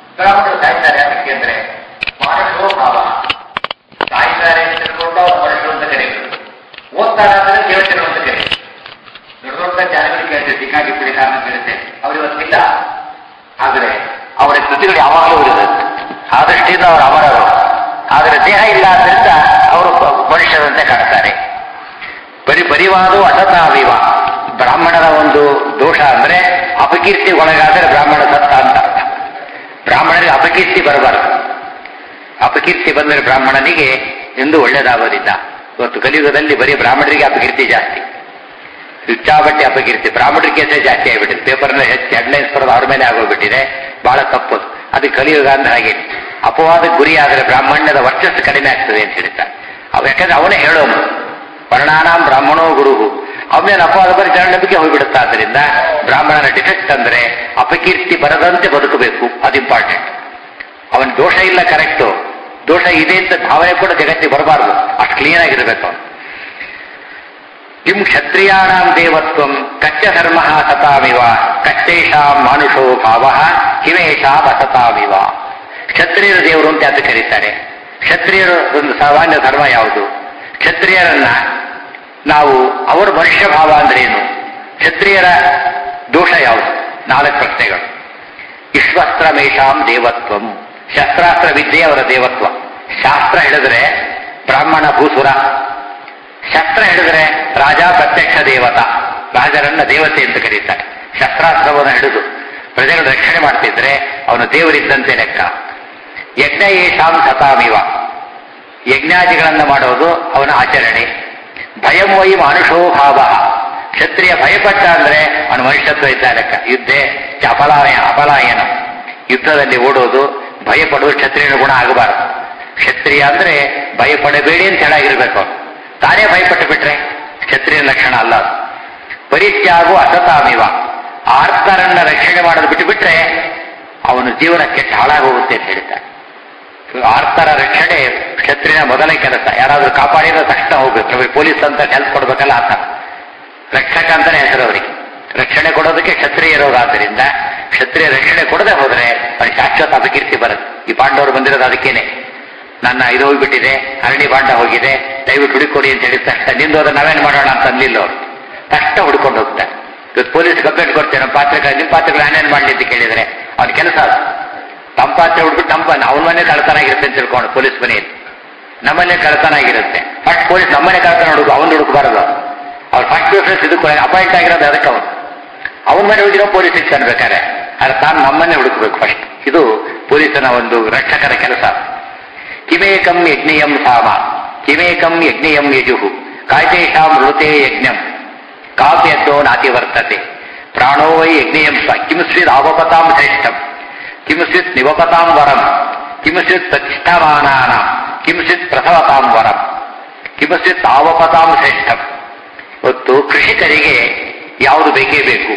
ಬ್ರಾಹ್ಮಣರು ಸಾಯ್ತಾರೆ ಅದಕ್ಕೆ ಅಂದ್ರೆ ಮಾನಸೋ ಭಾವ ಸಾಯ್ತಾರೆ ಅಂತ ತಿಳ್ಕೊಂಡು ಅವ್ರು ಮನುಷ್ಯರು ಅಂತ ಕರೀತಾರೆ ಓದ್ತಾರೆ ಅಂದ್ರೆ ದೇವತೆಗಳು ಅಂತ ಕರೀತಾರೆ ದೊಡ್ಡ ದೊಡ್ಡ ಜಾನಗಳು ಕೇಳ್ತೇವೆ ಸಿಕ್ಕಾಗಿ ಪಿಡಿಕ ಅಂತ ಕೇಳುತ್ತೆ ಅವ್ರು ಇವತ್ತಿಲ್ಲ ಆದರೆ ಅವರ ಕೃತಿಗಳು ಯಾವಾಗಲೂ ಇರುತ್ತೆ ಆ ದೃಷ್ಟಿಯಿಂದ ಅವರು ಅಮರರು ಆದರೆ ದೇಹ ಇಲ್ಲ ಆದ್ದರಿಂದ ಅವರು ಪ- ಮನುಷ್ಯರಂತೆ ಕಾಡ್ತಾರೆ ಬರಿ ಪರಿವಾದು ಅಸತಾವಿವ ಬ್ರಾಹ್ಮಣರ ಒಂದು ದೋಷ ಅಂದ್ರೆ ಅಪಕೀರ್ತಿ ಒಳಗಾದರೆ ಬ್ರಾಹ್ಮಣ ಸತ್ತ ಅಂತ ಅರ್ಥ ಬ್ರಾಹ್ಮಣರಿಗೆ ಅಪಕೀರ್ತಿ ಬರಬಾರದು ಅಪಕೀರ್ತಿ ಬಂದರೆ ಬ್ರಾಹ್ಮಣನಿಗೆ ಎಂದು ಒಳ್ಳೆಯದಾಗೋದಿಲ್ಲ ಇವತ್ತು ಕಲಿಯುಗದಲ್ಲಿ ಬರೀ ಬ್ರಾಹ್ಮಣರಿಗೆ ಅಪಕೀರ್ತಿ ಜಾಸ್ತಿ ಹುಚ್ಚಾಬಟ್ಟೆ ಅಪಕೀರ್ತಿ ಬ್ರಾಹ್ಮಣರ ಕೇಸೇ ಜಾಸ್ತಿ ಆಗಿಬಿಟ್ಟಿದೆ ಪೇಪರ್ನ ಹೆಚ್ಚು ಹೆಡ್ಲೈನ್ಸ್ ಬರೋದು ಅವ್ರ ಮೇಲೆ ಆಗೋಗ್ಬಿಟ್ಟಿದೆ ಬಹಳ ತಪ್ಪು ಅದು ಕಲಿಯುಗ ಅಂದ್ರೆ ಹಾಗೆ ಅಪವಾದಕ್ಕೆ ಗುರಿ ಆದರೆ ಬ್ರಾಹ್ಮಣ್ಯದ ವರ್ಚಸ್ಸು ಕಡಿಮೆ ಆಗ್ತದೆ ಅಂತ ಹೇಳ್ತಾರೆ ಅವ ಯಾಕಂದ್ರೆ ಅವನೇ ಹೇಳೋನು ವರ್ಣಾನಾಂ ಬ್ರಾಹ್ಮಣೋ ಗುರು ಅವನೇನು ಅಪವಾದ ಬರೀ ನಂಬಿಕೆ ಹೋಗ್ಬಿಡುತ್ತೆ ಆದ್ದರಿಂದ ಬ್ರಾಹ್ಮಣನ ಡಿಫೆಕ್ಟ್ ಅಂದ್ರೆ ಅಪಕೀರ್ತಿ ಬರದಂತೆ ಬದುಕಬೇಕು ಅದು ಇಂಪಾರ್ಟೆಂಟ್ ಅವನ ದೋಷ ಇಲ್ಲ ಕರೆಕ್ಟು ದೋಷ ಇದೆ ಅಂತ ಭಾವನೆ ಕೂಡ ಜಗತ್ತಿಗೆ ಬರಬಾರ್ದು ಅಷ್ಟು ಕ್ಲೀನ್ ಆಗಿರ್ಬೇಕು ಅವನು ಕಿಂ ಕ್ಷತ್ರಿಯಾಣಾಂ ದೇವತ್ವಂ ಕಚ್ಚ ಧರ್ಮ ಸತಾಮಿವ ಕಚ್ಚೇಷಾಂ ಮಾನುಷೋ ಭಾವ ಕಿಮೇಷಾಂ ಅಸತಾಮಿವ ಕ್ಷತ್ರಿಯರ ದೇವರು ಅಂತ ಯಾಕೆ ಕರೀತಾರೆ ಕ್ಷತ್ರಿಯರ ಒಂದು ಸಾಮಾನ್ಯ ಧರ್ಮ ಯಾವುದು ಕ್ಷತ್ರಿಯರನ್ನ ನಾವು ಅವರ ಮನುಷ್ಯ ಭಾವ ಅಂದ್ರೇನು ಕ್ಷತ್ರಿಯರ ದೋಷ ಯಾವುದು ನಾಲ್ಕು ಪ್ರಶ್ನೆಗಳು ವಿಶ್ವಸ್ತ್ರ ಮೇಷಾಂ ದೇವತ್ವಂ ಶಸ್ತ್ರಾಸ್ತ್ರ ವಿದ್ಯೆ ಅವರ ದೇವತ್ವ ಶಾಸ್ತ್ರ ಹಿಡಿದ್ರೆ ಬ್ರಾಹ್ಮಣ ಭೂಸುರ ಶಸ್ತ್ರ ಹಿಡಿದ್ರೆ ರಾಜ ಪ್ರತ್ಯಕ್ಷ ದೇವತಾ ರಾಜರನ್ನ ದೇವತೆ ಅಂತ ಕರೀತಾರೆ ಶಸ್ತ್ರಾಸ್ತ್ರವನ್ನು ಹಿಡಿದು ಪ್ರಜೆಗಳ ರಕ್ಷಣೆ ಮಾಡ್ತಿದ್ರೆ ಅವನು ದೇವರಿದ್ದಂತೆ ಲೆಕ್ಕ ಯಜ್ಞ ಏಷಾಂ ಸತಾಮಿವ ಯಜ್ಞಾದಿಗಳನ್ನ ಮಾಡೋದು ಅವನ ಆಚರಣೆ ಭಯಂ ವೈ ಮಾನುಷೋ ಭಾವ ಕ್ಷತ್ರಿಯ ಭಯಪಟ್ಟ ಅಂದ್ರೆ ಅವನ ಮನುಷ್ಯತ್ವ ಇದ್ದ ಲೆಕ್ಕ ಯುದ್ಧೆ ಅಪಲಾಯ ಅಪಲಾಯನ ಯುದ್ಧದಲ್ಲಿ ಓಡೋದು ಭಯಪಡುವುದು ಕ್ಷತ್ರಿಯನ ಗುಣ ಆಗಬಾರದು ಕ್ಷತ್ರಿಯ ಅಂದ್ರೆ ಭಯಪಡಬೇಡಿ ಅಂತ ಹೇಳಾಗಿರ್ಬೇಕು ಅವನು ತಾನೇ ಭಯಪಟ್ಟು ಬಿಟ್ರೆ ಕ್ಷತ್ರಿಯ ಲಕ್ಷಣ ಅಲ್ಲ ಅದು ಪರಿತ್ಯಾಗು ಅಸತಾಮಿವ ಆರ್ತರನ್ನ ರಕ್ಷಣೆ ಮಾಡೋದು ಬಿಟ್ಟು ಬಿಟ್ರೆ ಅವನ ಜೀವನ ಕೆಟ್ಟ ಹಾಳಾಗೋಗುತ್ತೆ ಅಂತ ಹೇಳ್ತಾರೆ ಆರ್ತರ ರಕ್ಷಣೆ ಕ್ಷತ್ರಿಯನ ಮೊದಲೇ ಕೆಲಸ ಯಾರಾದ್ರೂ ಕಾಪಾಡಿದ್ರೆ ತಕ್ಷಣ ಹೋಗ್ಬೇಕು ಪೊಲೀಸ್ ಅಂತ ಹೆಲ್ಪ್ ಕೊಡ್ಬೇಕಲ್ಲ ಆತ ರಕ್ಷಕ ಅಂತಾನೆ ಹೆಸರು ಅವರಿಗೆ ರಕ್ಷಣೆ ಕೊಡೋದಕ್ಕೆ ಕ್ಷತ್ರಿಯ ಇರೋದಾದ್ರಿಂದ ಕ್ಷತ್ರಿಯ ರಕ್ಷಣೆ ಕೊಡದೆ ಹೋದ್ರೆ ಅವ್ರಿಗೆ ಶಾಶ್ವತ ಅಪಕೀರ್ತಿ ಬರುತ್ತೆ ಈ ಪಾಂಡವರು ಬಂದಿರೋದು ಅದಕ್ಕೇನೆ ನನ್ನ ಇದು ಹೋಗ್ಬಿಟ್ಟಿದೆ ಅರಣಿ ಬಾಂಡ ಹೋಗಿದೆ ದಯವಿಟ್ಟು ಹುಡುಕೊಡಿ ಅಂತ ಹೇಳಿದ ತಕ್ಷಣ ನಿಂದು ಹೋದ್ರೆ ನಾವೇನು ಮಾಡೋಣ ಅಂತ ಅನ್ಲಿಲ್ಲ ಅವರು ತಕ್ಷಣ ಹುಡ್ಕೊಂಡು ಹೋಗ್ತಾರೆ ಇವತ್ತು ಪೊಲೀಸ್ ಕಂಪ್ಲೇಂಟ್ ಕೊಡ್ತೇನೆ ನಮ್ಮ ಪಾತ್ರೆ ನಿಮ್ಮ ಪಾತ್ರೆಗಳು ನಾನೇನು ಮಾಡಲಿ ಅಂತ ಕೇಳಿದ್ರೆ ಅವ್ನ ಕೆಲಸ ಅದು ತಮ್ಮ ಪಾತ್ರೆ ಹುಡ್ಬಿಟ್ಟು ನಮ್ಮ ಅವನ ಮನೆ ಕಳ್ತನ ಆಗಿರುತ್ತೆ ಅಂತ ತಿಳ್ಕೊಂಡು ಪೊಲೀಸ್ ಮನೆಯಲ್ಲಿ ನಮ್ಮನೆ ಕಳ್ತನ ಆಗಿರುತ್ತೆ ಫಸ್ಟ್ ಪೊಲೀಸ್ ನಮ್ಮನೆ ಕಳ್ತನ ಹುಡುಗ ಅವನು ಹುಡುಕಬಾರದು ಅವ್ರು ಫಸ್ಟ್ ಪ್ರಿಫರೆನ್ಸ್ ಇದಕ್ಕೆ ಅಪಾಯಿಂಟ್ ಆಗಿರೋದು ಅದಕ್ಕೆ ಅವನು ಅವನ ಮನೆ ಹೋಗಿರೋ ಪೊಲೀಸ್ ಇರ್ತಾನೆ ಬೇಕಾದ್ರೆ ಆದ್ರೆ ತಾನು ನಮ್ಮನ್ನೇ ಹುಡುಕಬೇಕು ಫಸ್ಟ್ ಇದು ಪೊಲೀಸನ ಒಂದು ರಕ್ಷಕರ ಕೆಲಸ ಕಿಮೇಕಂ ಯಜ್ಞಿಯಂ ಸಾಮ ಕಿಮೇಕಂ ಯಜ್ಞಿಯಂ ಯಜುಹು ಕಾಯ್ತೇಷಾಂ ಋತೆ ಯಜ್ಞಂ ಕಾವ್ಯದ್ದೋ ನಾತಿ ವರ್ತತೆ ಪ್ರಾಣೋ ವೈ ಯಜ್ಞಿಯಂ ಸ್ವ ಕಿಂಸ್ವಿದ್ ಅವಪತಾಂ ಶ್ರೇಷ್ಠಂ ಕಿಂಸ್ವಿತ್ ನಿವಪತಾಂ ವರಂ ಕಿಂಸ್ವಿತ್ ಪ್ರತಿಷ್ಠಾಮಾನಾನಾಂ ಕಿಂಸ್ವಿತ್ ಪ್ರಸವತಾಂ ವರಂ ಕಿಂಸ್ವಿತ್ ಆವಪತಾಂ ಶ್ರೇಷ್ಠಂ ಇವತ್ತು ಕೃಷಿಕರಿಗೆ ಯಾವುದು ಬೇಕೇ ಬೇಕು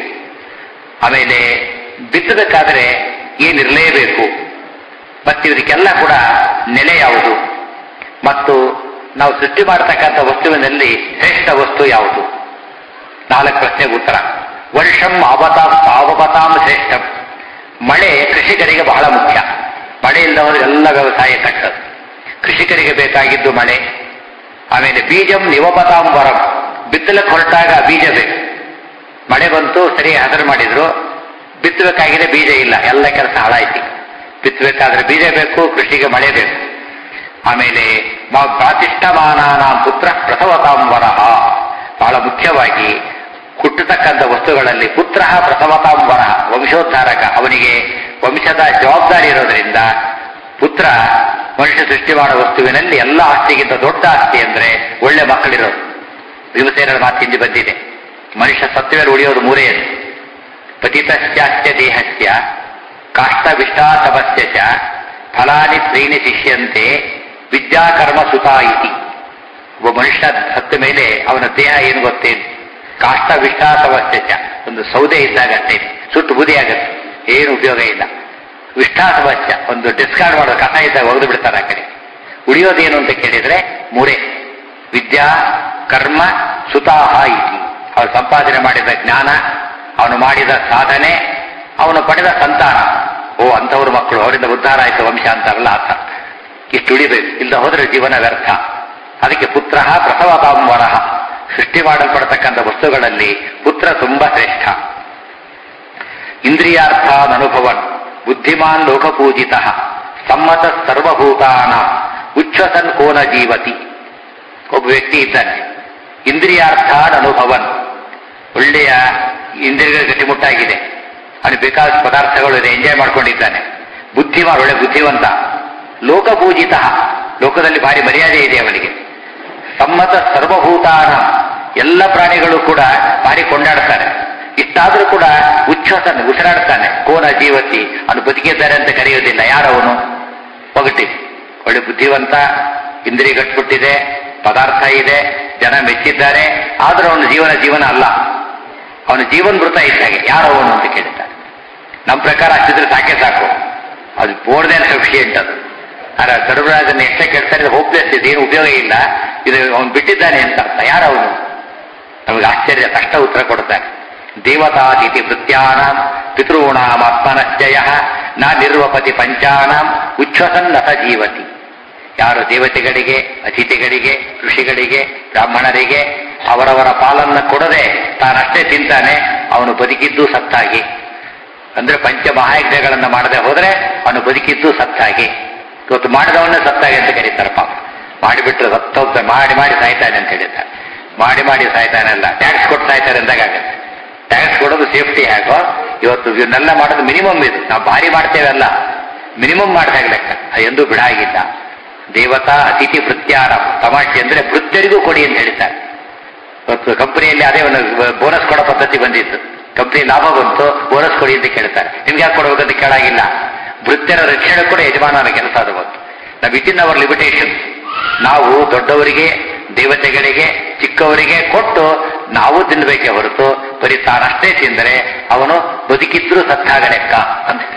ಆಮೇಲೆ ಬಿತ್ತಬೇಕಾದ್ರೆ ಏನಿರಲೇಬೇಕು ಮತ್ತು ಇದಕ್ಕೆಲ್ಲ ಕೂಡ ನೆಲೆ ಯಾವುದು ಮತ್ತು ನಾವು ಸೃಷ್ಟಿ ಮಾಡತಕ್ಕಂಥ ವಸ್ತುವಿನಲ್ಲಿ ಶ್ರೇಷ್ಠ ವಸ್ತು ಯಾವುದು ನಾಲ್ಕು ಪ್ರಶ್ನೆಗೆ ಉತ್ತರ ವರ್ಷಂ ಆವತಾ ಆವಪತಾಂ ಶ್ರೇಷ್ಠಂ ಮಳೆ ಕೃಷಿಕರಿಗೆ ಬಹಳ ಮುಖ್ಯ ಮಳೆ ಇಲ್ಲದವರು ಎಲ್ಲ ವ್ಯವಸಾಯ ಕಟ್ಟದು ಕೃಷಿಕರಿಗೆ ಬೇಕಾಗಿದ್ದು ಮಳೆ ಆಮೇಲೆ ಬೀಜಂ ನಿವಪತಾಂ ವರಂ ಬಿತ್ತಲಕ್ಕೆ ಹೊರಟಾಗ ಬೀಜ ಬೇಕು ಮಳೆ ಬಂತು ಸರಿ ಹಸರು ಮಾಡಿದ್ರು ಬಿತ್ತಬೇಕಾಗಿದೆ ಬೀಜ ಇಲ್ಲ ಎಲ್ಲ ಕೆಲಸ ಹಾಳಾಯ್ತು ಬಿತ್ತಬೇಕಾದ್ರೆ ಬೀಜ ಬೇಕು ಕೃಷಿಗೆ ಮಳೆ ಬೇಕು ಆಮೇಲೆ ಮ- ಪ್ರಾತಿಷ್ಠಮಾನಾನ ಪುತ್ರ ಪ್ರಸವತಾಂ ವರಹ ಬಹಳ ಮುಖ್ಯವಾಗಿ ಹುಟ್ಟತಕ್ಕಂಥ ವಸ್ತುಗಳಲ್ಲಿ ಪುತ್ರ ಪ್ರಸವತಾಂ ವರಹ ವಂಶೋದ್ಧಾರಕ ಅವನಿಗೆ ವಂಶದ ಜವಾಬ್ದಾರಿ ಇರೋದ್ರಿಂದ ಪುತ್ರ ಮನುಷ್ಯ ಸೃಷ್ಟಿ ಮಾಡೋ ವಸ್ತುವಿನಲ್ಲಿ ಎಲ್ಲ ಆಸ್ತಿಗಿಂತ ದೊಡ್ಡ ಆಸ್ತಿ ಅಂದ್ರೆ ಒಳ್ಳೆ ಮಕ್ಕಳಿರೋದು ಭೀಮಸೇನರ ಮಾತು ಹಿಂದೆ ಬಂದಿದೆ ಮನುಷ್ಯ ಸತ್ವದಲ್ಲಿ ಉಳಿಯೋದು ಮೂರೇ ಅದು. ಪತಿತಶ್ಚಾಸ್ಯ ದೇಹಸ್ಯ ಕಾಷ್ಟವಿಷ್ಟಾಸಮಸ್ಯ ಚ ಫಲಾನಿ ತ್ರೀಣಿ ಶಿಷ್ಯಂತೆ ವಿದ್ಯಾಕರ್ಮ ಸುತಾ ಇತಿ ಒಬ್ಬ ಮನುಷ್ಯ ಸತ್ತ ಮೇಲೆ ಅವನ ದೇಹ ಏನು ಗೊತ್ತೇನು ಕಾಷ್ಟವಿಷ್ಟಾಸಮಸ್ಯ ಚ ಒಂದು ಸೌದೆ ಇದ್ದಾಗಷ್ಟೇ ಸುಟ್ಟು ಬುದಿ ಆಗತ್ತೆ ಏನು ಉಪಯೋಗ ಇಲ್ಲ ವಿಷ್ಟಾಸಮಸ್ಯ ಒಂದು ಡಿಸ್ಕಾರ್ಡ್ ಮಾಡೋ ಕಸ ಇದ್ದಾಗ ಒಗೆದು ಬಿಡ್ತಾರೆ ಆ ಕಡೆ ಉಳಿಯೋದೇನು ಅಂತ ಕೇಳಿದ್ರೆ ಮೂರೇ ವಿದ್ಯಾ ಕರ್ಮ ಸುತಾಹ ಇತಿ ಅವನು ಸಂಪಾದನೆ ಮಾಡಿದ ಜ್ಞಾನ ಅವನು ಮಾಡಿದ ಸಾಧನೆ ಅವನು ಪಡೆದ ಸಂತಾನ ಓ ಅಂಥವ್ರ ಮಕ್ಕಳು ಅವರಿಂದ ಉದ್ಧಾರ ಆಯ್ತು ವಂಶ ಅಂತಾರಲ್ಲ ಅರ್ಥ ಇಷ್ಟು ಉಳಿಬೇಕು ಇಲ್ಲದ ಹೋದ್ರೆ ಜೀವನ ವ್ಯರ್ಥ ಅದಕ್ಕೆ ಪುತ್ರ ಪ್ರಸವತಾಂಬರ ಸೃಷ್ಟಿ ಮಾಡಲ್ಪಡತಕ್ಕಂಥ ವಸ್ತುಗಳಲ್ಲಿ ಪುತ್ರ ತುಂಬಾ ಶ್ರೇಷ್ಠ ಇಂದ್ರಿಯಾರ್ಥಾನ್ ಅನುಭವನ್ ಬುದ್ಧಿಮಾನ್ ಲೋಕಪೂಜಿತ ಸಮ್ಮತ ಸರ್ವಭೂತಾನ ಉಚ್ಛ್ವಸನ್ ಕೋನ ಜೀವತಿ ಒಬ್ಬ ವ್ಯಕ್ತಿ ಇದ್ದಾನೆ ಇಂದ್ರಿಯಾರ್ಥಾನ್ ಅನುಭವನ್ ಒಳ್ಳೆಯ ಇಂದ್ರಿಯಗಳ ಗಟ್ಟಿಮುಟ್ಟಾಗಿದೆ ಅವನು ಬೇಕಾದ ಪದಾರ್ಥಗಳು ಇದೆ ಎಂಜಾಯ್ ಮಾಡ್ಕೊಂಡಿದ್ದಾನೆ ಬುದ್ಧಿಮಾನ್ ಒಳ್ಳೆ ಬುದ್ಧಿವಂತ ಲೋಕಪೂಜಿತ ಲೋಕದಲ್ಲಿ ಭಾರಿ ಮರ್ಯಾದೆ ಇದೆ ಅವನಿಗೆ ಸಮ್ಮತ ಸರ್ವಭೂತಾನ ಎಲ್ಲ ಪ್ರಾಣಿಗಳು ಕೂಡ ಭಾರಿ ಕೊಂಡಾಡ್ತಾರೆ ಇಷ್ಟಾದ್ರೂ ಕೂಡ ಉಚ್ಛ್ವಸನ್ ಉಸಿರಾಡ್ತಾನೆ ಕೋನ ಜೀವತಿ ಅವನು ಬದುಕಿದ್ದಾರೆ ಅಂತ ಕರೆಯೋದಿಲ್ಲ ಯಾರವನು ಒಗಟಿ ಒಳ್ಳೆ ಬುದ್ಧಿವಂತ ಇಂದ್ರಿಯ ಗಟ್ಬಿಟ್ಟಿದೆ ಪದಾರ್ಥ ಇದೆ ಜನ ಮೆಚ್ಚಿದ್ದಾರೆ ಆದ್ರೂ ಅವನ ಜೀವನ ಜೀವನ ಅಲ್ಲ ಅವನ ಜೀವನ್ ಮೃತ ಇದ್ದಾಗೆ ಯಾರವನು ಅಂತ ಕೇಳ್ತಾರೆ ನಮ್ಮ ಪ್ರಕಾರ ಅಷ್ಟಿದ್ರೆ ಸಾಕೆ ಸಾಕು ಅದು ಬೋರ್ಡ್ ಸಫಿಷಿಯಂಟ್ ಅದು ಆದ್ರೆ ಧರ್ಮರಾಜನ ಎಷ್ಟೇ ಕೇಳ್ತಾರೆ ಹೋಪ್ಲೆಸ್ ಇದೆ ಏನು ಉಪಯೋಗ ಇಲ್ಲ ಇದು ಅವನು ಬಿಟ್ಟಿದ್ದಾನೆ ಅಂತ ಅರ್ಥ ಯಾರವನು ನಮಗೆ ಆಶ್ಚರ್ಯ ತಕ್ಷಣ ಉತ್ತರ ಕೊಡ್ತಾರೆ ದೇವತಾತಿಥಿ ವೃತ್ಯಾನಾಂ ಪಿತॄಣಾಂ ಆತ್ಮನಶ್ಚಯ ನ ನಿರ್ವಪತಿ ಪಂಚಾನಾಂ ಉಚ್ಛ್ವಸನ್ನಥ ಜೀವತಿ ಯಾರು ದೇವತೆಗಳಿಗೆ ಅತಿಥಿಗಳಿಗೆ ಋಷಿಗಳಿಗೆ ಬ್ರಾಹ್ಮಣರಿಗೆ ಅವರವರ ಪಾಲನ್ನ ಕೊಡದೆ ತಾನಷ್ಟೇ ತಿಂತಾನೆ ಅವನು ಬದುಕಿದ್ದು ಸತ್ತಾಗಿ ಅಂದ್ರೆ ಪಂಚ ಮಹಾಯಜ್ಞಗಳನ್ನ ಮಾಡದೆ ಹೋದ್ರೆ ಅವನು ಬದುಕಿದ್ದು ಸತ್ತಾಗಿ ಇವತ್ತು ಮಾಡಿದವನ್ನೇ ಸತ್ತಾಗಿ ಅಂತ ಕರೀತಾರೆ ಪಾಪ ಮಾಡಿಬಿಟ್ರೆ ಸತ್ತೋಗ್ತಾನೆ ಮಾಡಿ ಮಾಡಿ ಸಾಯ್ತಾನೆ ಅಂತ ಹೇಳಿದ್ದಾರೆ ಮಾಡಿ ಮಾಡಿ ಸಾಯ್ತಾನೆ ಅಲ್ಲ ಟ್ಯಾಕ್ಸ್ ಕೊಟ್ಟು ಸಾಯ್ತಾರೆ ಅಂದಾಗತ್ತೆ ಟ್ಯಾಕ್ಸ್ ಕೊಡೋದು ಸೇಫ್ಟಿ ಹೇಗೋ ಇವತ್ತು ಇವನ್ನೆಲ್ಲ ಮಾಡೋದು ಮಿನಿಮಮ್ ಇದು ನಾವು ಭಾರಿ ಮಾಡ್ತೇವೆ ಅಲ್ಲ ಮಿನಿಮಮ್ ಮಾಡ್ದಾಗ ಲೆಕ್ಕ ಅದು ಎಂದೂ ಬಿಡಾಗಿಲ್ಲ ದೇವತಾ ಅತಿಥಿ ಭೃತ್ಯಾರ ತಮಾಷೆ ಅಂದ್ರೆ ಭೃತ್ಯರಿಗೂ ಕೊಡಿ ಅಂತ ಹೇಳ್ತಾರೆ ಇವತ್ತು ಕಂಪನಿಯಲ್ಲಿ ಅದೇ ಒಂದು ಬೋನಸ್ ಕೊಡೋ ಪದ್ಧತಿ ಬಂದಿತ್ತು ಕಂಪನಿ ಲಾಭ ಬಂತು ಬೋನಸ್ ಕೊಡಿ ಅಂತ ಕೇಳ್ತಾರೆ ನಿಮ್ಗೆ ಯಾಕೆ ಕೊಡಬೇಕಂತ ಕೇಳಾಗಿಲ್ಲ ವೃತ್ತಿಯರ ರಕ್ಷಣೆ ಕೂಡ ಯಜಮಾನನ ಕೆಲಸ ಅದು ಬಂತು ನಾವು ಇಟ್ ಇನ್ ಅವರ್ ಲಿಮಿಟೇಷನ್ ನಾವು ದೊಡ್ಡವರಿಗೆ ದೇವತೆಗಳಿಗೆ ಚಿಕ್ಕವರಿಗೆ ಕೊಟ್ಟು ನಾವು ತಿನ್ನಬೇಕೇ ಹೊರತು ಬರೀ ತಾನಷ್ಟೇ ತಿಂದರೆ ಅವನು ಬದುಕಿದ್ರು ಸತ್ತಾಗ ಲೆಕ್ಕ ಅಂತ ಹೇಳ್ತಾರೆ.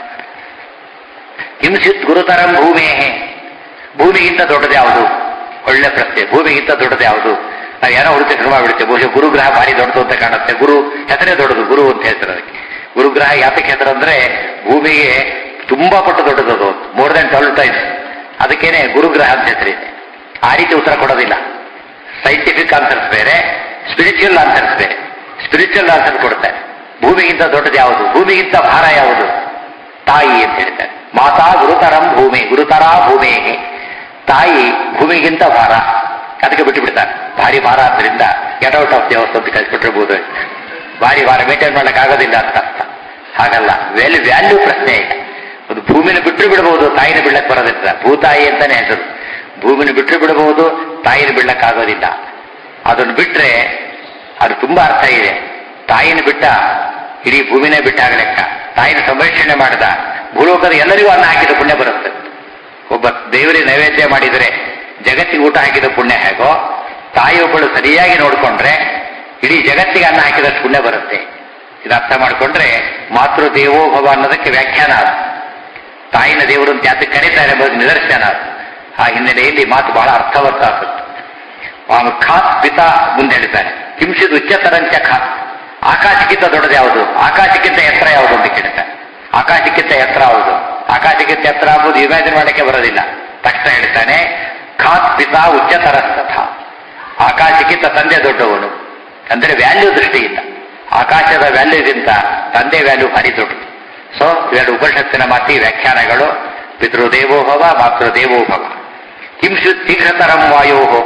ಹಿಂಸಿತ್ ಗುರುತರಂ ಭೂಮೇಹೆ ಭೂಮಿಗಿಂತ ದೊಡ್ಡದು ಯಾವುದು ಒಳ್ಳೆ ಪ್ರಶ್ನೆ ಭೂಮಿಗಿಂತ ದೊಡ್ಡದು ಯಾವುದು ನಾವು ಏನೋ ಹುಡುಕಿ ಶುರು ಮಾಡಿಬಿಡ್ತೇವೆ ಬಹುಶಃ ಗುರುಗ್ರಹ ಭಾರಿ ದೊಡ್ಡದು ಅಂತ ಕಾಣುತ್ತೆ ಗುರು ಹೆಸರೇ ದೊಡ್ಡದು ಗುರು ಅಂತ ಹೇಳ್ತಾರೆ ಅದಕ್ಕೆ ಗುರುಗ್ರಹ ಯಾತಕ್ಕೆ ಹೆಸರು ಅಂದ್ರೆ ಭೂಮಿಗೆ ತುಂಬಾ ಪಟ್ಟು ದೊಡ್ಡದು ಅದು ಮೋರ್ ದನ್ ಟ್ವೆಲ್ ಟೈಮ್ಸ್ ಅದಕ್ಕೇನೆ ಗುರುಗ್ರಹ ಅಂತ ಹೆಸರಿದೆ ಆ ರೀತಿ ಉತ್ತರ ಕೊಡೋದಿಲ್ಲ ಸೈಂಟಿಫಿಕ್ ಆನ್ಸರ್ಸ್ ಬೇರೆ ಸ್ಪಿರಿಚುವಲ್ ಆನ್ಸರ್ಸ್ ಬೇರೆ ಸ್ಪಿರಿಚುವಲ್ ಆನ್ಸರ್ ಕೊಡ್ತಾರೆ ಭೂಮಿಗಿಂತ ದೊಡ್ಡದು ಯಾವುದು ಭೂಮಿಗಿಂತ ಭಾರ ಯಾವುದು ತಾಯಿ ಅಂತ ಹೇಳ್ತಾರೆ ಮಾತಾ ಗುರುತರಂ ಭೂಮಿ ಗುರುತರ ಭೂಮಿಗೆ ತಾಯಿ ಭೂಮಿಗಿಂತ ಭಾರ ಅದಕ್ಕೆ ಬಿಟ್ಟು ಬಿಡ್ತಾರೆ ಭಾರಿ ಭಾರ ಆದ್ರಿಂದ ಗೆಟ್ ಔಟ್ ಆಫ್ ದೇವಸ್ಥಾನ ಅಂತ ಕಳಿಸ್ಬಿಟ್ಟಿರ್ಬೋದು ಭಾರಿ ಭಾರ ಮೇಂಟೈನ್ ಮಾಡಕ್ ಆಗೋದಿಲ್ಲ ಅಂತ ಅರ್ಥ ಹಾಗಲ್ಲ ವ್ಯಾಲ್ಯೂ ವ್ಯಾಲ್ಯೂ ಪ್ರಶ್ನೆ ಇಲ್ಲ ಅದು ಭೂಮಿನ ಬಿಟ್ಟರು ಬಿಡಬಹುದು ತಾಯಿನ ಬಿಡ್ಲಕ್ ಬರೋದಿಲ್ಲ ಭೂತಾಯಿ ಅಂತಾನೆ ಹೆಸರು ಭೂಮಿನ ಬಿಟ್ಟರು ಬಿಡಬಹುದು ತಾಯಿನ ಬಿಡ್ಲಕ್ ಆಗೋದಿಲ್ಲ ಅದನ್ನು ಬಿಟ್ರೆ ಅದು ತುಂಬಾ ಅರ್ಥ ಇದೆ ತಾಯಿನ ಬಿಟ್ಟ ಇಡೀ ಭೂಮಿನೇ ಬಿಟ್ಟಾಗ ಲೆಕ್ಕ ತಾಯಿನ ಸಂರಕ್ಷಣೆ ಮಾಡಿದ ಭೂಲೋಕದ ಎಲ್ಲರಿಗೂ ಅನ್ನ ಹಾಕಿದ ಪುಣ್ಯ ಬರುತ್ತೆ ಒಬ್ಬ ದೇವರಿಗೆ ನೈವೇದ್ಯ ಮಾಡಿದರೆ ಜಗತ್ತಿಗೆ ಊಟ ಹಾಕಿದ ಪುಣ್ಯ ಹೇಗೋ ತಾಯಿಯೊಬ್ಬಳು ಸರಿಯಾಗಿ ನೋಡಿಕೊಂಡ್ರೆ ಇಡೀ ಜಗತ್ತಿಗೆ ಅನ್ನ ಹಾಕಿದಷ್ಟು ಪುಣ್ಯ ಬರುತ್ತೆ ಇದು ಅರ್ಥ ಮಾಡಿಕೊಂಡ್ರೆ ಮಾತೃ ದೇವೋಭವ ಅನ್ನೋದಕ್ಕೆ ವ್ಯಾಖ್ಯಾನ ಅದು ತಾಯಿನ ದೇವರು ಅಂತ ಯಾತಕ್ಕೆ ಕರೀತಾರೆ ಎಂಬುದಕ್ಕೆ ನಿದರ್ಶನ ಅದು ಆ ಹಿನ್ನೆಲೆಯಲ್ಲಿ ಮಾತು ಬಹಳ ಅರ್ಥವತ್ತ ಆಗುತ್ತೆ ಅವನು ಖಾತ್ ಪಿತ ಮುಂದೆ ಹೇಳ್ತಾರೆ ಕಿಂಸಿದ್ ಉಚ್ಚತರಂಚ ಖಾತ್ ಆಕಾಶಕ್ಕಿಂತ ದೊಡ್ಡದು ಯಾವುದು ಆಕಾಶಕ್ಕಿಂತ ಎತ್ತರ ಯಾವುದು ಅಂತ ಕೇಳ್ತಾರೆ ಆಕಾಶಕ್ಕಿಂತ ಎತ್ತರ ಯಾವುದು ಆಕಾಶಕ್ಕಿಂತ ಎತ್ತರ ಅಂಬುದು ಇಮ್ಯಾಜಿನ್ ಮಾಡಕ್ಕೆ ಬರೋದಿಲ್ಲ ತಕ್ಷಣ ಹೇಳ್ತಾನೆ ಖಾತ್ ಪಿತಾ ಉಚ್ಚತರಸ್ತಥ ಆಕಾಶಕ್ಕಿಂತ ತಂದೆ ದೊಡ್ಡವನು ಅಂದ್ರೆ ವ್ಯಾಲ್ಯೂ ದೃಷ್ಟಿಯಿಂದ ಆಕಾಶದ ವ್ಯಾಲ್ಯೂಗಿಂತ ತಂದೆ ವ್ಯಾಲ್ಯೂ ಭಾರಿ ದೊಡ್ಡದು ಸೊ ಇವೆರಡು ಉಪನಿಷತ್ತಿನ ಮಾತಿ ವ್ಯಾಖ್ಯಾನಗಳು ಪಿತೃದೇವೋಭವ ಮಾತೃದೇವೋಭವ ಕಿಂಶು ಶೀಘ್ರತರಂ ವಾಯೋಹೋ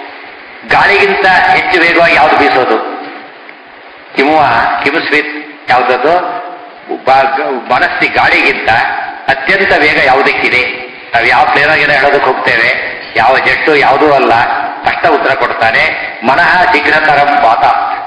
ಗಾಳಿಗಿಂತ ಹೆಚ್ಚು ವೇಗವಾಗಿ ಯಾವುದು ಬೀಸೋದು ಕಿಮುವ ಕಿಮುಸ್ವಿತ್ ಯಾವುದದು ಬ- ಮನಸ್ಸಿ ಗಾಳಿಗಿಂತ ಅತ್ಯಂತ ವೇಗ ಯಾವುದಕ್ಕಿದೆ ನಾವು ಯಾವ ಪ್ಲೇನಾಗಿನ ಹೇಳೋದಕ್ಕೆ ಹೋಗ್ತೇವೆ ಯಾವ ಜೆಟ್ಟು ಯಾವುದೂ ಅಲ್ಲ ಕಷ್ಟ ಉತ್ತರ ಕೊಡ್ತಾನೆ ಮನಃ ಶೀಘ್ರತರಂ ಪಾತ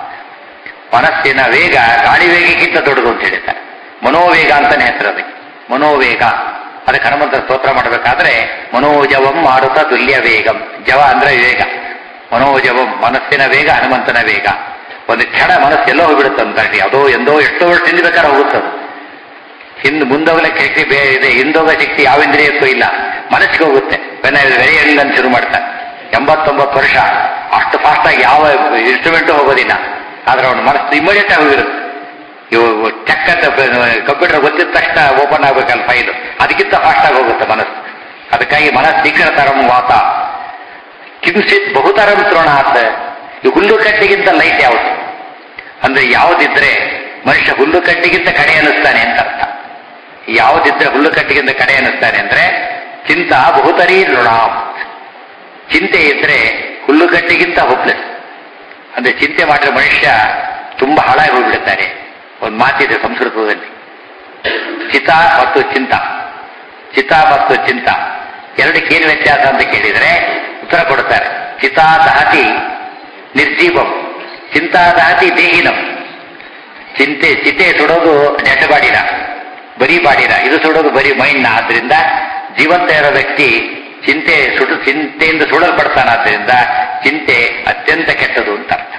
ಮನಸ್ಸಿನ ವೇಗ ಗಾಳಿ ವೇಗಕ್ಕಿಂತ ದೊಡ್ಡದು ಅಂತ ಹೇಳ್ತಾರೆ ಮನೋವೇಗ ಅಂತಾನೆ ಹೆಸರು ಅದಕ್ಕೆ ಮನೋವೇಗ ಅದಕ್ಕೆ ಹನುಮಂತ ಸ್ತೋತ್ರ ಮಾಡಬೇಕಾದ್ರೆ ಮನೋಜವಂ ಮಾರುತ ತುಲ್ಯ ವೇಗಂ ಜವ ಅಂದ್ರೆ ವೇಗ ಮನೋಜವಂ ಮನಸ್ಸಿನ ವೇಗ ಹನುಮಂತನ ವೇಗ ಒಂದು ಕ್ಷಣ ಮನಸ್ಸು ಎಲ್ಲೋ ಹೋಗ್ಬಿಡುತ್ತಂತ ಯಾವುದೋ ಎಂದೋ ಎಷ್ಟೋ ವರ್ಷ ಹಿಂದೆ ಬೇಕಾದ್ರೆ ಹೋಗುತ್ತದು ಹಿಂದೆ ಮುಂದೋಗ್ಲಿಕ್ಕೆ ಶಕ್ತಿ ಬೇ ಇದೆ ಹಿಂದೋಗೋ ಶಕ್ತಿ ಯಾವ ಇಂದ್ರಿಯಕ್ಕೂ ಇಲ್ಲ ಮನಸ್ಸಿಗೆ ಹೋಗುತ್ತೆ ವೆನ್ ವೆರಿ ಯಂಗ್ ಅಂತ ಶುರು ಮಾಡ್ತಾರೆ ಎಂಬತ್ತೊಂಬತ್ತು ವರ್ಷ ಅಷ್ಟು ಫಾಸ್ಟ್ ಆಗಿ ಯಾವ ಇನ್ಸ್ಟ್ರೂಮೆಂಟು ಹೋಗೋದಿಲ್ಲ ಆದ್ರೆ ಅವನ ಮನಸ್ಸು ಇಮಿಡಿಯೇಟ್ ಆಗಿ ಹೋಗಿರುತ್ತೆ ಇವು ಚೆಕ್ ಅಂತ ಕಂಪ್ಯೂಟರ್ ಗೊತ್ತಿದ ತಕ್ಷಣ ಓಪನ್ ಆಗ್ಬೇಕಲ್ಲ ಫೈಲ್ ಅದಕ್ಕಿಂತ ಫಾಸ್ಟ್ ಆಗಿ ಹೋಗುತ್ತೆ ಮನಸ್ಸು ಅದಕ್ಕಾಗಿ ಮನಸ್ಸು ನಿಖರತರಂ ವಾತ ಕಿಂಚಿತ್ ಬಹುತರಂ ತೃಣಾತ್ ಈ ಹುಲ್ಲು ಕಟ್ಟಿಗಿಂತ ಲೈಟ್ ಯಾವುದು ಅಂದ್ರೆ ಯಾವುದಿದ್ರೆ ಮನುಷ್ಯ ಹುಲ್ಲು ಕಟ್ಟಿಗಿಂತ ಕಡೆ ಅನ್ನಿಸ್ತಾನೆ ಅಂತ ಅರ್ಥ ಯಾವುದಿದ್ರೆ ಹುಲ್ಲು ಕಟ್ಟಿಗಿಂತ ಕಡೆ ಅನ್ನಿಸ್ತಾನೆ ಅಂದ್ರೆ ಚಿಂತ ಬಹುತರೀ ನೃಣಾಂ ಚಿಂತೆ ಇದ್ರೆ ಹುಲ್ಲು ಕಟ್ಟಿಗಿಂತ ಹೋಪ್ಲೆಸ್ ಅಂದ್ರೆ ಚಿಂತೆ ಮಾಡಿದ್ರೆ ಮನುಷ್ಯ ತುಂಬಾ ಹಾಳಾಗಿ ಹೋಗ್ಬಿಡುತ್ತಾನೆ ಒಂದು ಮಾತಿದೆ ಸಂಸ್ಕೃತದಲ್ಲಿ ಚಿತ ಮತ್ತು ಚಿಂತ ಚಿತ ಮತ್ತು ಚಿಂತ ಎರಡಕ್ಕೇನು ವ್ಯತ್ಯಾಸ ಅಂತ ಕೇಳಿದರೆ ಉತ್ತರ ಕೊಡ್ತಾರೆ ಚಿತಾ ದಹತಿ ನಿರ್ಜೀವಂ ಚಿಂತಾ ದಹತಿ ದೇಹಿನಂ ಚಿಂತೆ ಚಿತೆ ಸುಡೋದು ಡೆಡ್ ಬಾಡಿನ ಬರೀ ಬಾಡಿನ ಇದು ಸುಡೋದು ಬರೀ ಮೈಂಡ್ನ ಆದ್ರಿಂದ ಜೀವಂತ ಇರೋ ವ್ಯಕ್ತಿ ಚಿಂತೆ ಸುಡು ಚಿಂತೆಯಿಂದ ಸುಡಲ್ಪಡ್ತಾನಾದ್ರಿಂದ ಚಿಂತೆ ಅತ್ಯಂತ ಕೆಟ್ಟದು ಅಂತ ಅರ್ಥ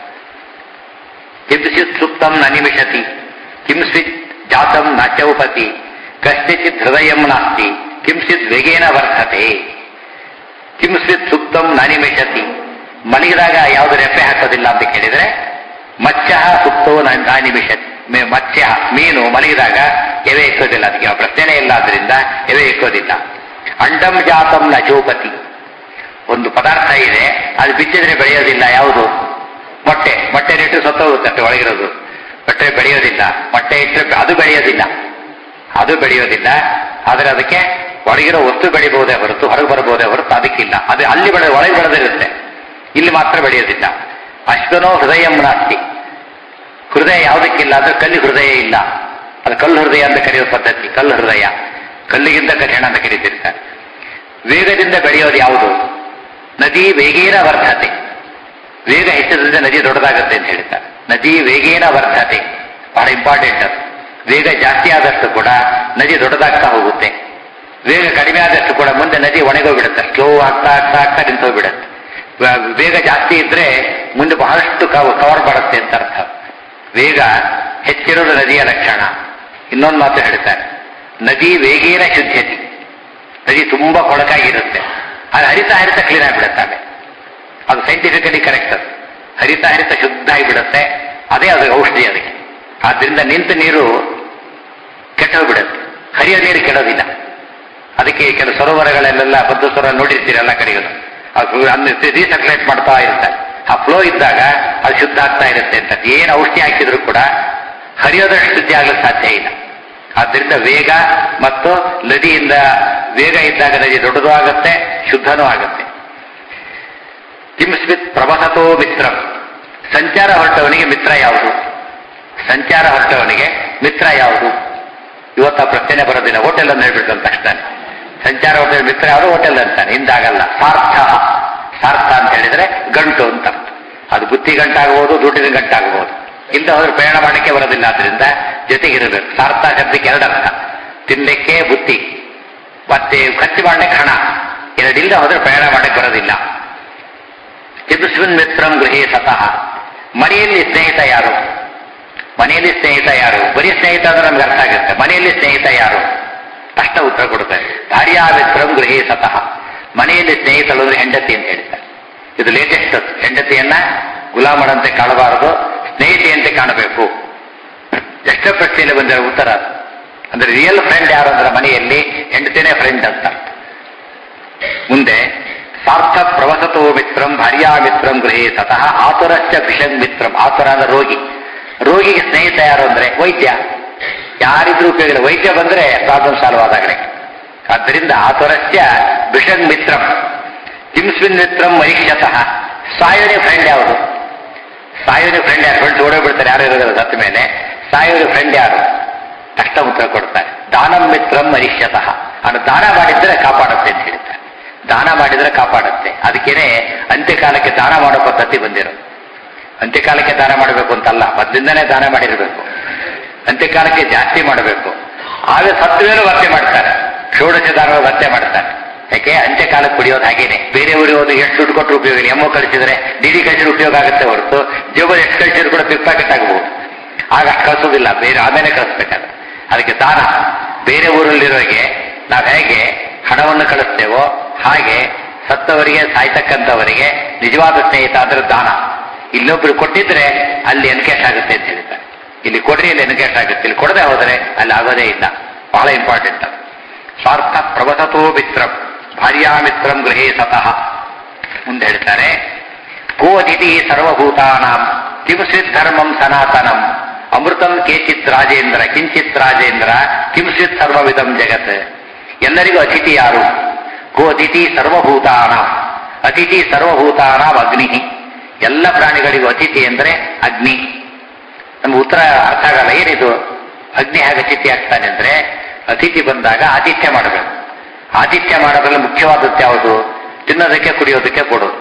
ಕಿಂಚಿತ್ ಸುಪ್ತಂ ನ ನಿಮಿಷತಿ ಕಿಂಚಿತ್ ಜಾತಂ ನ ಚೌಪತಿ ಕಶ್ಚಿತ್ ಹೃದಯಂ ನಾಸ್ತಿ ಕಿಂಚಿತ್ ವೇಗೇನ ವರ್ತತೆ ಕಿಂಚಿತ್ ಸುಪ್ತಂ ನ ನಿಮಿಷತಿ ಮಲಗಿದಾಗ ಯಾವುದು ರೆಪ್ಪೆ ಹಾಕೋದಿಲ್ಲ ಅಂತ ಕೇಳಿದ್ರೆ ಮತ್ಸ್ಯ ಸುಪ್ತೋ ನ ನಿಮಿಷತಿ ಮತ್ಸ್ಯ ಮೀನು ಮಲಗಿದಾಗ ಎವೆ ಇಕ್ಕೋದಿಲ್ಲ ಅದಕ್ಕೆ ಆ ಪ್ರಶ್ನೆನೇ ಇಲ್ಲ ಆದ್ರಿಂದ ಎವೆ ಇಕ್ಕೋದಿಲ್ಲ ಅಂಡಂ ಜಾತಂ ನ ಚೌಪತಿ ಒಂದು ಪದಾರ್ಥ ಇದೆ ಅದು ಬಿಚ್ಚಿದ್ರೆ ಬೆಳೆಯೋದಿಲ್ಲ ಯಾವುದು ಮೊಟ್ಟೆ ಮೊಟ್ಟೆ ನೆಟ್ಟು ಸತ್ತೋಗುತ್ತೆ ಒಳಗಿರೋದು ಮೊಟ್ಟೆ ಬೆಳೆಯೋದಿಲ್ಲ ಮೊಟ್ಟೆ ಇಟ್ಟರೆ ಅದು ಬೆಳೆಯೋದಿಲ್ಲ ಅದು ಬೆಳೆಯೋದಿಲ್ಲ ಆದರೆ ಅದಕ್ಕೆ ಒಳಗಿರೋ ವಸ್ತು ಬೆಳಿಬಹುದೇ ಹೊರತು ಹೊರಗೆ ಬರಬಹುದೇ ಹೊರತು ಅದಕ್ಕಿಲ್ಲ ಅದು ಅಲ್ಲಿ ಬೆಳೆ ಒಳಗೆ ಬೆಳೆದಿರುತ್ತೆ ಇಲ್ಲಿ ಮಾತ್ರ ಬೆಳೆಯೋದಿಲ್ಲ ಅಶ್ವನೋ ಹೃದಯ ನಾಸ್ತಿ ಹೃದಯ ಯಾವುದಕ್ಕಿಲ್ಲ ಅಂದ್ರೆ ಕಲ್ಲಿ ಹೃದಯ ಇಲ್ಲ ಅದು ಕಲ್ಲು ಹೃದಯ ಅಂತ ಕರೆಯೋ ಪದ್ಧತಿ ಕಲ್ಲು ಹೃದಯ ಕಲ್ಲಿಗಿಂತ ಕಠಿಣ ಅಂತ ಕರೀತಿರ್ತಾರೆ ವೇಗದಿಂದ ಬೆಳೆಯೋದು ಯಾವುದು ನದಿ ವೇಗೇನ ವರ್ಧತೆ ವೇಗ ಹೆಚ್ಚಿದ್ರೆ ನದಿ ದೊಡ್ಡದಾಗುತ್ತೆ ಅಂತ ಹೇಳ್ತಾರೆ ನದಿ ವೇಗೇನ ವರ್ಧತೆ ಬಹಳ ಇಂಪಾರ್ಟೆಂಟ್ ಅದು ವೇಗ ಜಾಸ್ತಿ ಆದಷ್ಟು ಕೂಡ ನದಿ ದೊಡ್ಡದಾಗ್ತಾ ಹೋಗುತ್ತೆ ವೇಗ ಕಡಿಮೆ ಆದಷ್ಟು ಕೂಡ ಮುಂದೆ ನದಿ ಒಣಗೋಗ್ಬಿಡುತ್ತೆ ಸ್ಲೋ ಆಗ್ತಾ ಆಗ್ತಾ ಆಗ್ತಾ ನಿಂತೋಗ್ಬಿಡುತ್ತೆ ವೇಗ ಜಾಸ್ತಿ ಇದ್ರೆ ಮುಂದೆ ಬಹಳಷ್ಟು ಕವರ್ ಮಾಡುತ್ತೆ ಅಂತ ಅರ್ಥ ವೇಗ ಹೆಚ್ಚಿರೋದು ನದಿಯ ಲಕ್ಷಣ ಇನ್ನೊಂದು ಮಾತು ಹೇಳ್ತಾರೆ ನದಿ ವೇಗೇನ ಶುದ್ಧತೆ ನದಿ ತುಂಬಾ ಕೊಳಕಾಗಿರುತ್ತೆ ಅದು ಹರಿತಾ ಹರಿತಾ ಕ್ಲೀನ್ ಆಗಿಬಿಡುತ್ತೆ ಅದು ಸೈಂಟಿಫಿಕಲಿ ಕರೆಕ್ಟ್ ಅದು ಹರಿತಾ ಹರಿತಾ ಶುದ್ಧ ಆಗಿಬಿಡುತ್ತೆ ಅದೇ ಅದು ಔಷಧಿ ಅದಕ್ಕೆ ಆದ್ರಿಂದ ನಿಂತ ನೀರು ಕೆಟ್ಟೋಗ್ಬಿಡುತ್ತೆ ಹರಿಯೋ ನೀರು ಕೆಡೋದಿಲ್ಲ ಅದಕ್ಕೆ ಕೆಲವು ಸರೋವರಗಳಲ್ಲೆಲ್ಲ ಬದ್ಧ ಸರೋವರ ನೋಡಿರ್ತೀರಿ ಎಲ್ಲ ಕಡೆಗಳು ಅದು ರೀಸರ್ಕ್ಯುಲೇಟ್ ಮಾಡ್ತಾ ಇರ್ತಾರೆ ಆ ಫ್ಲೋ ಇದ್ದಾಗ ಅದು ಶುದ್ಧ ಆಗ್ತಾ ಇರುತ್ತೆ ಅಂತ ಏನು ಔಷಧಿ ಹಾಕಿದ್ರು ಕೂಡ ಹರಿಯೋದಷ್ಟು ಶುದ್ಧಿ ಆಗ್ಲಿಕ್ಕೆ ಸಾಧ್ಯ ಇಲ್ಲ ಆದ್ದರಿಂದ ವೇಗ ಮತ್ತು ನದಿಯಿಂದ ವೇಗ ಇದ್ದಾಗ ನದಿ ದೊಡ್ಡದು ಆಗುತ್ತೆ ಶುದ್ಧನೂ ಆಗುತ್ತೆ ಕಿಂಸ್ಮಿತ್ ಪ್ರವಸತೋ ಮಿತ್ರಂ ಸಂಚಾರ ಹೊರಟವನಿಗೆ ಮಿತ್ರ ಯಾವುದು ಸಂಚಾರ ಹೊರಟವನಿಗೆ ಮಿತ್ರ ಯಾವುದು ಇವತ್ತು ಆ ಪ್ರಶ್ನೆ ಬರೋದಿಲ್ಲ ಹೋಟೆಲ್ ಅಂತ ಹೇಳ್ಬಿಟ್ಟು ಅಂತ ತಕ್ಷಣ ಸಂಚಾರ ಹೋಟೆಲ್ ಮಿತ್ರ ಯಾವುದು ಹೋಟೆಲ್ ಅಂತಾನೆ ಹಿಂದಾಗಲ್ಲ ಸಾರ್ಥ ಸಾರ್ಥ ಅಂತ ಹೇಳಿದ್ರೆ ಗಂಟು ಅಂತ ಅದು ಬುತ್ತಿ ಗಂಟಾಗಬಹುದು ದುಡ್ಡಿನ ಗಂಟಾಗಬಹುದು ಇಂದ ಹೋದ್ರೆ ಪ್ರಯಾಣ ಮಾಡಲಿಕ್ಕೆ ಬರೋದಿಲ್ಲ ಆದ್ರಿಂದ ಜೊತೆಗಿರಬೇಕು ಸಾರ್ಥ ಶಬ್ದಕ್ಕೆ ಎರಡರ್ಥ ತಿನ್ಲಿಕ್ಕೆ ಬುತ್ತಿ ಮತ್ತೆ ಖರ್ಚು ಮಾಡಲಿಕ್ಕೆ ಹಣ ಎರಡಿಲ್ಲ ಹೋದ್ರೆ ಪ್ರಯಾಣ ಮಾಡಕ್ಕೆ ಬರೋದಿಲ್ಲ ಚಿದುಸ್ವಿನ್ ಮಿತ್ರಂ ಗೃಹೇ ಸತಃ ಮನೆಯಲ್ಲಿ ಸ್ನೇಹಿತ ಯಾರು ಮನೆಯಲ್ಲಿ ಸ್ನೇಹಿತ ಯಾರು ಬರೀ ಸ್ನೇಹಿತ ಅಂದ್ರೆ ನಮ್ಗೆ ಅರ್ಥ ಆಗುತ್ತೆ ಮನೆಯಲ್ಲಿ ಸ್ನೇಹಿತ ಯಾರು ಅಷ್ಟ ಉತ್ತರ ಕೊಡ್ತಾರೆ ಭಾರ್ಯಾ ಮಿತ್ರಂ ಗೃಹೇ ಸತಃ ಮನೆಯಲ್ಲಿ ಸ್ನೇಹಿತಳು ಅಂದ್ರೆ ಹೆಂಡತಿ ಅಂತ ಹೇಳ್ತಾರೆ ಇದು ಲೇಟೆಸ್ಟ್ ಹೆಂಡತಿಯನ್ನ ಗುಲಾಮರಂತೆ ಕಾಣಬಾರದು ಸ್ನೇಹಿತೆಯಂತೆ ಕಾಣಬೇಕು ಎಷ್ಟೋ ಪ್ರಶ್ನೆಯಲ್ಲಿ ಬಂದಿರೋ ಉತ್ತರ ಅದು. ಅಂದ್ರೆ ರಿಯಲ್ ಫ್ರೆಂಡ್ ಯಾರು ಅಂದ್ರೆ ಮನೆಯಲ್ಲಿ ಹೆಂಡತಿನೇ ಫ್ರೆಂಡ್ ಅಂತ ಮುಂದೆ ಸಾರ್ಥ ಪ್ರವಸತೋ ಮಿತ್ರಂ ಭಾರ್ಯಾ ಮಿತ್ರಂ ಗೃಹೇ ಸತಃ ಆತುರಶ್ಚ ಭಿಷನ್ ಮಿತ್ರಂ ಆತುರ ಅಂದ್ರೆ ರೋಗಿ ರೋಗಿಗೆ ಸ್ನೇಹಿತ ಯಾರು ಅಂದ್ರೆ ವೈದ್ಯ ಯಾರಿದ್ರೂ ಉಪಯೋಗ ಇಲ್ಲ. ವೈದ್ಯ ಬಂದ್ರೆ ಪ್ರಾಬ್ಲಮ್ ಸಾಲ್ವ್ ಆದಾಗಲೇ ಆದ್ದರಿಂದ ಆತುರಶ್ಚ ಭಿಷನ್ ಮಿತ್ರಂ ಕಿಂಸ್ವಿನ್ ಮಿತ್ರಂ ಮೈಕ್ಷತಃ ಸಾಯೋನಿ ಫ್ರೆಂಡ್ ಯಾವುದು ಸಾಯೋನಿ ಫ್ರೆಂಡ್ ಯಾರು ಫ್ರೆಂಡ್ಸ್ ಓಡೋಗ್ಬಿಡ್ತಾರೆ ಯಾರು ಇರೋದಿಲ್ಲ ಸತ್ತ ಮೇಲೆ ಸಾಯೋನಿ ಫ್ರೆಂಡ್ ಯಾರು ಅಷ್ಟ ಉತ್ತರ ಕೊಡ್ತಾರೆ ದಾನಂ ಮಿತ್ರಂ ಮರಿಷ್ಯತಃ ಅದು ದಾನ ಮಾಡಿದ್ರೆ ಕಾಪಾಡುತ್ತೆ ಅಂತ ಹೇಳ್ತಾರೆ ದಾನ ಮಾಡಿದ್ರೆ ಕಾಪಾಡುತ್ತೆ ಅದಕ್ಕೇನೆ ಅಂತ್ಯಕಾಲಕ್ಕೆ ದಾನ ಮಾಡೋ ಪದ್ಧತಿ ಬಂದಿರೋದು ಅಂತ್ಯಕಾಲಕ್ಕೆ ದಾನ ಮಾಡಬೇಕು ಅಂತಲ್ಲ ಮೊದಲಿಂದನೇ ದಾನ ಮಾಡಿರಬೇಕು ಅಂತ್ಯಕಾಲಕ್ಕೆ ಜಾಸ್ತಿ ಮಾಡಬೇಕು ಆಗ ಸತ್ತ ಮೇಲೆ ವರ್ತೆ ಮಾಡ್ತಾರೆ ಷೋಡಶ ದಾನ ವರ್ತೆ ಮಾಡ್ತಾರೆ ಯಾಕೆ ಅಂತ್ಯಕಾಲಕ್ಕೆ ಕುಡಿಯೋದು ಹಾಗೇನೆ ಬೇರೆ ಊರಿಗೆ ಹೋದ್ರೆ ಎಷ್ಟು ದುಡ್ಡು ಕೊಟ್ಟರು ಉಪಯೋಗ ಇಲ್ಲ ಎಮ್ಮೋ ಕಳಿಸಿದ್ರೆ ಡಿಡಿ ಕಳಿಸಿದ್ರೆ ಉಪಯೋಗ ಆಗುತ್ತೆ ಹೊರತು ಜೇಬಲ್ಲಿ ಎಷ್ಟು ಕಳಿಸಿದ್ರು ಕೂಡ ಪಿಕ್ ಪ್ಯಾಕೆಟ್ ಆಗಬಹುದು ಆಗ ಅಷ್ಟು ಕಳಿಸೋದಿಲ್ಲ ಬೇರೆ ಆಮೇಲೆ ಕಳಿಸ್ಬೇಕಾದ್ರೆ ಅದಕ್ಕೆ ದಾನ ಬೇರೆ ಊರಲ್ಲಿರೋರಿಗೆ ನಾವು ಹೇಗೆ ಹಣವನ್ನು ಕಳಿಸ್ತೇವೋ ಹಾಗೆ ಸತ್ತವರಿಗೆ ಸಾಯ್ತಕ್ಕಂಥವರಿಗೆ ನಿಜವಾದ ಸ್ನೇಹಿತ ಅಂದ್ರೆ ದಾನ ಇಲ್ಲೊಬ್ರು ಕೊಟ್ಟಿದ್ರೆ ಅಲ್ಲಿ ಎನ್ಕೇಶ್ ಆಗುತ್ತೆ ಅಂತ ಹೇಳ್ತಾರೆ ಇಲ್ಲಿ ಕೊಡ್ರಿ ಇಲ್ಲಿ ಎನ್ಗೇಟ್ ಆಗುತ್ತೆ ಇಲ್ಲಿ ಕೊಡದೆ ಹೋದರೆ ಅಲ್ಲಿ ಆಗೋದೇ ಇಲ್ಲ ಬಹಳ ಇಂಪಾರ್ಟೆಂಟ್ ಸ್ವಾರ್ಥ ಪ್ರವಸತೋ ಮಿತ್ರಂ ಭಾರ್ಯಾಮಿತ್ರಂ ಗೃಹೇ ಸತಃ ಮುಂದೆ ಹೇಳ್ತಾರೆ ಕೋದಿತಿ ಸರ್ವಭೂತಾನಾಂ ಕಿಂಸಿತ್ ಧರ್ಮಂ ಸನಾತನಂ ಅಮೃತಂ ಕೇಚಿತ್ ರಾಜೇಂದ್ರ ಕಿಂಚಿತ್ ರಾಜೇಂದ್ರ ಕಿಂಸಿತ್ ಸರ್ವವಿಧಂ ಜಗತ್ ಎಲ್ಲರಿಗೂ ಅತಿಥಿ ಯಾರು ಗೋ ಅತಿಥಿ ಸರ್ವಭೂತಾನಾಂ ಅತಿಥಿ ಸರ್ವಭೂತಾನಾಂ ಅಗ್ನಿ ಎಲ್ಲ ಪ್ರಾಣಿಗಳಿಗೂ ಅತಿಥಿ ಅಂದ್ರೆ ಅಗ್ನಿ ನಮ್ಗೆ ಉತ್ತರ ಅರ್ಥ ಆಗಲ್ಲ ಏನಿದು ಅಗ್ನಿ ಹೇಗೆ ಅತಿಥಿ ಆಗ್ತಾನೆ ಅಂದ್ರೆ ಅತಿಥಿ ಬಂದಾಗ ಆತಿಥ್ಯ ಮಾಡಬೇಕು ಆತಿಥ್ಯ ಮಾಡೋದ್ರಲ್ಲಿ ಮುಖ್ಯವಾದದ್ದು ಯಾವುದು ತಿನ್ನೋದಕ್ಕೆ ಕುಡಿಯೋದಕ್ಕೆ ಕೊಡೋದು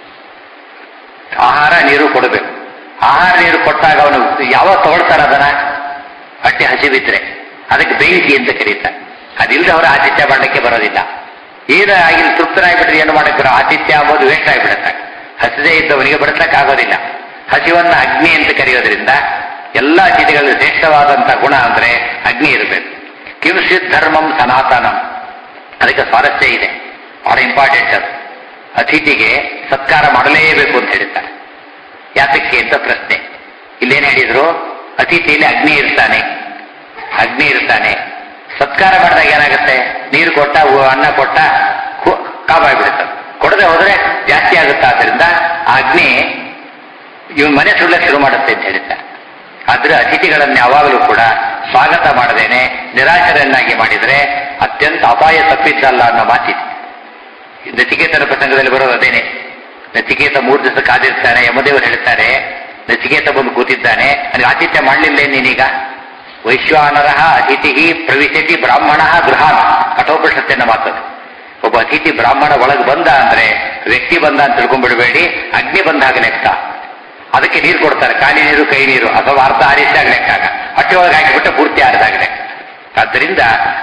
ಆಹಾರ ನೀರು ಕೊಡಬೇಕು ಆಹಾರ ನೀರು ಕೊಟ್ಟಾಗ ಅವನು ಯಾವ ತಗೊಳ್ತಾರ ಅದನ್ನ ಹೊಟ್ಟೆ ಹಸಿವಿದ್ರೆ ಅದಕ್ಕೆ ಬೆಂಕಿ ಅಂತ ಕರೀತಾರೆ ಅದಿಲ್ಲದೆ ಅವರ ಆತಿಥ್ಯ ಮಾಡಲಿಕ್ಕೆ ಬರೋದಿಲ್ಲ ಏನು ಆಗಿಲ್ಲ ತೃಪ್ತರಾಗ್ಬಿಟ್ರೆ ಏನು ಮಾಡಕ್ಕೆ ಬರೋ ಆತಿಥ್ಯ ಅಂಬೋದು ವೇಸ್ಟ್ ಆಗಿಬಿಡುತ್ತೆ ಹಸಿದೇ ಇದ್ದವನಿಗೆ ಬಡಿಸಕ್ಕೆ ಆಗೋದಿಲ್ಲ ಹಸಿವನ್ನ ಅಗ್ನಿ ಅಂತ ಕರೆಯೋದ್ರಿಂದ ಎಲ್ಲ ಅತಿಥಿಗಳಲ್ಲಿ ಶ್ರೇಷ್ಠವಾದಂತಹ ಗುಣ ಅಂದ್ರೆ ಅಗ್ನಿ ಇರಬೇಕು ಕಿಂಸಿತ್ ಧರ್ಮಂ ಸನಾತನಂ ಅದಕ್ಕೆ ಸ್ವಾರಸ್ಯ ಇದೆ ಬಹಳ ಇಂಪಾರ್ಟೆಂಟ್ ಅದು ಅತಿಥಿಗೆ ಸತ್ಕಾರ ಮಾಡಲೇಬೇಕು ಅಂತ ಹೇಳ್ತಾರೆ ಯಾತಕ್ಕೆ ಅಂತ ಪ್ರಶ್ನೆ ಇಲ್ಲೇನು ಹೇಳಿದ್ರು ಅತಿಥಿಯಲ್ಲಿ ಅಗ್ನಿ ಇರ್ತಾನೆ ಅಗ್ನಿ ಇರ್ತಾನೆ ಸತ್ಕಾರ ಮಾಡಿದಾಗ ಏನಾಗುತ್ತೆ ನೀರು ಕೊಟ್ಟ ಉ- ಅನ್ನ ಕೊಟ್ಟ ಕು- ಕಾಪಾಡ್ಬಿಡುತ್ತೆ ಕೊಡದೆ ಹೋದ್ರೆ ಜಾಸ್ತಿ ಆಗುತ್ತೆ ಆದ್ರಿಂದ ಆ ಅಗ್ನಿ ಇವನ್ ಮನೆ ಸುಳ್ಳಕ್ಕೆ ಶುರು ಮಾಡುತ್ತೆ ಅಂತ ಹೇಳ್ತಾರೆ ಆದ್ರೆ ಅತಿಥಿಗಳನ್ನು ಯಾವಾಗಲೂ ಕೂಡ ಸ್ವಾಗತ ಮಾಡದೇನೆ ನಿರಾಶರನ್ನಾಗಿ ಮಾಡಿದ್ರೆ ಅತ್ಯಂತ ಅಪಾಯ ತಪ್ಪಿದ್ದಲ್ಲ ಅನ್ನೋ ಮಾತಿದೆ ನಚಿಕೇತನ ಪ್ರಸಂಗದಲ್ಲಿ ಬರೋದು ಅದೇನೆ ನಚಿಕೇತ ಮೂರು ದಿವಸ ಕಾದಿರ್ತಾನೆ ಯಮದೇವರು ಹೇಳ್ತಾರೆ ನಚಿಕೇತ ಬಂದು ಕೂತಿದ್ದಾನೆ ನನಗೆ ಆತಿಥ್ಯ ಮಾಡಲಿಲ್ಲ ನೀನೀಗ ವೈಶ್ವಾನರಹ ಅತಿಥಿ ಪ್ರವಿಶತಿ ಬ್ರಾಹ್ಮಣ ಗೃಹ ಕಠೋಪನಿಷತ್ತಿನ ಮಾತದು ಒಬ್ಬ ಅತಿಥಿ ಬ್ರಾಹ್ಮಣ ಒಳಗೆ ಬಂದ ಅಂದ್ರೆ ವ್ಯಕ್ತಿ ಬಂದ ಅಂತ ತಿಳ್ಕೊಂಡ್ಬಿಡ್ಬೇಡಿ ಅಗ್ನಿ ಬಂದಾಗ ಲೆಕ್ಕ ಅದಕ್ಕೆ ನೀರು ಕೊಡ್ತಾರೆ ಖಾಲಿ ನೀರು ಕೈ ನೀರು ಅಥವಾ ಅರ್ಧ ಆರಿಸಿದಾಗ ಲೆಕ್ಕಾಗ ಹೊಟ್ಟೆ ಒಳಗೆ ಹಾಕಿಬಿಟ್ಟು ಪೂರ್ತಿ ಆರಿದಾಗ ಲೆಕ್ಕ ಆದ್ದರಿಂದ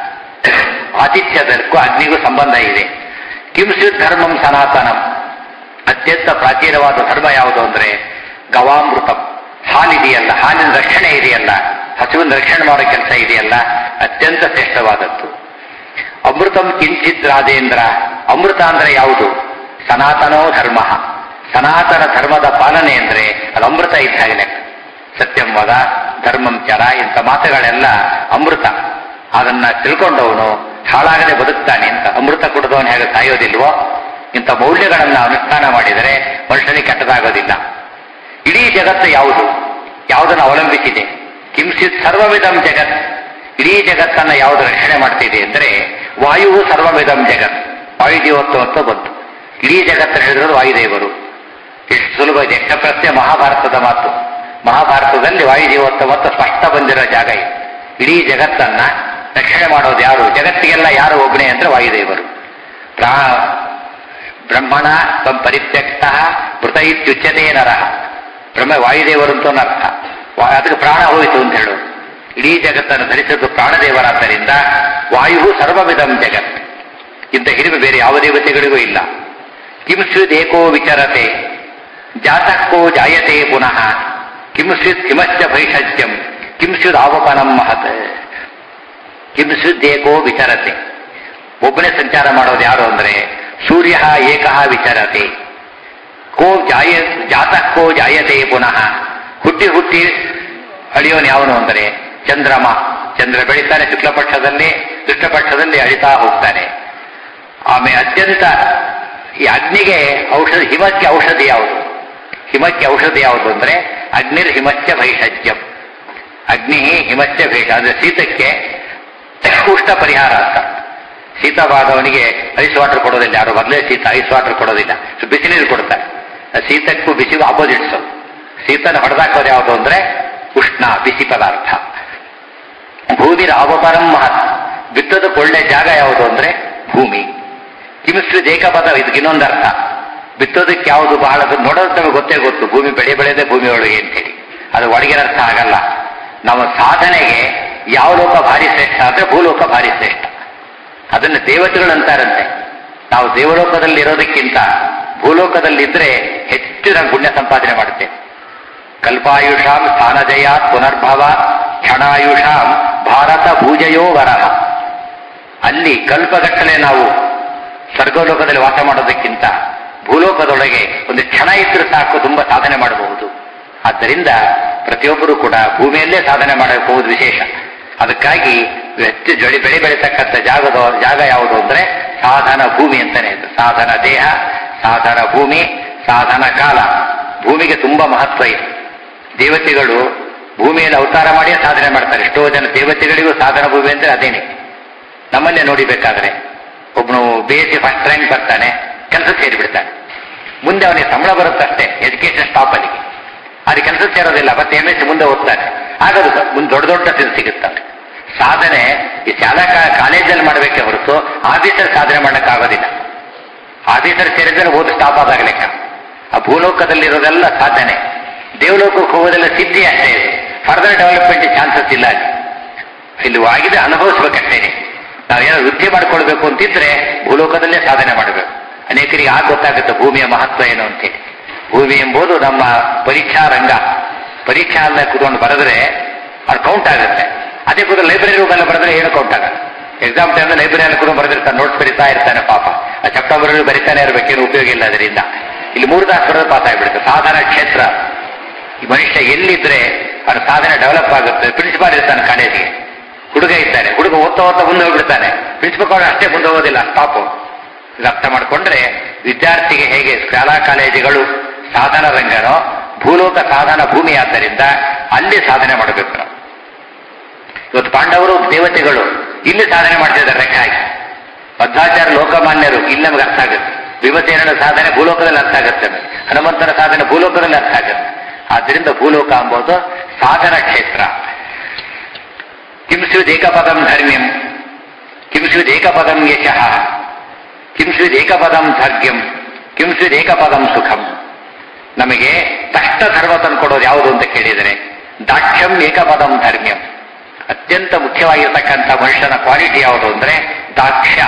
ಆತಿಥ್ಯದಕ್ಕೂ ಅಗ್ನಿಗೂ ಸಂಬಂಧ ಇದೆ ಕಿಂಸಿತ್ ಧರ್ಮಂ ಸನಾತನಂ ಅತ್ಯಂತ ಪ್ರಾಚೀನವಾದ ಧರ್ಮ ಯಾವುದು ಅಂದ್ರೆ ಗವಾಮೃತಂ ಹಾಲಿದೆಯಲ್ಲ ಹಾಲಿನ ರಕ್ಷಣೆ ಇದೆಯಲ್ಲ ಹಸುವಿನ ರಕ್ಷಣೆ ಮಾಡೋ ಕೆಲಸ ಇದೆಯಲ್ಲ ಅತ್ಯಂತ ಶ್ರೇಷ್ಠವಾದದ್ದು ಅಮೃತಂ ಕಿಂಚಿತ್ ರಾಜೇಂದ್ರ ಅಮೃತ ಅಂದ್ರೆ ಯಾವುದು ಸನಾತನೋ ಧರ್ಮ ಸನಾತನ ಧರ್ಮದ ಪಾಲನೆ ಅಂದ್ರೆ ಅದು ಅಮೃತ ಇದ್ದಾಗ ಲೆಕ್ಕ ಸತ್ಯಂ ವದ ಧರ್ಮಂ ಚರ ಇಂಥ ಮಾತುಗಳೆಲ್ಲ ಅಮೃತ ಅದನ್ನ ತಿಳ್ಕೊಂಡವನು ಹಾಳಾಗದೆ ಬದುಕ್ತಾನೆ ಅಂತ ಅಮೃತ ಕುಡಿದವನು ಹೇಗೆ ಸಾಯೋದಿಲ್ವೋ ಇಂಥ ಮೌಲ್ಯಗಳನ್ನ ಅನುಷ್ಠಾನ ಮಾಡಿದರೆ ಮನುಷ್ಯನಿಗೆ ಕೆಟ್ಟದಾಗೋದಿಲ್ಲ ಇಡೀ ಜಗತ್ತು ಯಾವುದು ಯಾವುದನ್ನು ಅವಲಂಬಿಸಿದೆ ಕಿಂಸಿತ್ ಸರ್ವವಿಧಂ ಜಗತ್ ಇಡೀ ಜಗತ್ತನ್ನ ಯಾವುದು ರಕ್ಷಣೆ ಮಾಡ್ತಿದೆ ಅಂದ್ರೆ ವಾಯುವು ಸರ್ವವಿಧಂ ಜಗತ್ ವಾಯುದೇವತ್ವ ಅಂತ ಬಂತು ಇಡೀ ಜಗತ್ತನ್ನು ಹೇಳಿದ್ರು ವಾಯುದೇವರು ಎಷ್ಟು ಸುಲಭ ಇದೆ ಯಕ್ಷ ಪ್ರಶ್ನೆ ಮಹಾಭಾರತದ ಮಾತು ಮಹಾಭಾರತದಲ್ಲಿ ವಾಯುದೇವತ್ವ ಮತ್ತು ಸ್ಪಷ್ಟ ಬಂದಿರೋ ಜಾಗ ಇದು ಇಡೀ ಜಗತ್ತನ್ನ ರಕ್ಷಣೆ ಮಾಡೋದು ಯಾರು ಜಗತ್ತಿಗೆಲ್ಲ ಯಾರು ಒಬ್ಬನೇ ಅಂದ್ರೆ ವಾಯುದೇವರು ಪ್ರಾ ಬ್ರಹ್ಮಣ ತಂ ಪರಿತ್ಯಕ್ತ ಮೃತ ಇತ್ಯುಚ್ಯತೆ ನರಹ ಬ್ರಹ್ಮ ವಾಯುದೇವರು ಅಂತ ಒಂದು ಅರ್ಥ ವಾ- ಅದಕ್ಕೆ ಪ್ರಾಣ ಹೋಯಿತು ಅಂತ ಹೇಳು ಇಡೀ ಜಗತ್ತನ್ನು ಧರಿಸಿದ್ದು ಪ್ರಾಣದೇವರಾದ್ದರಿಂದ ವಾಯು ಸರ್ವವಿಧಂ ಜಗತ್ ಇಂಥ ಹಿರಿಮೆ ಬೇರೆ ಯಾವ ದೇವತೆಗಳಿಗೂ ಇಲ್ಲ ಕಿಂಸ್ವಿದೇಕೋ ವಿಚರತೆ ಜಾತಕ್ಕೋ ಜಾಯತೆ ಪುನಃ ಕಿಂಸ್ವಿತ್ ಕಿಮಶ್ಚ ಭೈಷಜ್ಯಂ ಕಿಂಸ್ವಿದ್ ಆವಪನಂ ಮಹತ್ ಕಿಂಸ್ವಿದ್ದೇಕೋ ವಿಚರತೆ ಒಬ್ಬನೇ ಸಂಚಾರ ಮಾಡೋದು ಯಾರು ಅಂದ್ರೆ ಸೂರ್ಯ ಏಕಃ ವಿಚರತೆ ಕೋ ಜಾಯ ಜಾತಕ್ಕೋ ಜಾಯತೆ ಪುನಃ ಹುಟ್ಟಿ ಹುಟ್ಟಿ ಅಳಿಯೋನು ಯಾವನು ಅಂದರೆ ಚಂದ್ರಮ ಚಂದ್ರ ಬೆಳೀತಾನೆ ಶುಕ್ಲ ಪಕ್ಷದಲ್ಲಿ ಕೃಷ್ಣ ಪಕ್ಷದಲ್ಲಿ ಅಳಿತಾ ಹೋಗ್ತಾನೆ ಆಮೇಲೆ ಅತ್ಯಂತ ಈ ಅಗ್ನಿಗೆ ಔಷಧಿ ಹಿಮಕ್ಕೆ ಔಷಧಿ ಯಾವುದು ಹಿಮಕ್ಕೆ ಔಷಧಿ ಯಾವುದು ಅಂದ್ರೆ ಅಗ್ನಿರ್ ಹಿಮಶ್ಚ ಭೈಷಜ್ಯಂ ಅಗ್ನಿ ಹಿಮಶ್ಚ ಭೈಷ ಅಂದ್ರೆ ಶೀತಕ್ಕೆ ಉಷ್ಣ ಪರಿಹಾರ ಅಂತ ಶೀತವಾದವನಿಗೆ ಐಸ್ ವಾಟರ್ ಕೊಡೋದಿಲ್ಲ ಯಾರು ಮೊದಲೇ ಶೀತ ಐಸ್ ವಾಟರ್ ಕೊಡೋದಿಲ್ಲ ಸೊ ಬಿಸಿನೀರು ಕೊಡ್ತಾರೆ ಆ ಶೀತಕ್ಕೂ ಬಿಸಿಗೂ ಆಪೋಸಿಟ್ಸ್ ಶೀತನ ಹೊಡೆದಾಕೋದು ಯಾವುದು ಅಂದ್ರೆ ಉಷ್ಣ ಬಿಸಿ ಪದಾರ್ಥ ಭೂಮಿರ ಅವಪರಂ ಮಹತ್ ಬಿತ್ತೋದಕ್ಕೆ ಒಳ್ಳೆ ಜಾಗ ಯಾವುದು ಅಂದ್ರೆ ಭೂಮಿ ಕಿಮಿಸ್ಟ್ರಿ ಏಕಪದ ಇದಕ್ಕೆ ಇನ್ನೊಂದು ಅರ್ಥ ಬಿತ್ತೋದಕ್ಕೆ ಯಾವುದು ಬಹಳ ನೋಡೋದು ನಮಗೆ ಗೊತ್ತೇ ಗೊತ್ತು ಭೂಮಿ ಬೆಳೆ ಬೆಳೆದೇ ಭೂಮಿ ಒಳಗೆ ಅಂತೇಳಿ ಅದು ಒಳಗಿನ ಅರ್ಥ ಆಗಲ್ಲ ನಮ್ಮ ಸಾಧನೆಗೆ ಯಾವ ಲೋಕ ಭಾರಿ ಶ್ರೇಷ್ಠ ಅಂದ್ರೆ ಭೂಲೋಕ ಭಾರಿ ಶ್ರೇಷ್ಠ ಅದನ್ನು ದೇವತೆಗಳು ಅಂತಾರಂತೆ ನಾವು ದೇವಲೋಕದಲ್ಲಿ ಇರೋದಕ್ಕಿಂತ ಭೂಲೋಕದಲ್ಲಿದ್ರೆ ಹೆಚ್ಚು ನಾವು ಪುಣ್ಯ ಸಂಪಾದನೆ ಮಾಡುತ್ತೇವೆ ಕಲ್ಪಾಯುಷಾಂ ಸ್ಥಾನಜಯ ಪುನರ್ಭವ ಕ್ಷಣಾಯುಷಾಂ ಭಾರತ ಭೂಜಯೋ ವರಹ ಅಲ್ಲಿ ಕಲ್ಪಗಟ್ಟಲೆ ನಾವು ಸ್ವರ್ಗಲೋಕದಲ್ಲಿ ವಾಸ ಮಾಡೋದಕ್ಕಿಂತ ಭೂಲೋಕದೊಳಗೆ ಒಂದು ಕ್ಷಣ ಇದ್ರೂ ಸಾಕು ತುಂಬಾ ಸಾಧನೆ ಮಾಡಬಹುದು ಆದ್ದರಿಂದ ಪ್ರತಿಯೊಬ್ಬರು ಕೂಡ ಭೂಮಿಯಲ್ಲೇ ಸಾಧನೆ ಮಾಡಕ್ಕೆ ಹೋಗುವುದು ವಿಶೇಷ ಅದಕ್ಕಾಗಿ ಹೆಚ್ಚು ಜಡಿ ಬೆಳೆ ಬೆಳೀತಕ್ಕಂಥ ಜಾಗದ ಜಾಗ ಯಾವುದು ಅಂದ್ರೆ ಸಾಧನ ಭೂಮಿ ಅಂತಾನೆ ಇದು ಸಾಧನ ದೇಹ ಸಾಧನ ಭೂಮಿ ಸಾಧನ ಕಾಲ ಭೂಮಿಗೆ ತುಂಬಾ ಮಹತ್ವ ಇದೆ ದೇವತೆಗಳು ಭೂಮಿಯಲ್ಲಿ ಅವತಾರ ಮಾಡಿ ಸಾಧನೆ ಮಾಡ್ತಾರೆ ಎಷ್ಟೋ ಜನ ದೇವತೆಗಳಿಗೂ ಸಾಧನ ಭೂಮಿ ಅಂದ್ರೆ ಅದೇನೆ ನಮ್ಮನ್ನೇ ನೋಡಿಬೇಕಾದ್ರೆ ಒಬ್ಬನು B S C first rank ಬರ್ತಾನೆ ಕೆಲಸ ಸೇರಿಬಿಡ್ತಾನೆ ಮುಂದೆ ಅವನಿಗೆ ಸಂಬಳ ಬರುತ್ತಷ್ಟೇ ಎಜುಕೇಶನ್ ಸ್ಟಾಪ್ ಅಲ್ಲಿಗೆ ಅದು ಕೆಲಸ ಸೇರೋದಿಲ್ಲ ಮತ್ತೆ ಎಮ್ ಎಸ್ ಮುಂದೆ ಓದ್ತಾನೆ ಆಗದು ಮುಂದೆ ದೊಡ್ಡ ದೊಡ್ಡ ಇದು ಸಿಗುತ್ತವೆ ಸಾಧನೆ ಈ ಶಾಲಾ ಕಾ- ಕಾಲೇಜಲ್ಲಿ ಮಾಡಬೇಕೆ ಹೊರತು ಆಫೀಸರ್ ಸಾಧನೆ ಮಾಡೋಕ್ಕಾಗೋದಿಲ್ಲ ಆಫೀಸರ್ ಸೇರಿದ್ರೆ ಓದು ಸ್ಟಾಪ್ ಆದಾಗ ಲೆಕ್ಕ ಆ ಭೂಲೋಕದಲ್ಲಿರೋದೆಲ್ಲ ಸಾಧನೆ ದೇವಲೋಕಕ್ಕೆ ಹೋಗೋದೆಲ್ಲ ಸಿದ್ಧಿ ಅಷ್ಟೇ ಇದು ಫರ್ದರ್ ಡೆವಲಪ್ಮೆಂಟ್ ಚಾನ್ಸಸ್ ಇಲ್ಲ ಅಲ್ಲಿ ಇಲ್ಲಿ ಆಗಿದೆ ಅನುಭವಿಸ್ಬೇಕಷ್ಟೇನೆ ನಾವೇನೋ ವೃತ್ತಿ ಮಾಡ್ಕೊಳ್ಬೇಕು ಅಂತಿದ್ರೆ ಭೂಲೋಕದಲ್ಲೇ ಸಾಧನೆ ಮಾಡಬೇಕು ಅನೇಕರಿಗೆ ಆಗ ಗೊತ್ತಾಗುತ್ತೆ ಭೂಮಿಯ ಮಹತ್ವ ಏನು ಅಂತೇಳಿ ಭೂಮಿ ಎಂಬುದು ನಮ್ಮ ಪರೀಕ್ಷಾ ರಂಗ ಪರೀಕ್ಷಾ ಅಲ್ಲ ಕೂತ್ಕೊಂಡು ಬರೆದ್ರೆ ಅದು ಕೌಂಟ್ ಆಗುತ್ತೆ ಅದೇ ಕೂತು ಲೈಬ್ರರಿ ರೂಮೆಲ್ಲ ಬರೆದ್ರೆ ಏನು ಕೌಂಟ್ ಆಗಲ್ಲ ಎಕ್ಸಾಮ್ ಟೈಮ್ ಲೈಬ್ರರಿಯಲ್ಲಿ ಕೂಡ ಬರೆದಿರ್ತಾನೆ ನೋಟ್ಸ್ ಬರಿತಾ ಇರ್ತಾನೆ ಪಾಪ ಆ ಸೆಪ್ಟೆಂಬರ್ ಬರಿತಾನೆ ಇರಬೇಕೇನು ಉಪಯೋಗ ಇಲ್ಲ ಅದರಿಂದ ಇಲ್ಲಿ ಮೂರು ತಾಸು ಬರೋದು ಪಾಸ್ ಆಗಿಬಿಡುತ್ತೆ ಸಾಧನ ಕ್ಷೇತ್ರ ಈ ಮನುಷ್ಯ ಎಲ್ಲಿದ್ರೆ ಅವನ ಸಾಧನೆ ಡೆವಲಪ್ ಆಗುತ್ತೆ ಪ್ರಿನ್ಸಿಪಾಲ್ ಇರ್ತಾನೆ ಕಾಲೇಜಿಗೆ ಹುಡುಗ ಇದ್ದಾನೆ ಹುಡುಗ ಓದ್ತಾ ಓದ್ತಾ ಮುಂದೆ ಹೋಗ್ಬಿಡ್ತಾನೆ ಪ್ರಿನ್ಸಿಪಲ್ ಅಷ್ಟೇ ಮುಂದೆ ಹೋಗೋದಿಲ್ಲ ಸ್ಟಾಪ್ ಇದು ಅರ್ಥ ಮಾಡ್ಕೊಂಡ್ರೆ ವಿದ್ಯಾರ್ಥಿಗೆ ಹೇಗೆ ಶಾಲಾ ಕಾಲೇಜುಗಳು ಸಾಧನ ರಂಗನೋ ಭೂಲೋಕ ಸಾಧನ ಭೂಮಿ ಆದ್ದರಿಂದ ಅಲ್ಲಿ ಸಾಧನೆ ಮಾಡಬೇಕು ನಾವು ಇವತ್ತು ಪಾಂಡವರು ದೇವತೆಗಳು ಇಲ್ಲಿ ಸಾಧನೆ ಮಾಡ್ತಿದ್ದಾರೆ ಲೆಕ್ಕ ಹಾಕಿ ಮಧ್ವಾಚಾರ್ಯ ಲೋಕಮಾನ್ಯರು ಇಲ್ಲಿ ನಮಗೆ ಅರ್ಥ ಆಗುತ್ತೆ ವಿಭಸೇನನ ಸಾಧನೆ ಭೂಲೋಕದಲ್ಲಿ ಅರ್ಥ ಆಗುತ್ತೆ ನಮಗೆ. ಹನುಮಂತನ ಸಾಧನೆ ಭೂಲೋಕದಲ್ಲಿ ಅರ್ಥ ಆಗುತ್ತೆ ಆದ್ದರಿಂದ ಭೂಲೋಕ ಎಂಬುದು ಸಾಧನ ಕ್ಷೇತ್ರ ಕಿಂ ಸ್ಯುದೇಕಪದಂ ಧರ್ಮ್ಯಂ ಕಿಂ ಸ್ಯುದೇಕಪದಂ ಯಶಃ ಕಿಂ ಸ್ಯುದೇಕಪದಂ ಧರ್ಗ್ಯಂ ಕಿಂ ಸ್ಯುದೇಕಪದಂ ಸುಖಂ ನಮಗೆ ತಷ್ಟ ಧರ್ಮ ತಂದುಕೊಡೋದು ಯಾವುದು ಅಂತ ಕೇಳಿದರೆ ದಾಕ್ಷ್ಯಂ ಏಕಪದಂ ಧರ್ಮ್ಯಂ ಅತ್ಯಂತ ಮುಖ್ಯವಾಗಿರ್ತಕ್ಕಂಥ ಮನುಷ್ಯನ ಕ್ವಾಲಿಟಿ ಯಾವುದು ಅಂದ್ರೆ ದಾಕ್ಷ್ಯ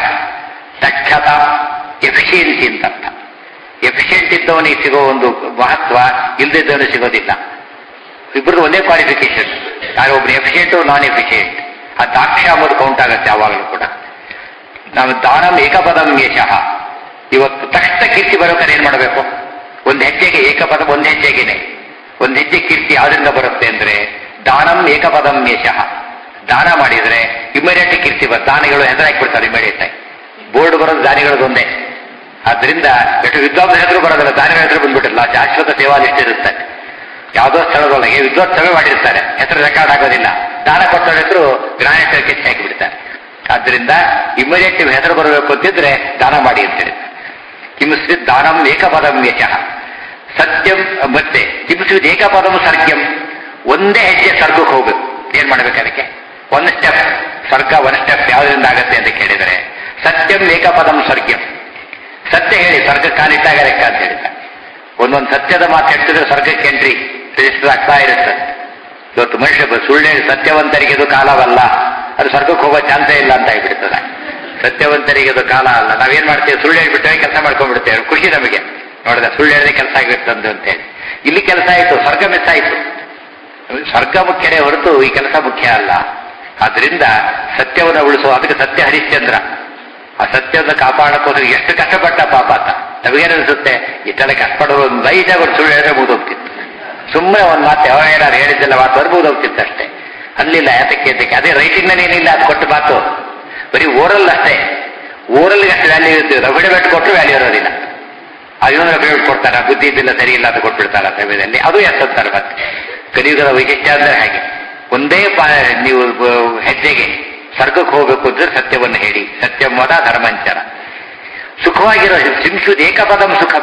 ದಕ್ಷತಾ ಎಫಿಷಿಯನ್ಸಿ ಅಂತ ಅರ್ಥ ಎಫಿಷಿಯಂಟ್ ಇದ್ದವನಿಗೆ ಸಿಗೋ ಒಂದು ಮಹತ್ವ ಇಲ್ಲದಿದ್ದವನಿಗೆ ಸಿಗೋದಿಲ್ಲ ಇಬ್ಬರದು ಒಂದೇ ಕ್ವಾಲಿಫಿಕೇಶನ್ ಯಾರು ಒಬ್ರು ಎಫಿಷಿಯಂಟ್ ನಾನ್ ಎಫಿಷಿಯಂಟ್ ಆ ದಾಕ್ಷ್ಯ ಅಂಬುದು ಕೌಂಟ್ ಆಗುತ್ತೆ ಯಾವಾಗಲೂ ಕೂಡ ನಾವು ದಾನಂ ಏಕಪದಂ ಯಶಃ ಇವತ್ತು ತಕ್ಷಣ ಕೀರ್ತಿ ಬರೋಕರೆ ಏನ್ ಮಾಡಬೇಕು ಒಂದು ಹೆಜ್ಜೆಗೆ ಏಕಪದ ಒಂದು ಹೆಜ್ಜೆಗೆನೆ ಒಂದು ಹೆಜ್ಜೆ ಕೀರ್ತಿ ಯಾವ್ದ್ರಿಂದ ಬರುತ್ತೆ ಅಂದ್ರೆ ದಾನಂ ಏಕಪದಂ ಯಶಃ ದಾನ ಮಾಡಿದ್ರೆ ಇಮಿಡಿಯೇಟ್ ಕೀರ್ತಿ ಬರ್ ದಾನಿಗಳು ಹೆಸರಾಕಿ ಬಿಡ್ತಾರೆ ಇಮಿಡಿಯೇಟ್ ಆಗಿ ಬೋರ್ಡ್ ಬರೋದು ದಾನಿಗಳದ್ದು ಒಂದೇ ಆದ್ರಿಂದ ಎಷ್ಟು ವಿದ್ವಾಂಸ ಹೆಸರು ಬರೋದಿಲ್ಲ ದಾನಿಗಳ ಹೆಸರು ಬಂದ್ಬಿಟ್ಟಿಲ್ಲ ಶಾಶ್ವತ ಸೇವಾ ಲಿಸ್ಟ್ ಇರುತ್ತೆ ಯಾವುದೋ ಸ್ಥಳದೊಳಗೆ ವಿದ್ವತ್ಸವೇ ಮಾಡಿರ್ತಾರೆ ಹೆಸರು ರೆಕಾರ್ಡ್ ಆಗೋದಿಲ್ಲ ದಾನ ಕೊಟ್ಟವ್ರ ಹೆಸರು ಗ್ರಾನೇಟ್ ಕೆಚ್ಚಿ ಹಾಕಿಬಿಡ್ತಾರೆ ಆದ್ರಿಂದ ಇಮಿಡಿಯೇಟ್ ನೀವು ಹೆಸರು ಬರಬೇಕು ಅಂತಿದ್ರೆ ದಾನ ಮಾಡಿ ಅಂತ ಹೇಳಿ ಕಿಂಸ್ವಿತ್ ದಾನಂ ಏಕಪದಂ ಯಶಃ ಸತ್ಯಂ ಮತ್ತೆ ಕಿಂಸ್ವಿತ್ ಏಕಪದಂ ಸರ್ಗ್ಯಂ ಒಂದೇ ಹೆಜ್ಜೆ ಸ್ವರ್ಗಕ್ಕೆ ಹೋಗ್ಬೇಕು ಏನ್ ಮಾಡ್ಬೇಕು ಅದಕ್ಕೆ ಒಂದು ಸ್ಟೆಪ್ ಸ್ವರ್ಗ ಒಂದು ಸ್ಟೆಪ್ ಯಾವ್ದ್ರಿಂದ ಆಗತ್ತೆ ಅಂತ ಕೇಳಿದರೆ ಸತ್ಯಂ ಏಕಪದಂ ಸ್ವರ್ಗ್ಯಂ ಸತ್ಯ ಹೇಳಿ ಸ್ವರ್ಗ ಕಾಲಿಟ್ಟಾಗ ಲೆಕ್ಕ ಅಂತ ಹೇಳಿದ್ದಾರೆ ಒಂದೊಂದು ಸತ್ಯದ ಮಾತು ಹೇಳ್ತಿದ್ರೆ ಸ್ವರ್ಗಕ್ಕೆ ಎಂಟ್ರಿ ರಿಜಿಸ್ಟರ್ ಆಗ್ತಾ ಇರುತ್ತೆ ಇವತ್ತು ಮನುಷ್ಯ ಬ- ಸುಳ್ಳು ಹೇಳಿ ಸತ್ಯವಂತರಿಗೆ ಇದು ಕಾಲವಲ್ಲ ಅದು ಸ್ವರ್ಗಕ್ಕೆ ಹೋಗೋ ಚಾನ್ಸೇ ಇಲ್ಲ ಅಂತ ಆಗಿಬಿಡ್ತದೆ ಸತ್ಯವಂತರಿಗೆ ಇದು ಕಾಲ ಅಲ್ಲ ನಾವೇನ್ ಮಾಡ್ತೇವೆ ಸುಳ್ಳು ಹೇಳ್ಬಿಟ್ಟೆ ಕೆಲಸ ಮಾಡ್ಕೊಂಡ್ಬಿಡ್ತೇವೆ ಖುಷಿ ನಮಗೆ ನೋಡಿದ ಸುಳ್ಳು ಹೇಳಿದ್ರೆ ಕೆಲಸ ಆಗಿರ್ತಂದು ಅಂತೇಳಿ ಇಲ್ಲಿ ಕೆಲಸ ಆಯ್ತು ಸ್ವರ್ಗ ಮಿಸ್ ಆಯ್ತು ಸ್ವರ್ಗ ಮುಖ್ಯನೇ ಹೊರತು ಈ ಕೆಲಸ ಮುಖ್ಯ ಅಲ್ಲ ಆದ್ರಿಂದ ಸತ್ಯವನ್ನು ಉಳಿಸುವ ಅದಕ್ಕೆ ಸತ್ಯ ಹರಿಶ್ಚಂದ್ರ ಆ ಸತ್ಯವನ್ನು ಕಾಪಾಡಕ್ಕೋದ್ರೆ ಎಷ್ಟು ಕಷ್ಟಪಟ್ಟ ಪಾಪ ಆತ ನಮಗೇನನ್ಸುತ್ತೆ ಇಷ್ಟೆಲ್ಲ ಕಷ್ಟಪಡೋರು ಒಂದು ಲೈಟಾಗಿ ಒಂದು ಸುಳ್ಳು ಹೇಳಿದ್ರೆ ಮುಗಿದೋಗ್ತಿತ್ತು ಸುಮ್ಮನೆ ಒಂದು ಮಾತು ಯಾವ ಏನಾರು ಹೇಳಿದ್ದೆಲ್ಲ ಮಾತು ಬರ್ಬೋದು ಹೋಗ್ತಿತ್ತು ಅಷ್ಟೇ ಅಲ್ಲಿಲ್ಲ ಯಾತಕ್ಕೆ ಅದಕ್ಕೆ ಅದೇ ರೈಟಿಂಗ್ ಏನಿಲ್ಲ ಅದು ಕೊಟ್ಟು ಮಾತು ಬರೀ ಓರಲ್ ಅಷ್ಟೇ ಓರಲ್ಗೆ ಅಷ್ಟು ವ್ಯಾಲ್ಯೂ ಇರ್ತೀವಿ ರಫಿಡಬೇಟ್ ಕೊಟ್ಟರು ವ್ಯಾಲ್ಯೂ ಇರೋದಿಲ್ಲ ಅದೊಂದು ರಫಿಡಬೇಟ್ ಕೊಡ್ತಾರೆ ಬುದ್ಧಿ ಇದ್ದಿಲ್ಲ ಸರಿ ಇಲ್ಲ ಅಂತ ಕೊಟ್ಬಿಡ್ತಾರೆ ಸಮಯದಲ್ಲಿ ಅದು ಎತ್ತಂತಾರೆ ಮತ್ತೆ ಕಲಿಯುಗದ ವೈಶಿಷ್ಟ್ಯ ಅಂದ್ರೆ ಹಾಗೆ ಒಂದೇ ಪಾ ನೀವು ಬ- ಹೆಜ್ಜೆಗೆ ಸ್ವರ್ಗಕ್ಕೆ ಹೋಗಬೇಕು ಅಂದ್ರೆ ಸತ್ಯವನ್ನು ಹೇಳಿ ಸತ್ಯಮದ ಧರ್ಮಂಚರ ಸುಖವಾಗಿರೋ ಸಿಂಶುದ್ ಏಕಪದಂ ಸುಖಂ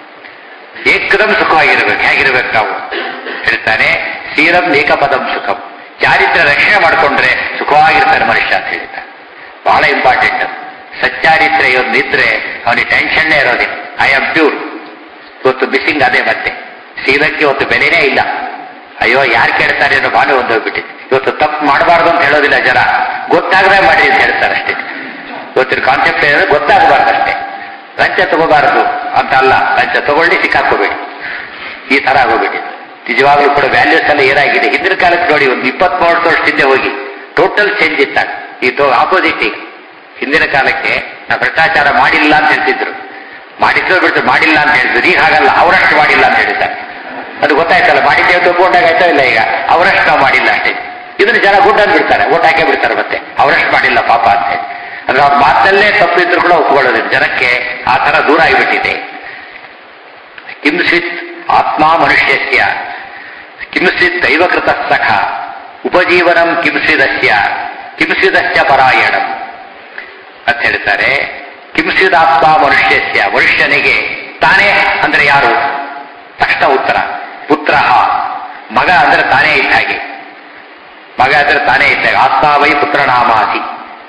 ಏಕದಂ ಸುಖವಾಗಿರ್ಬೇಕು ಹೇಗಿರ್ಬೇಕು ನಾವು ಹೇಳ್ತಾನೆ ಸೀರಂ ಏಕಪದಂ ಸುಖಂ ಚಾರಿತ್ರ ರಕ್ಷಣೆ ಮಾಡಿಕೊಂಡ್ರೆ ಸುಖವಾಗಿರ್ತಾನೆ ಮನುಷ್ಯ ಅಂತ ಹೇಳ್ತಾನೆ ಬಹಳ ಇಂಪಾರ್ಟೆಂಟ್ ಸಚ್ಚಾರಿತ್ರೆ ಒಂದು ಇದ್ರೆ ಅವನಿಗೆ ಟೆನ್ಷನ್ನೇ ಇರೋದಿಲ್ಲ ಐ ಆಮ್ ಪ್ಯೂರ್ ಇವತ್ತು ಮಿಸ್ಸಿಂಗ್ ಅದೇ ಮತ್ತೆ ಶೀಲಕ್ಕೆ ಇವತ್ತು ಬೆಲೆನೇ ಇಲ್ಲ ಅಯ್ಯೋ ಯಾರು ಕೇಳ್ತಾರೆ ಅನ್ನೋ ಭಾವನೆ ಒಂದು ಹೋಗ್ಬಿಟ್ಟಿದೆ ಇವತ್ತು ತಪ್ಪು ಮಾಡಬಾರ್ದು ಅಂತ ಹೇಳೋದಿಲ್ಲ ಜನ ಗೊತ್ತಾಗದೆ ಮಾಡಿ ಅಂತ ಹೇಳ್ತಾರೆ ಅಷ್ಟೇ ಇವತ್ತಿನ ಕಾನ್ಸೆಪ್ಟ್ ಏನಂದ್ರೆ ಗೊತ್ತಾಗಬಾರ್ದು ಅಷ್ಟೇ ಲಂಚ ತಗೋಬಾರದು ಅಂತ ಅಲ್ಲ ಲಂಚ ತಗೊಳ್ಳಿ ಸಿಕ್ಕಾಕೋಬೇಡಿ ಈ ತರ ಆಗೋಗ್ಬಿಟ್ಟಿದೆ ನಿಜವಾಗ್ಲೂ ಕೂಡ ವ್ಯಾಲ್ಯೂಸ್ ಎಲ್ಲ ಏನಾಗಿದೆ ಹಿಂದಿನ ಕಾಲಕ್ಕೆ ನೋಡಿ ಒಂದು ಇಪ್ಪತ್ಮೂರು ವರ್ಷ ಹಿಂದೆ ಹೋಗಿ ಟೋಟಲ್ ಚೇಂಜ್ ಇತ್ತಾಗ ಇದು ಆಪೋಸಿಟ್ ಈಗ ಹಿಂದಿನ ಕಾಲಕ್ಕೆ ನಾವು ಭ್ರಷ್ಟಾಚಾರ ಮಾಡಿಲ್ಲ ಅಂತ ಹೇಳ್ತಿದ್ರು ಮಾಡಿದ್ರು ಬಿಟ್ಟು ಮಾಡಿಲ್ಲ ಅಂತ ಹೇಳಿದ್ರು ಈಗ ಹಾಗಲ್ಲ ಅವರಷ್ಟು ಮಾಡಿಲ್ಲ ಅಂತ ಹೇಳಿದ್ದಾರೆ ಅದು ಗೊತ್ತಾಯ್ತಲ್ಲ ಮಾಡಿದ್ದೇವೆ ತಗೊಂಡಾಗ ಆಯ್ತಾ ಇಲ್ಲ ಈಗ ಅವರಷ್ಟು ನಾವು ಮಾಡಿಲ್ಲ ಅಷ್ಟೇ ಇದನ್ನು ಜನ ಗುಡ್ ಅಂದ್ಬಿಡ್ತಾರೆ ಓಟ್ ಹಾಕೇ ಬಿಡ್ತಾರೆ ಮತ್ತೆ ಅವರಷ್ಟು ಮಾಡಿಲ್ಲ ಪಾಪ ಅಂತ ಹೇಳಿ ಅಂದ್ರೆ ಅವ್ರ ಮಾತಲ್ಲೇ ತಪ್ಪಿದ್ರು ಕೂಡ ಒಪ್ಕೊಳ್ಳೋದಿಲ್ಲ ಜನಕ್ಕೆ ಆ ತರ ದೂರ ಆಗಿಬಿಟ್ಟಿದೆ ಕಿಂಸಿತ್ ಆತ್ಮ ಮನುಷ್ಯಸ್ಯ ಕಿಂಸಿತ್ ದೈವಕೃತ ಸಖ ಉಪಜೀವನಂ ಕಿಂಸಿದಸ್ಯ ಕಿಂಸಿದಸ್ಯ ಪರಾಯಣಂ ಅಂತ ಹೇಳ್ತಾರೆ ಕಿಂಸಿದಾತ್ಮ ಮನುಷ್ಯಸ್ಯ ಮನುಷ್ಯನಿಗೆ ತಾನೇ ಅಂದ್ರೆ ಯಾರು ತಕ್ಷಣ ಉತ್ತರ ಪುತ್ರ ಮಗ ಅಂದ್ರೆ ತಾನೇ ಇದ್ದ ಹಾಗೆ ಮಗ ಅಂದ್ರೆ ತಾನೇ ಇದ್ದಾಗ ಆತ್ಮಾವೈ ಪುತ್ರನಾಮಾಸಿ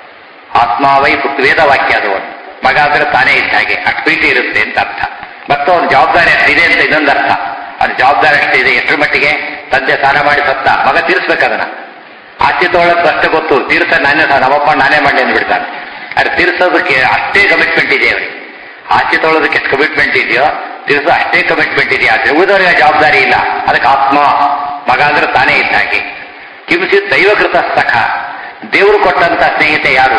ಆತ್ಮಾವೈ ಪುತ್ರ ವೇದವಾಕ್ಯ ಅದು ಒಂದು ಮಗ ಅಂದ್ರೆ ತಾನೇ ಇದ್ದ ಹಾಗೆ ಅಷ್ಟು ಪ್ರೀತಿ ಇರುತ್ತೆ ಅಂತ ಅರ್ಥ ಮತ್ತು ಅವನ ಜವಾಬ್ದಾರಿ ಅಷ್ಟಿದೆ ಅಂತ ಇನ್ನೊಂದು ಅರ್ಥ ಅವನ ಜವಾಬ್ದಾರಿ ಅಷ್ಟಿದೆ ಎಷ್ಟರ ಮಟ್ಟಿಗೆ ತಂದೆ ಸ್ನಾನ ಮಾಡಿ ಸತ್ತ ಮಗ ತೀರಿಸ್ಬೇಕದನ್ನ ಆಸ್ತಿ ತೊಗೊಳಕ್ ಅಷ್ಟೇ ಗೊತ್ತು ತೀರ್ಸ ನಾನೇ ನಮ್ಮಪ್ಪ ನಾನೇ ಮಾಡಿ ಅಂದ್ಬಿಡ್ತಾನೆ ಅದು ತೀರ್ಸೋದಕ್ಕೆ ಅಷ್ಟೇ ಕಮಿಟ್ಮೆಂಟ್ ಇದೆ ಅವನಿಗೆ ಆಸ್ತಿ ತೊಗೊಳೋದಕ್ಕೆ ಎಷ್ಟು ಕಮಿಟ್ಮೆಂಟ್ ಇದೆಯೋ ತೀರ್ಸೋ ಅಷ್ಟೇ ಕಮಿಟ್ಮೆಂಟ್ ಇದೆಯಾ ಆದ್ರೆ ಉಳಿದವರಿಗೆ ಜವಾಬ್ದಾರಿ ಇಲ್ಲ ಅದಕ್ಕೆ ಆತ್ಮ ಮಗ ಅಂದ್ರೆ ತಾನೇ ಇದ್ದ ಹಾಗೆ ಕಿಂಸಿ ದೈವಕೃತ ಸಖ ದೇವರು ಕೊಟ್ಟಂತ ಸ್ನೇಹಿತೆ ಯಾರು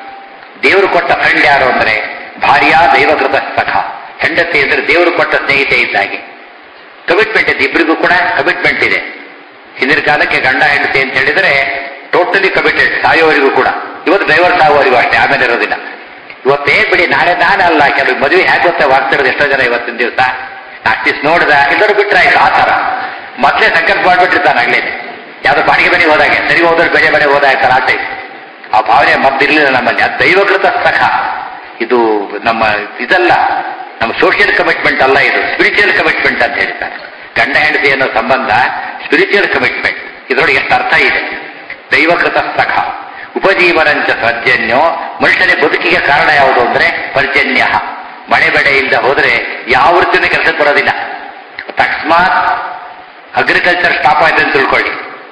ದೇವರು ಕೊಟ್ಟ ಫ್ರೆಂಡ್ ಯಾರು ಅಂದ್ರೆ ಭಾರ್ಯ ದೈವಕೃತ ಸಖ ಹೆಂಡತಿ ಅಂದ್ರೆ ದೇವರು ಕೊಟ್ಟ ಸ್ನೇಹಿತೆ ಇದ್ದಾಗೆ ಕಮಿಟ್ಮೆಂಟ್ ಇದೆ ಇಬ್ಬರಿಗೂ ಕೂಡ ಕಮಿಟ್ಮೆಂಟ್ ಇದೆ ಹಿಂದಿನ ಕಾಲಕ್ಕೆ ಗಂಡ ಹೆಂಡತಿ ಅಂತ ಹೇಳಿದ್ರೆ ಟೋಟಲಿ ಕಮಿಟೆಡ್ ಸಾಯೋವರೆಗೂ ಕೂಡ ಇವತ್ತು ಡ್ರೈವರ್ ಸಾಗುವವರೆಗೂ ಅಷ್ಟೇ ಆಮೇಲೆ ಇರೋದಿಲ್ಲ ಇವತ್ತೇ ಬಿಡಿ ನಾಳೆ ನಾನೇ ಅಲ್ಲ ಕೆಲವು ಮದುವೆ ಹೇಗೆ ಗೊತ್ತಾ ಆಗ್ತಿರೋದು ಎಷ್ಟೋ ಜನ ಇವತ್ತಿನ ದಿವಸ ಅಷ್ಟಿಸ್ ನೋಡ್ದ ಎಲ್ಲರೂ ಬಿಟ್ರೆ ಆಯ್ತು ಆ ತರ ಮೊದಲೇ ಸಂಕಲ್ಪ ಮಾಡ್ಬಿಟ್ಟಿರ್ತಾನೆ ಆಗ್ಲೇನೆ ಯಾವ್ದೋ ಬಾಡಿಗೆ ಮನೆ ಹೋದಾಗೆ ಸರಿ ಹೋದ್ರೆ ಬೇರೆ ಮನೆ ಹೋದಾಗ ಆ ಟೈಪ್ ಆ ಭಾವನೆ ಮದ್ದಿರ್ಲಿಲ್ಲ ನಮ್ಮಲ್ಲಿ ಅದು ದೈವಕೃತ ಸಖ ಇದು ನಮ್ಮ ಇದಲ್ಲ ನಮ್ಮ ಸೋಷಿಯಲ್ ಕಮಿಟ್ಮೆಂಟ್ ಅಲ್ಲ ಇದು ಸ್ಪಿರಿಚುವಲ್ ಕಮಿಟ್ಮೆಂಟ್ ಅಂತ ಹೇಳ್ತಾರೆ ಗಂಡ ಹೆಂಡತಿ ಅನ್ನೋ ಸಂಬಂಧ ಸ್ಪಿರಿಚುವಲ್ ಕಮಿಟ್ಮೆಂಟ್ ಇದರೊಳಗೆ ಎಷ್ಟು ಅರ್ಥ ಇದೆ ದೈವಕೃತ ಸಖ ಉಪಜೀವನಂಚ ಪರ್ಜನ್ಯೋ ಮನುಷ್ಯನ ಬದುಕಿಗೆ ಕಾರಣ ಯಾವುದು ಅಂದ್ರೆ ಪರ್ಜನ್ಯ ಮಳೆ ಬೆಳೆ ಇಲ್ಲದೆ ಹೋದ್ರೆ ಯಾವ ವೃತ್ತಿನೂ ಕೆಲಸಕ್ಕೆ ಬರೋದಿಲ್ಲ ತಸ್ಮಾತ್ ಅಗ್ರಿಕಲ್ಚರ್ ಸ್ಟಾಪ್ ಆಯ್ತು ಅಂತ ತಿಳ್ಕೊಳ್ಳಿ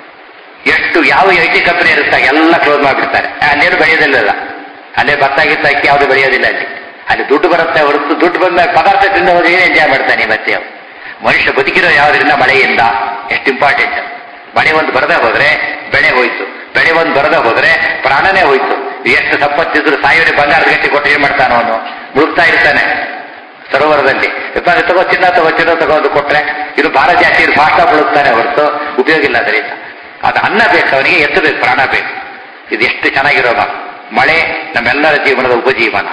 ಎಷ್ಟು ಯಾವ ಐ ಟಿ ಕಂಪನಿ ಇರುತ್ತೆ ಎಲ್ಲ ಕ್ಲೋಸ್ ಮಾಡಿಬಿಡ್ತಾರೆ ಅಲ್ಲೇನು ಬೆಳೆಯೋದಿಲ್ಲ ಅಲ್ಲೇ ಭತ್ತ ಗಿತ್ತ ಅಕ್ಕಿ ಯಾವುದು ಬೆಳೆಯೋದಿಲ್ಲ ಅಲ್ಲಿ ಅಲ್ಲಿ ದುಡ್ಡು ಬರುತ್ತೆ ಹೊರತು ದುಡ್ಡು ಬಂದಾಗ ಪದಾರ್ಥ ತಿಂದ ಹೋದ್ರೆ ಏನು ಎಂಜಾಯ್ ಮಾಡ್ತಾನೆ ಮತ್ತೆ ಅವ್ನು. ಮನುಷ್ಯ ಬದುಕಿರೋ ಯಾವುದರಿಂದ ಮಳೆಯಿಂದ ಎಷ್ಟು ಇಂಪಾರ್ಟೆಂಟ್ ಮಳೆ ಒಂದು ಬರದೇ ಹೋದ್ರೆ ಬೆಳೆ ಹೋಯ್ತು ಬೆಳೆ ಒಂದು ಬರದೇ ಹೋದ್ರೆ ಪ್ರಾಣನೇ ಹೋಯ್ತು ಎಷ್ಟು ಸಂಪತ್ತಿದ್ರು ಸಾವಿರ ಬಂಗಾರದ ಗಟ್ಟಿ ಕೊಟ್ಟು ಏನ್ ಮಾಡ್ತಾನೋ ಅವನು ಮುಳುಗ್ತಾ ಇರ್ತಾನೆ ಸರೋವರದಲ್ಲಿ ಇಪ್ಪ ತಗೋ ಚಿನ್ನ ತಗೋ ಚಿನ್ನ ತಗೋದು ಕೊಟ್ರೆ ಇದು ಭಾರ ಜಾಸ್ತಿ ಇದು ಫಾಸ್ಟ್ ಮುಳುಗ್ತಾನೆ ಹೊರತು ಉಪಯೋಗ ಇಲ್ಲ ಅದರಿಂದ ಅದು ಅನ್ನ ಬೇಕು ಅವನಿಗೆ ಎತ್ತಬೇಕು ಪ್ರಾಣ ಬೇಕು ಇದು ಎಷ್ಟು ಚೆನ್ನಾಗಿರೋ ಮಾತು ಮಳೆ ನಮ್ಮೆಲ್ಲರ ಜೀವನದ ಉಪಜೀವನ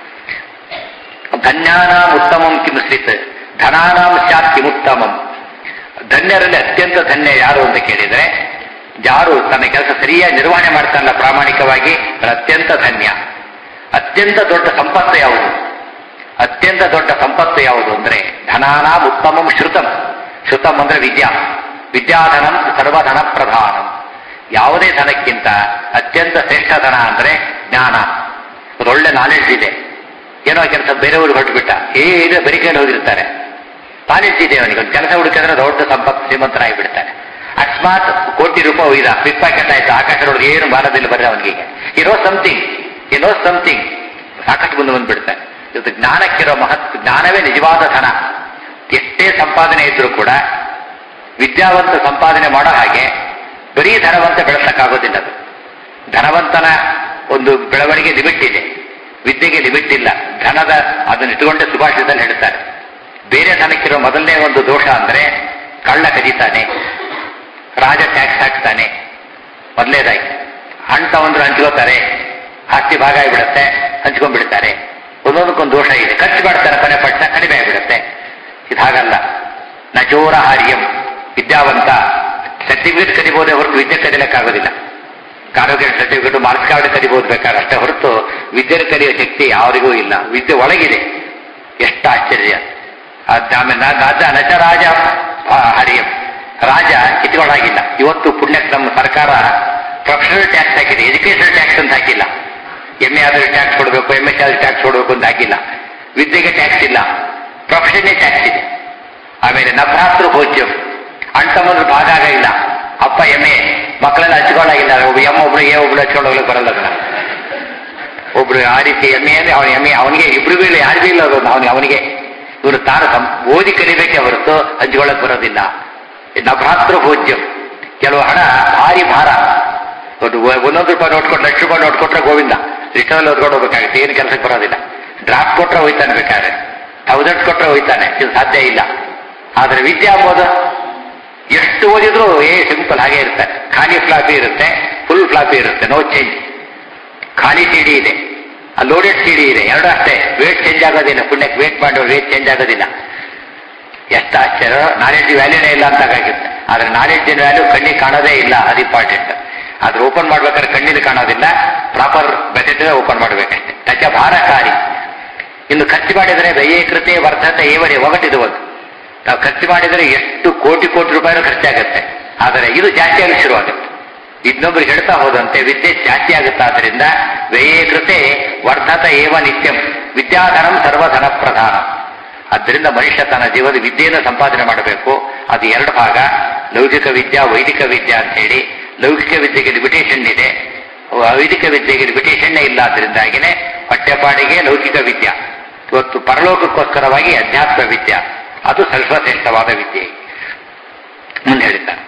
ಧನ್ಯಾನಾಂ ಉತ್ತಮಂ ಕಿಂಸ್ಲಿತ್ ಧನಾನಾಂ ಸ್ಯಾತ್ ಕಿಮುತ್ತಮಂ ಧನ್ಯರಲ್ಲಿ ಅತ್ಯಂತ ಧನ್ಯ ಯಾರು ಅಂತ ಕೇಳಿದ್ರೆ ಯಾರು ತನ್ನ ಕೆಲಸ ಸರಿಯಾಗಿ ನಿರ್ವಹಣೆ ಮಾಡ್ತಾನಲ್ಲ ಪ್ರಾಮಾಣಿಕವಾಗಿ ಅವನು ಅತ್ಯಂತ ಧನ್ಯ ಅತ್ಯಂತ ದೊಡ್ಡ ಸಂಪತ್ತು ಯಾವುದು ಅತ್ಯಂತ ದೊಡ್ಡ ಸಂಪತ್ತು ಯಾವುದು ಅಂದ್ರೆ ಧನಾನಾಂ ಉತ್ತಮಂ ಶ್ರುತಂ ಶ್ರುತಂ ಅಂದ್ರೆ ವಿದ್ಯಾ ವಿದ್ಯಾಧನಂ ಸರ್ವಧನ ಪ್ರಧಾನಂ ಯಾವುದೇ ಧನಕ್ಕಿಂತ ಅತ್ಯಂತ ಶ್ರೇಷ್ಠ ಧನ ಅಂದ್ರೆ ಜ್ಞಾನ ಒಳ್ಳೆ ನಾಲೆಡ್ಜ್ ಇದೆ ಏನೋ ಕೆಲಸ ಬೇರೆಯವರು ಹೊರಟುಬಿಟ್ಟ ಏನು ಬರೀ ಕೈಲಿ ಹೋಗಿರ್ತಾರೆ ನಾಲೆಡ್ಜ್ ಇದೆ ಅವನಿಗೆ ಒಂದು ಕೆಲಸ ಹುಡುಕಿದ್ರೆ ದೊಡ್ಡ ಸಂಪತ್ತು ಶ್ರೀಮಂತರಾಗಿ ಬಿಡ್ತಾನೆ ಅಕಸ್ಮಾತ್ ಕೋಟಿ ರೂಪಾಯಿ ಒಯ್ದ ಪಿಕ್ ಪ್ಯಾಕೆಟ್ ಆಯ್ತು ಆಕಾಶ ನೋಡಿದ್ರೆ ಏನು ಬಾರದಿಲ್ಲ ಬರ್ರೆ ಅವನಿಗೆ ಇರೋ ಸಮಥಿಂಗ್ ಏನೋ ಸಮಥಿಂಗ್ ಸಾಕಷ್ಟು ಮುಂದೆ ಬಂದ್ಬಿಡ್ತಾನೆ ಇವತ್ತು ಜ್ಞಾನಕ್ಕಿರೋ ಮಹತ್ ಜ್ಞಾನವೇ ನಿಜವಾದ ಧನ ಎಷ್ಟೇ ಸಂಪಾದನೆ ಇದ್ರೂ ಕೂಡ ವಿದ್ಯಾವಂತ ಸಂಪಾದನೆ ಮಾಡೋ ಹಾಗೆ ಬರೀ ಧನವಂತ ಬೆಳೆಸಕ್ಕಾಗೋದಿಲ್ಲ ಅದು ಧನವಂತನ ಒಂದು ಬೆಳವಣಿಗೆ ಲಿಮಿಟ್ ಇದೆ ವಿದ್ಯೆಗೆ ಲಿಮಿಟ್ ಇಲ್ಲ ಧನದ ಅದನ್ನ ಇಟ್ಟುಕೊಂಡೆ ಸುಭಾಷಿತದಲ್ಲಿ ಹೇಳ್ತಾರೆ ಬೇರೆ ಧನಕ್ಕಿರೋ ಮೊದಲನೇ ಒಂದು ದೋಷ ಅಂದ್ರೆ ಕಳ್ಳ ಕದೀತಾನೆ ರಾಜ ಟ್ಯಾಕ್ಸ್ ಹಾಕ್ತಾನೆ ಮೊದಲೇದಾಗಿ ಹಣ್ಣು ತಗೊಂಡ್ರು ಹಂಚ್ಕೋತಾರೆ ಆಸ್ತಿ ಭಾಗ ಆಗಿಬಿಡುತ್ತೆ ಹಂಚ್ಕೊಂಡ್ಬಿಡ್ತಾರೆ ಒಂದೊಂದಕ್ಕೊಂದು ದೋಷ ಇದೆ ಖರ್ಚು ಮಾಡ್ತಾರೆ ಕೊನೆ ಪಟ್ಟ ಕಡಿಮೆ ಆಗಿಬಿಡುತ್ತೆ ಇದು ಹಾಗಲ್ಲ ನಚೋರ ಹಾರ್ಯಂ ವಿದ್ಯಾವಂತ ಸರ್ಟಿಫಿಕೇಟ್ ಕದಿಬೋದೇ ಹೊರತು ವಿದ್ಯೆ ಕದಿಲಕ್ಕಾಗೋದಿಲ್ಲ ಆರೋಗ್ಯ ಸರ್ಟಿಫಿಕೇಟ್ ಮಾರ್ಕ್ಸ್ ಕಾರ್ಡ್ ಕದಿಬಹುದು ಬೇಕಾದ್ರೆ ಅಷ್ಟೇ ಹೊರತು ವಿದ್ಯೆ ಕಲಿಯೋ ಶಕ್ತಿ ಯಾರಿಗೂ ಇಲ್ಲ ವಿದ್ಯೆ ಒಳಗಿದೆ ಎಷ್ಟು ಆಶ್ಚರ್ಯ ಅದ್ ಆಮೇಲೆ ನಾ- ರಾಜ ನಚರಾಜ ಆ, ಹರಿಯಂ ರಾಜ ಕಿತ್ಕೊಳ್ಳಾಗಿಲ್ಲ ಇವತ್ತು ಪುಣ್ಯಕ್ಕೆ ನಮ್ಮ ಸರ್ಕಾರ ಪ್ರೊಫೆಷನಲ್ ಟ್ಯಾಕ್ಸ್ ಹಾಕಿದೆ ಎಜುಕೇಶನಲ್ ಟ್ಯಾಕ್ಸ್ ಅಂತ ಹಾಕಿಲ್ಲ ಎಂ ಎ ಆದ್ರೆ ಟ್ಯಾಕ್ಸ್ ಕೊಡಬೇಕು ಎಂ ಎಸ್ ಆದ್ರೆ ಟ್ಯಾಕ್ಸ್ ಕೊಡಬೇಕು ಅಂತ ಹಾಕಿಲ್ಲ ವಿದ್ಯೆಗೆ ಟ್ಯಾಕ್ಸ್ ಇಲ್ಲ ಪ್ರೊಫೆಷನ್ನೇ ಟ್ಯಾಕ್ಸ್ ಇದೆ ಆಮೇಲೆ ನಭ್ರಾತೃ ಭೋಜ್ಯಂ ಅಣ್ತಮ್ಮಂದ್ರ ಭಾಗ ಇಲ್ಲ ಅಪ್ಪ ಎಮ್ಮೆ ಮಕ್ಕಳೆಲ್ಲ ಹಚ್ಕೊಳ್ಳಾಗಿಲ್ಲ ಒಬ್ಬ ಎಮ್ಮ ಒಬ್ರು ಎ ಒಬ್ರು ಹಚ್ಕೊಂಡು ಹೋಗ್ಲಿಕ್ಕೆ ಬರಲ್ಲ ಅದನ್ನ ಒಬ್ರು ಆ ರೀತಿ ಎಮ್ಮೆ ಅಂದ್ರೆ ಅವನ ಎಮ್ಮೆ ಅವನಿಗೆ ಇಬ್ರಿಗೂ ಇಲ್ಲ ಯಾರಿಗೂ ಇಲ್ಲ ಅದು ಅವನಿಗೆ ಅವನಿಗೆ ಇವರು ತಾನು ಸಂ- ಓದಿ ಕಲಿಬೇಕೆ ಹೊರತು ಹಂಚ್ಕೊಳ್ಳಕ್ ಬರೋದಿಲ್ಲ ನಭ್ರಾತೃ ಭೋಜ್ಯಂ ಕೆಲವು ಹಣ ಭಾರಿ ಭಾರ ಒಂದು ಒ- ಒಂದೊಂದು ರೂಪಾಯಿ ನೋಟ್ ಕೊಟ್ಟು ಲಕ್ಷ ರೂಪಾಯಿ ನೋಟ್ ಕೊಟ್ರೆ ಗೋವಿಂದ ರಿಟರ್ನ್ ಓದ್ಕೊಂಡು ಹೋಗ್ಬೇಕಾಗುತ್ತೆ ಏನು ಕೆಲಸಕ್ಕೆ ಬರೋದಿಲ್ಲ ಡ್ರಾಫ್ಟ್ ಕೊಟ್ರೆ ಹೋಯ್ತಾನೆ ಬೇಕಾದ್ರೆ ಥೌಸಂಡ್ ಕೊಟ್ರೆ ಹೋಯ್ತಾನೆ ಇದು ಸಾಧ್ಯ ಇಲ್ಲ ಆದ್ರೆ ವಿದ್ಯೆ ಅಂಬೋದು ಎಷ್ಟು ಓದಿದ್ರು ಏ ಸಿಂಪಲ್ ಹಾಗೆ ಇರ್ತಾರೆ ಖಾಲಿ ಫ್ಲಾಪಿ ಇರುತ್ತೆ ಫುಲ್ ಫ್ಲಾಪಿ ಇರುತ್ತೆ ನೋ ಚೇಂಜ್ ಖಾಲಿ ಸಿಡಿ ಇದೆ ಆ ಲೋಡೆಡ್ ಸಿಡಿ ಇದೆ ಎರಡು ಅಷ್ಟೇ ವೇಟ್ ಚೇಂಜ್ ಆಗೋದಿಲ್ಲ ಪುಣ್ಯಕ್ಕೆ ವೇಟ್ ಮಾಡೋ ವೇಟ್ ಚೇಂಜ್ ಆಗೋದಿಲ್ಲ ಎಷ್ಟು ಆಶ್ಚರ್ಯ ನಾಲೆಡ್ಜ್ ವ್ಯಾಲ್ಯೂನೇ ಇಲ್ಲ ಅಂತ ಆಗುತ್ತೆ ಆದ್ರೆ ನಾಲೆಡ್ಜಿನ ವ್ಯಾಲ್ಯೂ ಕಣ್ಣಿಗೆ ಕಾಣೋದೇ ಇಲ್ಲ ಅದು ಇಂಪಾರ್ಟೆಂಟ್ ಆದ್ರೆ ಓಪನ್ ಮಾಡ್ಬೇಕಾದ್ರೆ ಕಣ್ಣಿಗೆ ಕಾಣೋದಿಲ್ಲ ಪ್ರಾಪರ್ ಬಜೆಟ್ ಓಪನ್ ಮಾಡ್ಬೇಕಷ್ಟೆ ಟಚ ಭಾರಕಾರಿ ಇನ್ನು ಖರ್ಚು ಮಾಡಿದರೆ ವ್ಯಯಕೃತೆ ವರ್ಧತೆ ಏವರಿ ಒಗಟಿದು ಒಂದು ನಾವು ಖರ್ಚು ಮಾಡಿದರೆ ಎಷ್ಟು ಕೋಟಿ ಕೋಟಿ ರೂಪಾಯಿನೂ ಖರ್ಚಾಗುತ್ತೆ ಆದರೆ ಇದು ಜಾಸ್ತಿ ಆಗಿ ಶುರುವಾಗುತ್ತೆ ಇನ್ನೊಬ್ರು ಹೇಳ್ತಾ ಹೋದಂತೆ ವಿದ್ಯೆ ಜಾಸ್ತಿ ಆಗುತ್ತಾದ್ರಿಂದ ವ್ಯಯಕೃತೆ ವರ್ಧತ ಏವ ನಿತ್ಯಂ ವಿದ್ಯಾಧನಂ ಸರ್ವಧನ ಪ್ರಧಾನ ಆದ್ದರಿಂದ ಮನುಷ್ಯ ತನ್ನ ಜೀವದ ವಿದ್ಯೆಯನ್ನು ಸಂಪಾದನೆ ಮಾಡಬೇಕು ಅದು ಎರಡು ಭಾಗ ಲೌಕಿಕ ವಿದ್ಯಾ ವೈದಿಕ ವಿದ್ಯಾ ಅಂತ ಹೇಳಿ ಲೌಕಿಕ ವಿದ್ಯೆಗೆ ಲಿಮಿಟೇಷನ್ ಇದೆ ವೈದಿಕ ವಿದ್ಯೆಗೆ ಲಿಮಿಟೇಷನ್ನೇ ಇಲ್ಲ ಆದ್ರಿಂದಾಗಿನೇ ಹೊಟ್ಟೆಪಾಡಿಗೆ ಲೌಕಿಕ ವಿದ್ಯಾ ಇವತ್ತು ಪರಲೋಕಕ್ಕೋಸ್ಕರವಾಗಿ ಅಧ್ಯಾತ್ಮ ವಿದ್ಯಾ ಅದು ಸರ್ವಶ್ರೇಷ್ಠವಾದ ವಿದ್ಯೆ ಮುಂದೆ ಹೇಳಿದ್ದಾರೆ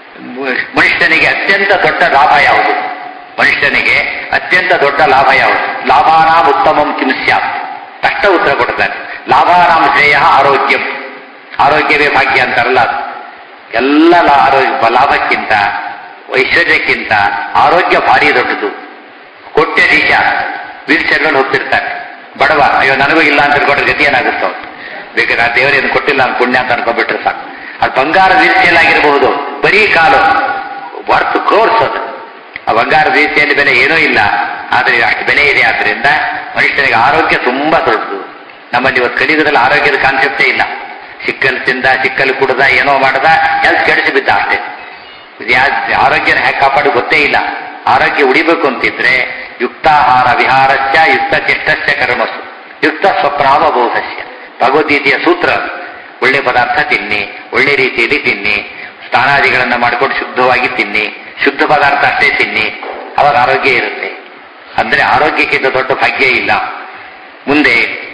ಮನುಷ್ಯನಿಗೆ ಅತ್ಯಂತ ದೊಡ್ಡ ಲಾಭ ಯಾವುದು ಮನುಷ್ಯನಿಗೆ ಅತ್ಯಂತ ದೊಡ್ಡ ಲಾಭ ಯಾವುದು ಲಾಭಾನಾಂ ಉತ್ತಮಂ ಕಿಂ ಸ್ಯಾತ್ ಕಷ್ಟ ಉತ್ತರ ಕೊಡ್ತಾನೆ ಲಾಭಾನಾಂ ಶ್ರೇಯ ಆರೋಗ್ಯಂ ಆರೋಗ್ಯವೇ ಭಾಗ್ಯ ಅಂತಾರಲ್ಲ ಅದು. ಎಲ್ಲ ಲಾ- ಆರೋಗ್ಯ ಲಾಭಕ್ಕಿಂತ ಐಶ್ವರ್ಯಕ್ಕಿಂತ ಆರೋಗ್ಯ ಭಾರಿ ದೊಡ್ಡದು ಕೋಟ್ಯಧೀಶ ವೀಲ್ ಚೇರ್ನಲ್ಲಿ ಹೋಗ್ತಿರ್ತಾನೆ ಬಡವ ಅಯ್ಯೋ ನನಗೂ ಇಲ್ಲ ಅಂತ ತಿಳ್ಕೊಂಡ್ರೆ ಗತಿ ಏನಾಗುತ್ತೋ ಬೇಕಾದ್ರೆ ಆ ದೇವರೇನು ಕೊಟ್ಟಿಲ್ಲ ಅಂತ ಪುಣ್ಯ ಅಂತ ಅನ್ಕೊಂಡ್ಬಿಟ್ರೆ ಸಾಕು ಅದು ಬಂಗಾರ ವೀಲ್ ಆಗಿರಬಹುದು ಬರೀ ಕಾಲು ವರ್ತ್ ಕ್ರೋರ್ಸ್ ಅದು ಆ ಬಂಗಾರದ ರೀತಿಯಲ್ಲಿ ಬೆಲೆ ಏನೂ ಇಲ್ಲ ಆದರೆ ಅಷ್ಟು ಬೆಲೆ ಇದೆ ಆದ್ರಿಂದ ಮನುಷ್ಯನಿಗೆ ಆರೋಗ್ಯ ತುಂಬಾ ದೊಡ್ಡದು ನಮ್ಮಲ್ಲಿ ಇವತ್ತು ಕಲಿಯುಗದಲ್ಲಿ ಆರೋಗ್ಯದ ಕಾನ್ಸೆಪ್ಟೇ ಇಲ್ಲ ಸಿಕ್ಕಲ್ ತಿಂದ ಸಿಕ್ಕಲ್ ಕುಡ್ದ ಏನೋ ಮಾಡದ ಹೆಲ್ತ್ ಕೆಡಿಸಿ ಬಿದ್ದ ಅಷ್ಟೇ ಇದು ಯಾ- ಆರೋಗ್ಯನ ಹೇಗೆ ಕಾಪಾಡಿ ಗೊತ್ತೇ ಇಲ್ಲ ಆರೋಗ್ಯ ಉಳಿಬೇಕು ಅಂತಿದ್ರೆ ಯುಕ್ತಾಹಾರ ವಿಹಾರಸ್ಯ ಯುಕ್ತ ಚಿಷ್ಟಸ್ಯ ಕರ್ಮಸು ಯುಕ್ತ ಸ್ವಪ್ನಾವಬೋಧಸ್ಯ ಭಗವದ್ಗೀತೆಯ ಸೂತ್ರ ಅದು. ಒಳ್ಳೆ ಪದಾರ್ಥ ತಿನ್ನಿ ಒಳ್ಳೆ ರೀತಿಯಲ್ಲಿ ತಿನ್ನಿ ಸ್ನಾನಾದಿಗಳನ್ನ ಮಾಡ್ಕೊಂಡು ಶುದ್ಧವಾಗಿ ತಿನ್ನಿ ಶುದ್ಧ ಪದಾರ್ಥ ಅಷ್ಟೇ ತಿನ್ನಿ ಅವಾಗ ಆರೋಗ್ಯ ಇರುತ್ತೆ ಅಂದ್ರೆ ಆರೋಗ್ಯಕ್ಕಿಂತ ದೊಡ್ಡ ಭಾಗ್ಯ ಇಲ್ಲ ಮುಂದೆ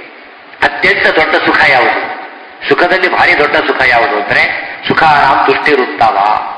ಅತ್ಯಂತ ದೊಡ್ಡ ಸುಖ ಯಾವುದು ಸುಖದಲ್ಲಿ ಭಾರಿ ದೊಡ್ಡ ಸುಖ ಯಾವುದು ಅಂದ್ರೆ ಸುಖಾರಾಮ್ ತುಷ್ಟಿರುತ್ತವ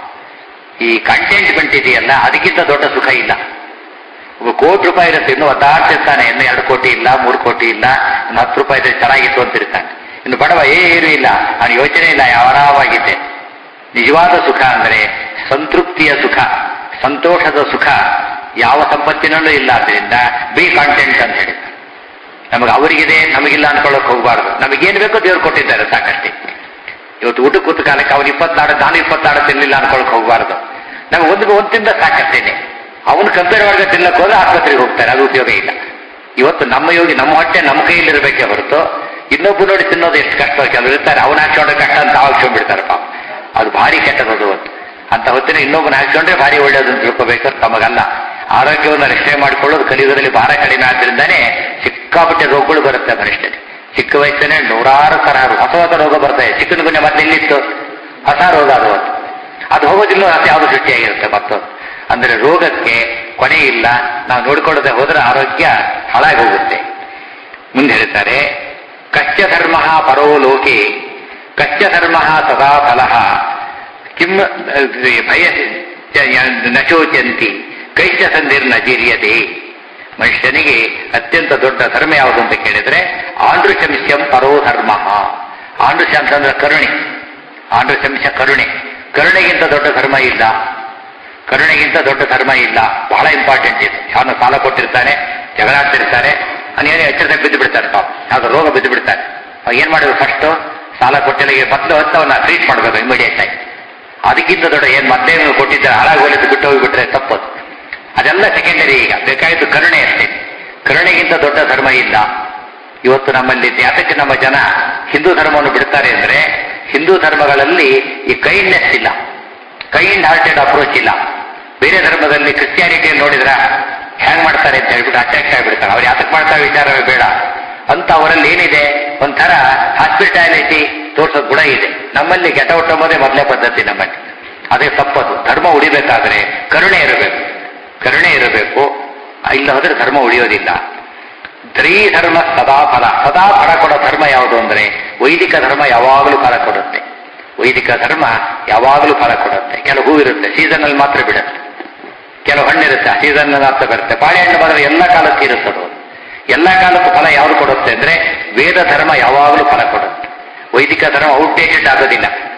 ಈ ಕಂಟೆಂಟ್ಮೆಂಟ್ ಇದೆಯಲ್ಲ ಅದಕ್ಕಿಂತ ದೊಡ್ಡ ಸುಖ ಇಲ್ಲ ಒಬ್ಬ ಕೋಟಿ ರೂಪಾಯಿ ಇರುತ್ತೆ ಇನ್ನು ಒದ್ದಾಡ್ತಿರ್ತಾನೆ ಇನ್ನು ಎರಡು ಕೋಟಿ ಇಲ್ಲ ಮೂರು ಕೋಟಿ ಇಲ್ಲ ಇನ್ನು ಹತ್ತು ರೂಪಾಯಿ ಇದ್ರೆ ಚೆನ್ನಾಗಿತ್ತು ಅಂತಿರ್ತಾನೆ ಇನ್ನು ಬಡವ ಏನು ಇಲ್ಲ ನಾನು ಯೋಚನೆ ಇಲ್ಲ ಆರಾಮಾಗಿದ್ದೆ ನಿಜವಾದ ಸುಖ ಅಂದ್ರೆ ಸಂತೃಪ್ತಿಯ ಸುಖ ಸಂತೋಷದ ಸುಖ ಯಾವ ಸಂಪತ್ತಿನಲ್ಲೂ ಇಲ್ಲ ಆದ್ರಿಂದ ಬಿ ಕಾಂಟೆಂಟ್ ಅಂತ ಹೇಳಿ ನಮಗೆ ಅವರಿಗಿದೆ ನಮಗಿಲ್ಲ ಅನ್ಕೊಳ್ಳೋಕೆ ಹೋಗಬಾರ್ದು ನಮಗೇನು ಬೇಕೋ ದೇವ್ರು ಕೊಟ್ಟಿದ್ದಾರೆ ಸಾಕಷ್ಟೇ ಇವತ್ತು ಊಟ ಕೂತ ಕಾಲಕ್ಕೆ ಅವ್ನು ಇಪ್ಪತ್ತಾಡು ನಾನು ಇಪ್ಪತ್ತಾಡು ತಿನ್ನಲಿಲ್ಲ ಅನ್ಕೊಳಕ್ ಹೋಗಬಾರ್ದು ನಮ್ಗೆ ಒಂದು ಒಂದು ತಿಂದ ಸಾಕಷ್ಟೇನೆ ಅವನು ಕಂಪೇರ್ ಮಾಡಿದ್ರೆ ತಿನ್ನಕ್ಕೆ ಹೋದ್ರೆ ಆಸ್ಪತ್ರೆಗೆ ಹೋಗ್ತಾರೆ ಅದು ಉಪಯೋಗ ಇಲ್ಲ ಇವತ್ತು ನಮ್ಮ ಯೋಗಿ ನಮ್ಮ ಹೊಟ್ಟೆ ನಮ್ಮ ಕೈಯಲ್ಲಿರ್ಬೇಕೇ ಹೊರತು ಇನ್ನೊಬ್ಬ ನೋಡಿ ತಿನ್ನೋದು ಎಷ್ಟು ಕಷ್ಟ ಕೆಲವರು ಇರ್ತಾರೆ ಅವನ ಹಾಕ್ಕೊಂಡ್ರೆ ಕಷ್ಟ ಅಂತ ಹಾಕ್ಸ್ಕೊಂಡ್ಬಿಡ್ತಾರೆ ಪಾಪ ಅದು ಭಾರಿ ಕೆಟ್ಟದದು ಅವತ್ತು ಅಂತ ಹೊತ್ತಿನ ಇನ್ನೊಬ್ಬನ ಹಾಕ್ಕೊಂಡ್ರೆ ಭಾರಿ ಒಳ್ಳೇದು ಅಂತ ತಿಳ್ಕೋಬೇಕು ತಮಗಲ್ಲ ಆರೋಗ್ಯವನ್ನು ರಕ್ಷಣೆ ಮಾಡಿಕೊಳ್ಳೋದು ಕಲಿಯುಗದಲ್ಲಿ ಭಾರ ಕಡಿಮೆ ಆದ್ರಿಂದಾನೇ ಸಿಕ್ಕಾಪಟ್ಟೆ ರೋಗಗಳು ಬರುತ್ತೆ ಮನುಷ್ಯನಿಗೆ ಚಿಕ್ಕ ವಯಸ್ಸನ್ನೇ ನೂರಾರು ತರ ಹೊಸ ಹೊಸ ರೋಗ ಬರ್ತದೆ ಚಿಕ್ಕನ ಗುಣೆ ಮತ್ತೆ ಎಲ್ಲಿತ್ತು ಹೊಸ ರೋಗ ಅದು ಒಂದು. ಅದು ಹೋಗೋದಿಲ್ಲ ಮತ್ತೆ ಯಾವುದು ಸೃಷ್ಟಿಯಾಗಿರುತ್ತೆ ಮತ್ತೊಂದು ಅಂದ್ರೆ ರೋಗಕ್ಕೆ ಕೊನೆ ಇಲ್ಲ ನಾವು ನೋಡ್ಕೊಳ್ಳದೆ ಹೋದ್ರೆ ಆರೋಗ್ಯ ಹಾಳಾಗಿ ಹೋಗುತ್ತೆ ಮುಂದೆ ಹೇಳ್ತಾರೆ ಕಶ್ಚ ಧರ್ಮ ಪರೋ ಲೋಕೆ ಕಶ್ಚ ಧರ್ಮ ಸದಾ ಫಲಃ ಕಿಂ ಭಯ ನಶೋಚಂತಿ ಕೈಚ ಸಂಧಿರ್ನ ಜೀರ್ಯತೆ ಮನುಷ್ಯನಿಗೆ ಅತ್ಯಂತ ದೊಡ್ಡ ಧರ್ಮ ಯಾವುದು ಅಂತ ಕೇಳಿದ್ರೆ ಆಂಧ್ರಶಂಸ್ಯಂ ಪರೋ ಧರ್ಮ ಆಂಧ್ರಶ ಅಂತಂದ್ರೆ ಕರುಣೆ ಆಂಧ್ರಶಂಶ ಕರುಣೆ ಕರುಣೆಗಿಂತ ದೊಡ್ಡ ಧರ್ಮ ಇಲ್ಲ ಕರುಣೆಗಿಂತ ದೊಡ್ಡ ಧರ್ಮ ಇಲ್ಲ ಬಹಳ ಇಂಪಾರ್ಟೆಂಟ್ ಇದು ಯಾವನ್ನ ಸಾಲ ಕೊಟ್ಟಿರ್ತಾನೆ ಜಗಳಾಡ್ತಿರ್ತಾರೆ ಅನೇನೇ ಎಚ್ಚರಿಕೆ ಬಿದ್ದು ಬಿಡ್ತಾರೆ ಪಾಪ ಯಾವ್ದು ರೋಗ ಬಿದ್ದು ಬಿಡ್ತಾರೆ ಅವಾಗ ಏನ್ ಮಾಡಿದ್ರು ಫಸ್ಟ್ ಸಾಲ ಕೊಟ್ಟಿಲ್ಲ ಮೊದಲು ಹೊತ್ತು ಅವನ್ನ ಟ್ರೀಟ್ ಮಾಡಬೇಕು ಇಮಿಡಿಯೇಟ್ ಆಗಿ ಅದಕ್ಕಿಂತ ದೊಡ್ಡ ಏನ್ ಮೊದಲೇ ನೀವು ಕೊಟ್ಟಿದ್ದಾರೆ ಹಾಳಾಗಿ ಹೋಲಿದ್ದು ಬಿಟ್ಟು ಹೋಗಿಬಿಟ್ರೆ ತಪ್ಪದು ಅದೆಲ್ಲ ಸೆಕೆಂಡರಿ ಈಗ ಬೇಕಾಗಿದ್ದು ಕರುಣೆ ಅಷ್ಟೇ ಕರುಣೆಗಿಂತ ದೊಡ್ಡ ಧರ್ಮ ಇಲ್ಲ ಇವತ್ತು ನಮ್ಮಲ್ಲಿ ಯಾತಕ್ಕೆ ನಮ್ಮ ಜನ ಹಿಂದೂ ಧರ್ಮವನ್ನು ಬಿಡ್ತಾರೆ ಅಂದ್ರೆ ಹಿಂದೂ ಧರ್ಮಗಳಲ್ಲಿ ಈ ಕೈಂಡ್ನೆಸ್ ಇಲ್ಲ ಕೈಂಡ್ ಹಾರ್ಟೆಡ್ ಅಪ್ರೋಚ್ ಇಲ್ಲ ಬೇರೆ ಧರ್ಮದಲ್ಲಿ ಕ್ರಿಸ್ಟಿಯಾನಿಟಿ ನೋಡಿದ್ರ ಹ್ಯಾಂಗ್ ಮಾಡ್ತಾರೆ ಅಂತ ಹೇಳ್ಬಿಟ್ಟು ಅಟ್ಯಾಕ್ ಆಗಿಬಿಡ್ತಾರೆ ಅವ್ರು ಯಾತಕ್ಕೆ ಮಾಡ್ತಾರೆ ವಿಚಾರವೇ ಬೇಡ ಅಂತ ಅವರಲ್ಲಿ ಏನಿದೆ ಒಂಥರ ಹಾಸ್ಪಿಟಾಲಿಟಿ ತೋರಿಸೋ ಗುಣ ಇದೆ ನಮ್ಮಲ್ಲಿ ಗೆಟ ಹುಟ್ಟಂಬೋದೇ ಮೊದಲೇ ಪದ್ಧತಿ ನಮ್ಮಲ್ಲಿ ಅದೇ ತಪ್ಪದು ಧರ್ಮ ಉಳಿಬೇಕಾದ್ರೆ ಕರುಣೆ ಇರಬೇಕು ಕರುಣೆ ಇರಬೇಕು ಇಲ್ಲ ಹೋದ್ರೆ ಧರ್ಮ ಉಳಿಯೋದಿಲ್ಲ ದ್ರೈ ಧರ್ಮ ಸದಾ ಫಲ ಸದಾ ಫಲ ಕೊಡೋ ಧರ್ಮ ಯಾವುದು ಅಂದ್ರೆ ವೈದಿಕ ಧರ್ಮ ಯಾವಾಗಲೂ ಫಲ ಕೊಡುತ್ತೆ ವೈದಿಕ ಧರ್ಮ ಯಾವಾಗಲೂ ಫಲ ಕೊಡುತ್ತೆ ಕೆಲವು ಹೂ ಇರುತ್ತೆ ಸೀಸನ್ ಅಲ್ಲಿ ಮಾತ್ರ ಬಿಡುತ್ತೆ ಕೆಲವು ಹಣ್ಣಿರುತ್ತೆ ಸೀಸನ್ ಮಾತ್ರ ಬರುತ್ತೆ ಬಾಳೆಹಣ್ಣು ಬಂದ್ರೆ ಎಲ್ಲ ಕಾಲಕ್ಕೂ ಇರುತ್ತೆ ಅದು ಎಲ್ಲ ಕಾಲಕ್ಕೂ ಫಲ ಯಾವುದು ಕೊಡುತ್ತೆ ಅಂದ್ರೆ ವೇದ ಧರ್ಮ ಯಾವಾಗಲೂ ಫಲ ಕೊಡುತ್ತೆ ವೈದಿಕ ಧರ್ಮ ಔಟ್ಡೇಟೆಡ್ ಆಗೋದಿಲ್ಲ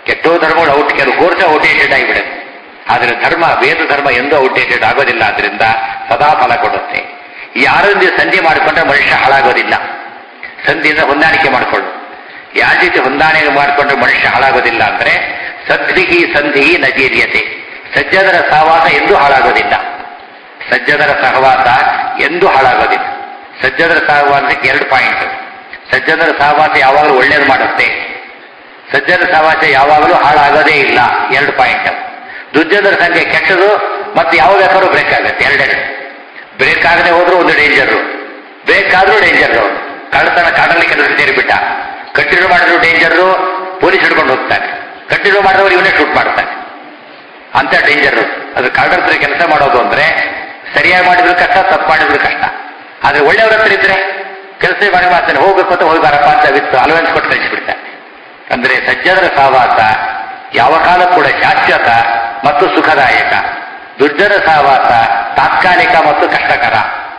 ಕೆಟ್ಟೋ ಧರ್ಮಗಳು ಔಟ್ ಕೆಲವು ಕೋರ್ಸ್ ಔಟೇಟೆಡ್ ಆಗಿಬಿಡುತ್ತೆ ಆದರೆ ಧರ್ಮ ವೇದ ಧರ್ಮ ಎಂದೂ ಔಟೇಟೆಡ್ ಆಗೋದಿಲ್ಲ ಆದ್ರಿಂದ ಸದಾ ಫಲ ಕೊಡುತ್ತೆ ಯಾರೊಂದಿಗೆ ಸಂಧಿ ಮಾಡಿಕೊಂಡ್ರೆ ಮನುಷ್ಯ ಹಾಳಾಗೋದಿಲ್ಲ ಸಂಧಿಯಿಂದ ಹೊಂದಾಣಿಕೆ ಮಾಡಿಕೊಳ್ಳು ಯಾವ ರೀತಿ ಹೊಂದಾಣಿಕೆ ಮಾಡಿಕೊಂಡ್ರೆ ಮನುಷ್ಯ ಹಾಳಾಗೋದಿಲ್ಲ ಅಂದ್ರೆ ಸದ್ವಿಹಿ ಸಂಧಿ ನಜೀರ್ಯತೆ ಸಜ್ಜನರ ಸಹವಾಸ ಎಂದೂ ಹಾಳಾಗೋದಿಲ್ಲ ಸಜ್ಜನರ ಸಹವಾಸ ಎಂದೂ ಹಾಳಾಗೋದಿಲ್ಲ ಸಜ್ಜನರ ಸಹವಾಸಕ್ಕೆ ಎರಡು ಪಾಯಿಂಟ್ ಸಜ್ಜನರ ಸಹವಾಸ ಯಾವಾಗಲೂ ಒಳ್ಳೇದು ಮಾಡುತ್ತೆ ಸಜ್ಜನ ಸಹವಾಸ ಯಾವಾಗಲೂ ಹಾಳಾಗೋದೇ ಇಲ್ಲ ಎರಡು ಪಾಯಿಂಟ್ ದುರ್ಜನರ ಸಂಖ್ಯೆ ಕೆಟ್ಟದು ಮತ್ತೆ ಯಾವ ಬೇಕಾದ್ರೂ ಬ್ರೇಕ್ ಆಗುತ್ತೆ ಎರಡೆರಡು ಬ್ರೇಕ್ ಆಗದೆ ಹೋದ್ರೂ ಒಂದು ಡೇಂಜರು ಬ್ರೇಕ್ ಆದ್ರೂ ಡೇಂಜರ್ ಕಳ್ಳತನ ಕಾಡಲ್ಲಿ ಕೆಲಸ ಸೇರಿಬಿಟ್ಟ ಕಂಟಿನ್ಯೂ ಮಾಡಿದ್ರು ಡೇಂಜರು ಪೊಲೀಸ್ ಹಿಡ್ಕೊಂಡು ಹೋಗ್ತಾನೆ ಕಂಟಿನ್ಯೂ ಮಾಡಿದವರು ಇವನೇ ಶೂಟ್ ಮಾಡ್ತಾನೆ ಅಂತ ಡೇಂಜರ್ ಅದು ಕಳ್ಳರ ಹತ್ರ ಕೆಲಸ ಮಾಡೋದು ಅಂದ್ರೆ ಸರಿಯಾಗಿ ಮಾಡಿದ್ರು ಕಷ್ಟ ತಪ್ಪು ಮಾಡಿದ್ರು ಕಷ್ಟ ಆದ್ರೆ ಒಳ್ಳೆಯವ್ರ ಹತ್ರ ಇದ್ರೆ ಕೆಲಸ ಮಾಡಿ ಮಾಡ್ತಾನೆ ಹೋಗ್ಬೇಕು ಅಂತ ಹೋಗಿ ಬಾರಪ್ಪ ಅಂತ ವಿತ್ತು ಅಲವೆನ್ಸ್ ಕೊಟ್ಟು ಕಳಿಸ್ಬಿಡ್ತಾನೆ ಅಂದ್ರೆ ಸಜ್ಜನರ ಸಹವಾಸ ಯಾವ ಕಾಲ ಕೂಡ ಶಾಶ್ವತ ಮತ್ತು ಸುಖದಾಯಕ ದುರ್ಜನ ಸಹವಾಸ ತಾತ್ಕಾಲಿಕ ಮತ್ತು ಕಷ್ಟಕರ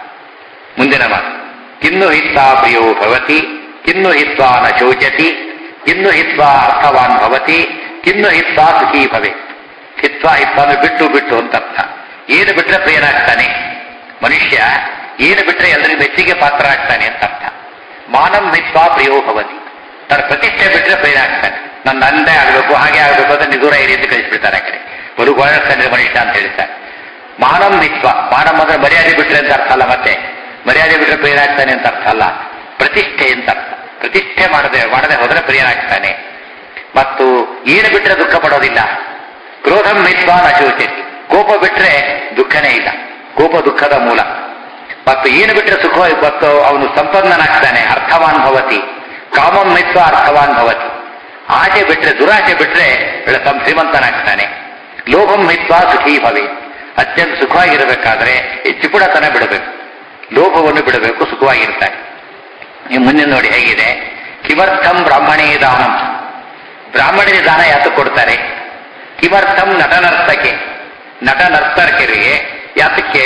ಮುಂದಿನ ಮಾತು ಕಿನ್ನು ಹಿತ್ವಾ ಪ್ರಿಯೋ ಭವತಿ ಕಿನ್ನು ಹಿತ್ವಾ ನ ಶೋಚತಿ ಕಿನ್ನು ಹಿತ್ವಾ ಅರ್ಥವಾನ್ ಭವತಿ ಕಿನ್ನು ಹಿತ್ವಾ ಸುಖೀ ಭವೆ ಹಿತ್ವಾ ಹಿತ್ವಾ ಅಂದ್ರೆ ಬಿಟ್ಟು ಬಿಟ್ಟು ಅಂತ ಅರ್ಥ ಏನು ಬಿಟ್ರೆ ಪ್ರಿಯನಾಗ್ತಾನೆ ಮನುಷ್ಯ ಏನು ಬಿಟ್ರೆ ಎಲ್ಲರಿಗೂ ಮೆಚ್ಚಿಗೆ ಪಾತ್ರ ಆಗ್ತಾನೆ ಅಂತ ಅರ್ಥ ಮಾನಂ ಹಿತ್ವಾ ಪ್ರಿಯೋ ಭವತಿ ತನ್ನ ಪ್ರತಿಷ್ಠೆ ಬಿಟ್ರೆ ಪ್ರಿಯನಾಗ್ತಾನೆ ನನ್ನ ಅಂದೇ ಆಗ್ಬೇಕು ಹಾಗೆ ಆಗ್ಬೇಕು ಅಂತ ನಿದೂರ ಇರಿ ಅಂತ ಕಳಿಸ್ಬಿಡ್ತಾರೆ ಆ ಕಡೆ ಬಲು ಗೋಳಸ್ತಾನೆ ಮನುಷ್ಯ ಅಂತ ಹೇಳ್ತಾರೆ ಮಾನಂ ಹಿತ್ವ ಮಾನಂ ಅಂದ್ರೆ ಮರ್ಯಾದೆ ಬಿಟ್ರೆ ಅಂತ ಅರ್ಥ ಅಲ್ಲ ಮತ್ತೆ ಮರ್ಯಾದೆ ಬಿಟ್ರೆ ಪ್ರಿಯನಾಗ್ತಾನೆ ಅಂತ ಅರ್ಥ ಅಲ್ಲ ಪ್ರತಿಷ್ಠೆ ಅಂತ ಅರ್ಥ ಪ್ರತಿಷ್ಠೆ ಮಾಡದೆ ಮಾಡದೆ ಹೋದ್ರೆ ಪ್ರಿಯನಾಗ್ತಾನೆ ಮತ್ತು ಏನು ಬಿಟ್ರೆ ದುಃಖ ಪಡೋದಿಲ್ಲ ಕ್ರೋಧಂ ಮಿತ್ವಾ ನಶೋಚತಿ ಕೋಪ ಬಿಟ್ರೆ ದುಃಖನೇ ಇಲ್ಲ ಕೋಪ ದುಃಖದ ಮೂಲ ಮತ್ತು ಏನು ಬಿಟ್ರೆ ಸುಖ ಮತ್ತು ಅವನು ಸಂಪನ್ನನಾಗ್ತಾನೆ ಅರ್ಥವಾನ್ ಭವತಿ ಕಾಮಂ ಮಿತ್ವ ಅರ್ಥವಾನ್ ಭವತಿ ಆಸೆ ಬಿಟ್ರೆ ದುರಾಸೆ ಬಿಟ್ರೆ ಒಳ್ಳೆ ಸಂ- ಶ್ರೀಮಂತನಾಗ್ತಾನೆ ಲೋಭಂ ಮಿತ್ವ ಸುಖೀ ಭವಿ ಅತ್ಯಂತ ಸುಖವಾಗಿರಬೇಕಾದ್ರೆ ಈ ಚಿಪುಡತನ ಬಿಡಬೇಕು ಲೋಭವನ್ನು ಬಿಡಬೇಕು ಸುಖವಾಗಿರ್ತಾನೆ ನೀವು ಮುಂದೆ ನೋಡಿ ಹೇಗಿದೆ ಕಿಮರ್ಥಂ ಬ್ರಾಹ್ಮಣೇ ದಾನಂ ಬ್ರಾಹ್ಮಣರಿಗೆ ದಾನ ಯಾತಕ್ಕೆ ಕೊಡ್ತಾರೆ ಕಿಮರ್ಥಂ ನಟನರ್ತಕೆ ನಟ ನರ್ತಕರಿಗೆ ಯಾತಕ್ಕೆ